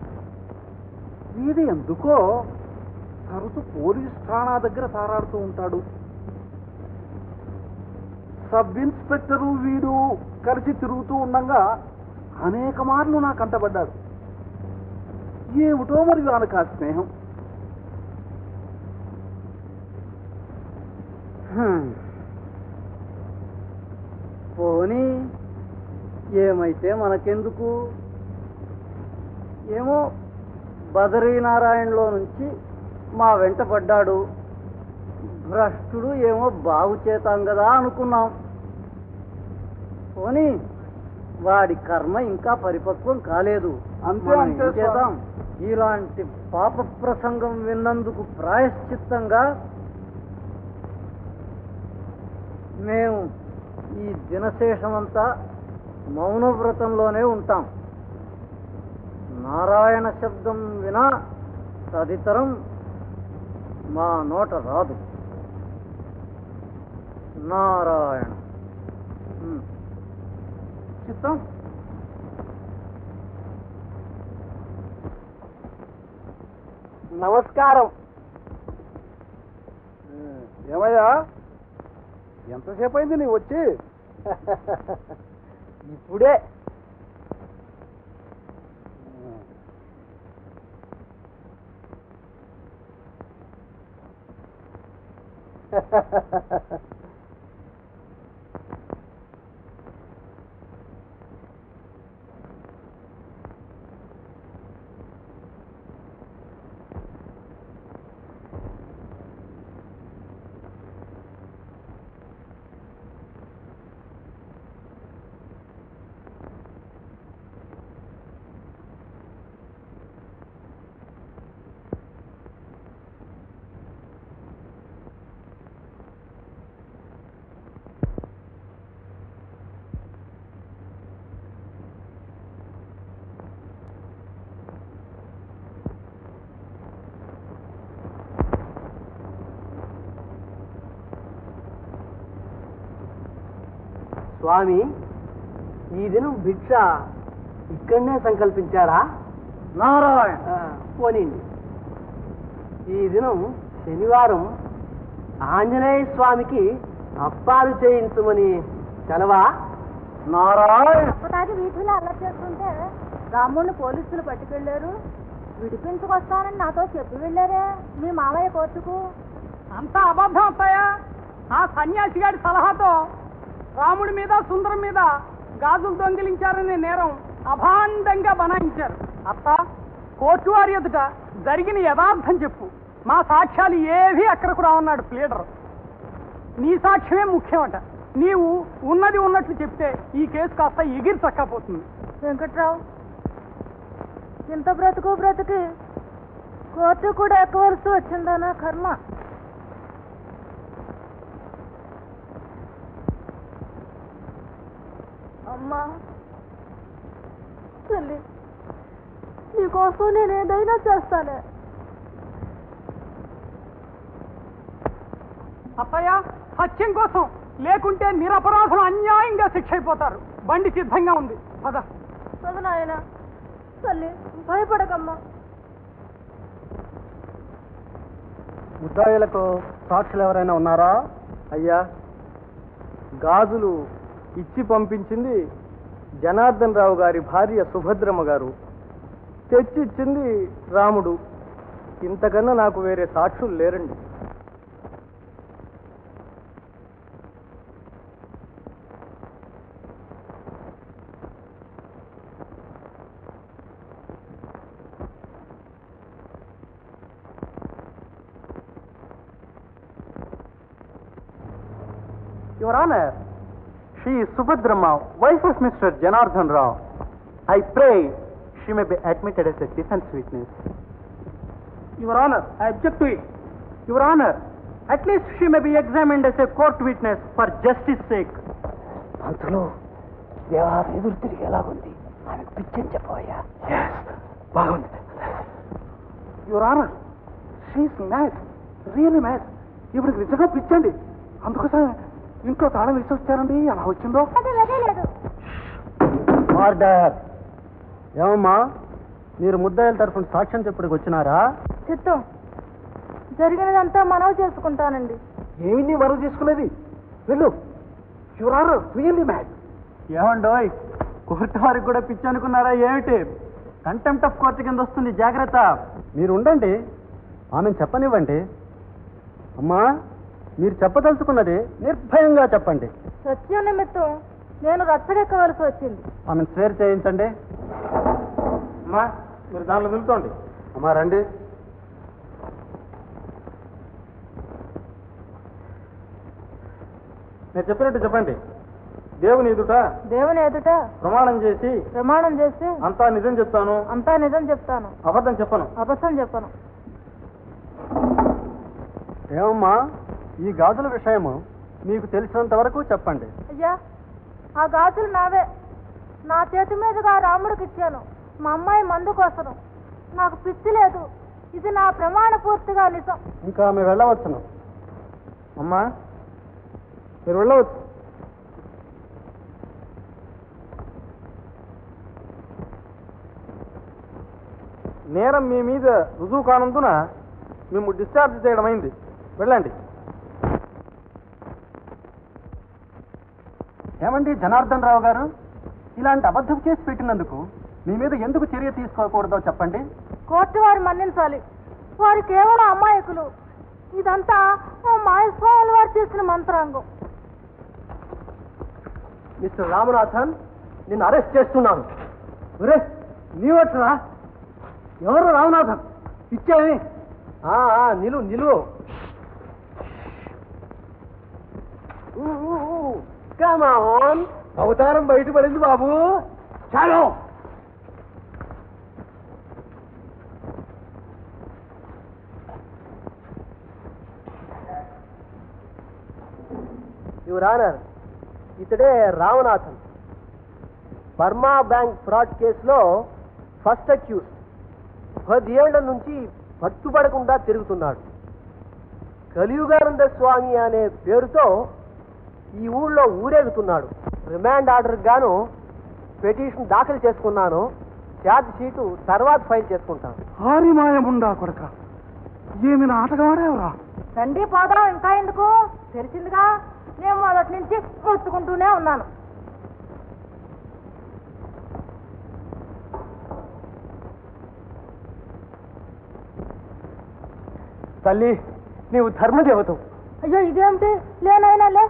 వీడు ఎందుకో తరచు పోలీస్ ఠాణా దగ్గర తారాడుతూ ఉంటాడు సబ్ ఇన్స్పెక్టరు వీడు కలిసి తిరుగుతూ ఉండగా అనేక మార్లు నా కంటపడ్డాడు ఏమిటో మరి వాళ్ళకి ఆ స్నేహం హ్మ్. పోనీ ఏమైతే మనకెందుకు ఏమో బదరీనారాయణలో నుంచి మా వెంట పడ్డాడు భ్రష్టుడు ఏమో బాగు చేతాం కదా అనుకున్నాం పోనీ వాడి కర్మ ఇంకా పరిపక్వం కాలేదు అంతే, మనం అంతే, ఏం చేద్దాం ఇలాంటి పాప ప్రసంగం విన్నందుకు ప్రాయశ్చిత్తంగా మేము ఈ దినశేషమంతా మౌనవ్రతంలోనే ఉంటాం నారాయణ శబ్దం వినా తదితరం మా నోట రాదు నారాయణ ఉమ్. చిత్తం నమస్కారం ఏమయ్యా ఎంతసేపు అయింది నీ వచ్చి ఇప్పుడే స్వామి ఈ దినం భిక్ష ఇక్కడనే సంకల్పించారా నారాయణ ఆ, పోనీండి ఈ దినం శనివారం ఆంజనేయ స్వామికి అప్పాలు చేయించమని సెలవా నారాయణ అప్పటాకి వీధులు అల్లరి చేస్తుంటే రాముడిని పోలీసులు పట్టుకెళ్లారు విడిపించుకొస్తానని నాతో చెప్పి వెళ్ళారే మీ మావయ్య కోర్టుకు అంతా అబద్ధం అవుతాయా ఆ సన్యాసి గారి సలహాతో రాముడి మీద సుందరం మీద గాజులు దొంగిలించారనే నేరం అభాండంగా బనాయించారు అత్త కోర్టు వారి ఎదుట జరిగిన యథార్థం చెప్పు మా సాక్ష్యాలు ఏవీ అక్కడకు రావన్నాడు ప్లీడర్ నీ సాక్ష్యమే ముఖ్యమట నీవు ఉన్నది ఉన్నట్లు చెప్తే ఈ కేసు కాస్త ఎగిరి చక్కపోతుంది వెంకట్రావు ఇంత బ్రతుకు బ్రతికి కోర్టు కూడా ఎక్కవలసి వచ్చిందనా కర్మ అమ్మా తల్లి నీకోసం నేను ఏదైనా చేస్తానే అత్తయ్య సత్యం కోసం లేకుంటే నిరపరాధులు అన్యాయంగా శిక్ష అయిపోతారు బండి సిద్ధంగా ఉంది పద చదువు నాయన తల్లి భయపడకమ్మా ముద్దాయిలకు సాక్షులు ఎవరైనా ఉన్నారా అయ్యా గాజులు ఇచ్చి పంపించింది జనార్దన్ రావు గారి భార్య సుభద్రమ్మ గారు తెచ్చి ఇచ్చింది రాముడు ఇంతకన్నా నాకు వేరే సాక్షులు లేరండి Your Honor, she is Subhadramma, wife of Mr. Janardhan Rao. I pray she may be admitted as a defense witness. Your Honor, I object to it. Your Honor, at least she may be examined as a court witness for justice sake. అంతలో వ్యవహారం ఎదురు తిరిగి ఎలాగుంది ఆమెకు పిచ్చని చెప్పబోయా బాగుంది your honour she is mad really mad ఇప్పుడు నిజంగా పిచ్చండి అందుకోసం ఇంట్లో తాళం వేసి వచ్చారండి అలా వచ్చిందో ఆర్డర్ ఏమమ్మా మీరు ముద్దాయిల తరఫున సాక్ష్యం చెప్పుడికి వచ్చినారా చిత్తం జరిగినదంతా మనవి చేసుకుంటానండి ఏమిటి మరుగు చేసుకునేది వెళ్ళు యువర్ ఆనర్ రియల్లీ మ్యాడ్ ఏమండోయ్ కోర్టు వారికి కూడా పిచ్చి అనుకున్నారా ఏమిటి కంటెంప్ట్ ఆఫ్ కోర్టు కింద వస్తుంది జాగ్రత్త మీరు ఉండండి ఆమెను చెప్పనివ్వండి అమ్మా మీరు చెప్పదలుచుకున్నది నిర్భయంగా చెప్పండి సత్యం నిమిత్తం నేను రచ్చగెక్కవలసి వచ్చింది ఆమెను స్వేర్ చేయించండి అమ్మా మీరు దానిలో నిలుతోండి అమ్మా రండి నేను చెప్పినట్టు చెప్పండి దేవుని ఎదుట దేవుని ఎదుట ప్రమాణం చేసి ప్రమాణం చేసి అంతా నిజం చెప్తాను అంతా నిజం చెప్తాను అబద్ధం చెప్పను అబద్ధం చెప్పను ఏమమ్మా ఈ గాజుల విషయము మీకు తెలిసినంత వరకు చెప్పండి అయ్యా ఆ గాజులు నావే నా చేతి మీదుగా రాముడికి ఇచ్చాను మా అమ్మాయి మందు కోసం నాకు పిచ్చి లేదు ఇది నా ప్రమాణ పూర్తిగా నిజం ఇంకా ఆమె వెళ్ళవచ్చును అమ్మా మీరు వెళ్ళవచ్చు నేరం మీ మీద రుజువు కానందున మేము డిశ్చార్జ్ చేయడం అయింది వెళ్ళండి ఏమండి జనార్దన్ రావు గారు ఇలాంటి అబద్ధం చేసి పెట్టినందుకు మీ మీద ఎందుకు చర్య తీసుకోకూడదో చెప్పండి కోర్టు వారు మన్నించాలి వారు కేవలం అమాయకులు ఇదంతా ఆ మాయస్వాముల వారు చేసిన మంత్రాంగం మిస్టర్ రామనాథన్ నిన్ను అరెస్ట్ చేస్తున్నాను ఒరే నీవట్రా ఎవరు రామనాథన్ ఇచ్చేవి నిలువు నిలువు కమాన్ అవతారం బయటపడింది బాబు చాలు యువర్ ఆనర్ ఇతడే రామనాథన్ బర్మా బ్యాంక్ ఫ్రాడ్ కేసులో ఫస్ట్ అక్యూజ్ పదేళ్ల నుంచి పట్టుబడకుండా తిరుగుతున్నాడు కలియుగానంద స్వామి అనే పేరుతో ఈ ఊళ్ళో ఊరేగుతున్నాడు రిమాండ్ ఆర్డర్ గాను పిటిషన్ దాఖలు చేసుకున్నాను ఛార్జ్ షీటు తర్వాత ఫైల్ చేసుకుంటాను హారిమాయముండా కొడక ఏమి నాటకమాడేవరా రండి పోదాం ఇంకా ఎందుకు తెలిసిందిగా నేను మొదటి నుంచి మొత్తుకుంటూనే ఉన్నాను తల్లి నీవు ధర్మదేవతవు అయ్యో ఇదేమిటి లేనైనా లే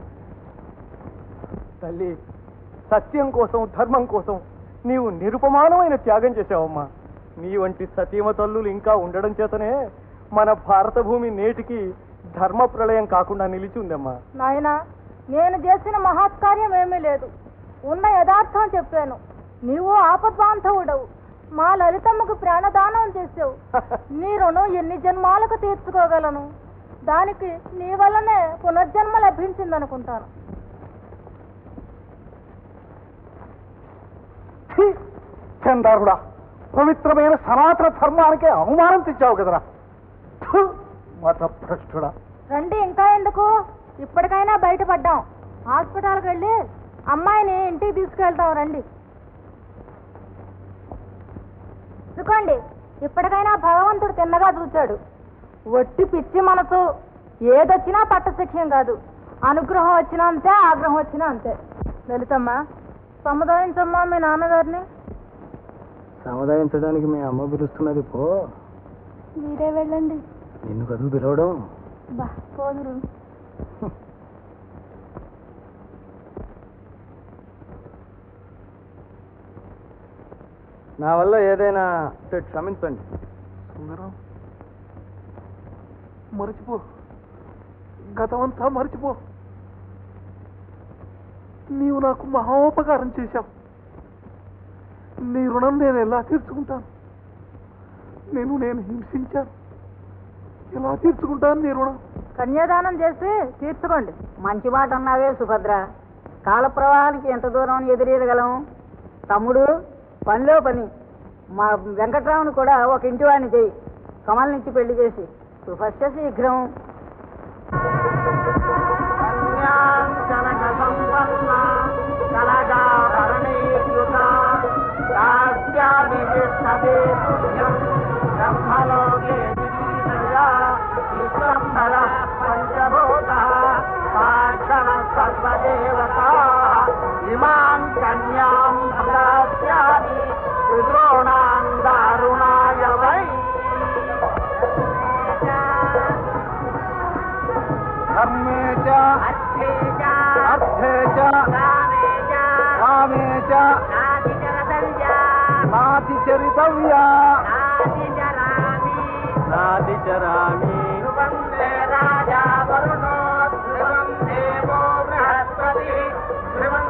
తల్లి సత్యం కోసం ధర్మం కోసం నీవు నిరుపమానమైన త్యాగం చేశావమ్మా నీ వంటి సతీమ తల్లులు ఇంకా ఉండడం చేతనే మన భారత భూమి నేటికి ధర్మ ప్రళయం కాకుండా నిలిచి ఉందమ్మా నాయనా నేను చేసిన మహత్కార్యం ఏమీ లేదు ఉన్న యథార్థం చెప్పాను నీవు ఆపద్బాంధవుడవు మా లలితమ్మకు ప్రాణదానం చేసావు నీ రుణం ఎన్ని జన్మాలకు తీర్చుకోగలను దానికి నీ వల్లనే పునర్జన్మ లభించిందనుకుంటాను చందారుడా పవిత్రమైన సనాతన ధర్మానికి అవమానం తెచ్చావు కదరా థు, మత భ్రష్టుడా రండి ఇంకా ఎందుకు ఇప్పటికైనా బయటపడ్డాం హాస్పిటల్కి వెళ్ళి అమ్మాయిని ఇంటికి తీసుకెళ్తాం రండి ఇదిగోండి ఇప్పటికైనా భగవంతుడు తిన్నగా చూచాడు వట్టి పిచ్చి మనసు ఏదొచ్చినా పట్టశిక్ష్యం కాదు అనుగ్రహం వచ్చినా అంతే ఆగ్రహం వచ్చినా అంతే లలితమ్మ సముదాయించమ్మా మీ నాన్నగారిని సముదాయించడానికి మీ అమ్మ పిలుస్తున్నది పో మీరే వెళ్ళండి నిన్ను కదులు పిలవడం బా పోదురు నా వల్ల ఏదైనా ఉంటే క్షమించండి సుందరం మర్చిపో గతమంతా మర్చిపో నీవు నాకు మహోపకారం చేశావు నీ రుణం నేను ఎలా తీర్చుకుంటాను నేను నేను హింసించాను ఎలా తీర్చుకుంటాను నీ రుణం కన్యాదానం చేసి తీర్చుకోండి మంచి మాట అన్నావే సుభద్ర కాల ప్రవాహానికి ఎంత దూరం ఎదురీయగలం తమ్ముడు పనిలో పని మా వెంకట్రావుని కూడా ఒక ఇంటి వాడిని చెయ్యి కమల నుంచి పెళ్లి చేసి శుభస్య శీఘ్రం ఇమాం కన్యాం భదాస్యామి పితॄణాం దారుణాయ వై ధర్మే చ అర్థే చ కామే చ నాతి చరితవ్యా నాది చరామి రాజా వరుణో ధ్రువం దేవో బృహస్పతి ధ్రువం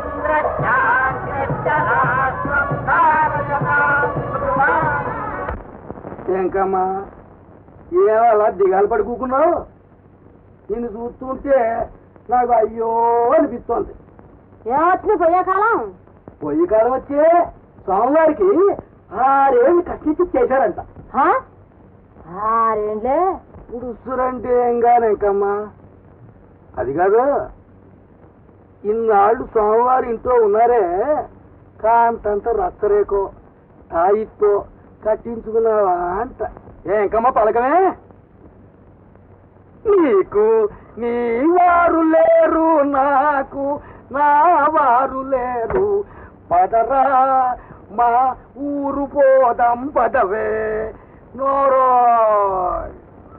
ఏంకమ్మా ఏం అలా దిగాలు పడి కూకున్నావు నిన్ను చూస్తుంటే నాకు అయ్యో అనిపిస్తోంది ఏమొచ్చింది పోయే కాలం పొయ్యి కాలం వచ్చే స్వామివారికి ఆరేళ్ళు కష్టించి చేశారంట ఆరేండ్లే ఉడుస్తురంటే ఏం కానెంకమ్మా అది కాదు ఇన్నాళ్ళు స్వామివారి ఇంట్లో ఉన్నారే కాంతంత రచ్చరేకో తాయిత్తో కట్టించుకున్నావా అంట ఏంకమ్మా పలకమే నీకు నీ వారు లేరు నాకు నా వారు లేరు పదరా మా ఊరు పోదాం పదవే నోరోయ్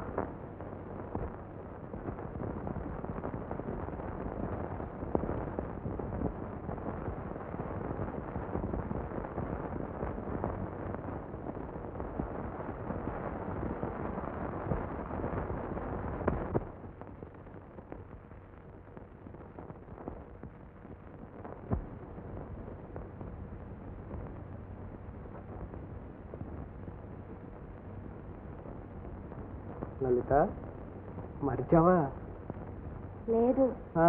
లలిత మరిచావా లేదు ఆ?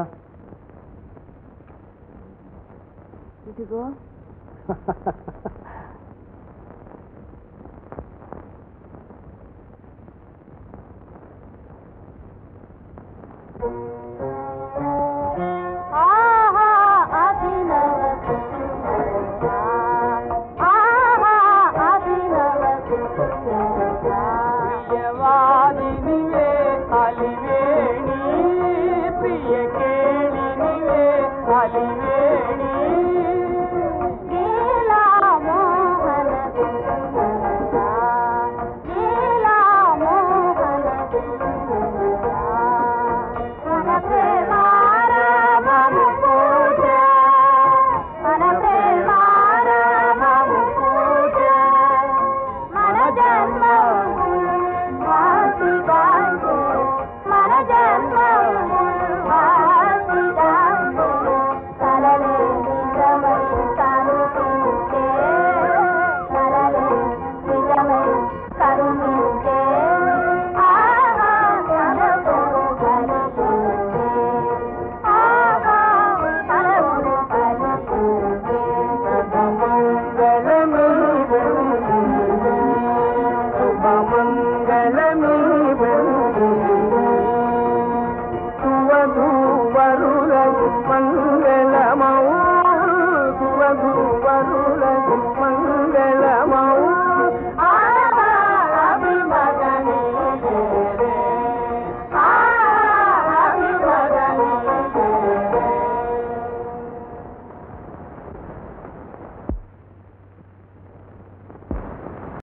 ఇదిగో ఆహా అభినవ ఆహా అభినవ ప్రియవాదినివే అలివేణి ప్రియ కేళినివే అలివేణి లీలా మోహన లీలా మోహన మన ప్రేమారామము పూజ మన ప్రేమారామము పూజ మన జన్మము వాసిదాంగు మన జన్మము వాసిదాంగు కలలే నిజమై కరుణించే కలలే నిజమై కరుణించే ఆహా కలవు కలిగించే ఆహా కలవు కలిగించే శుభమంగళమి సువధూవరులకు మంగళమౌ సువధూవరులకు మంగళమౌ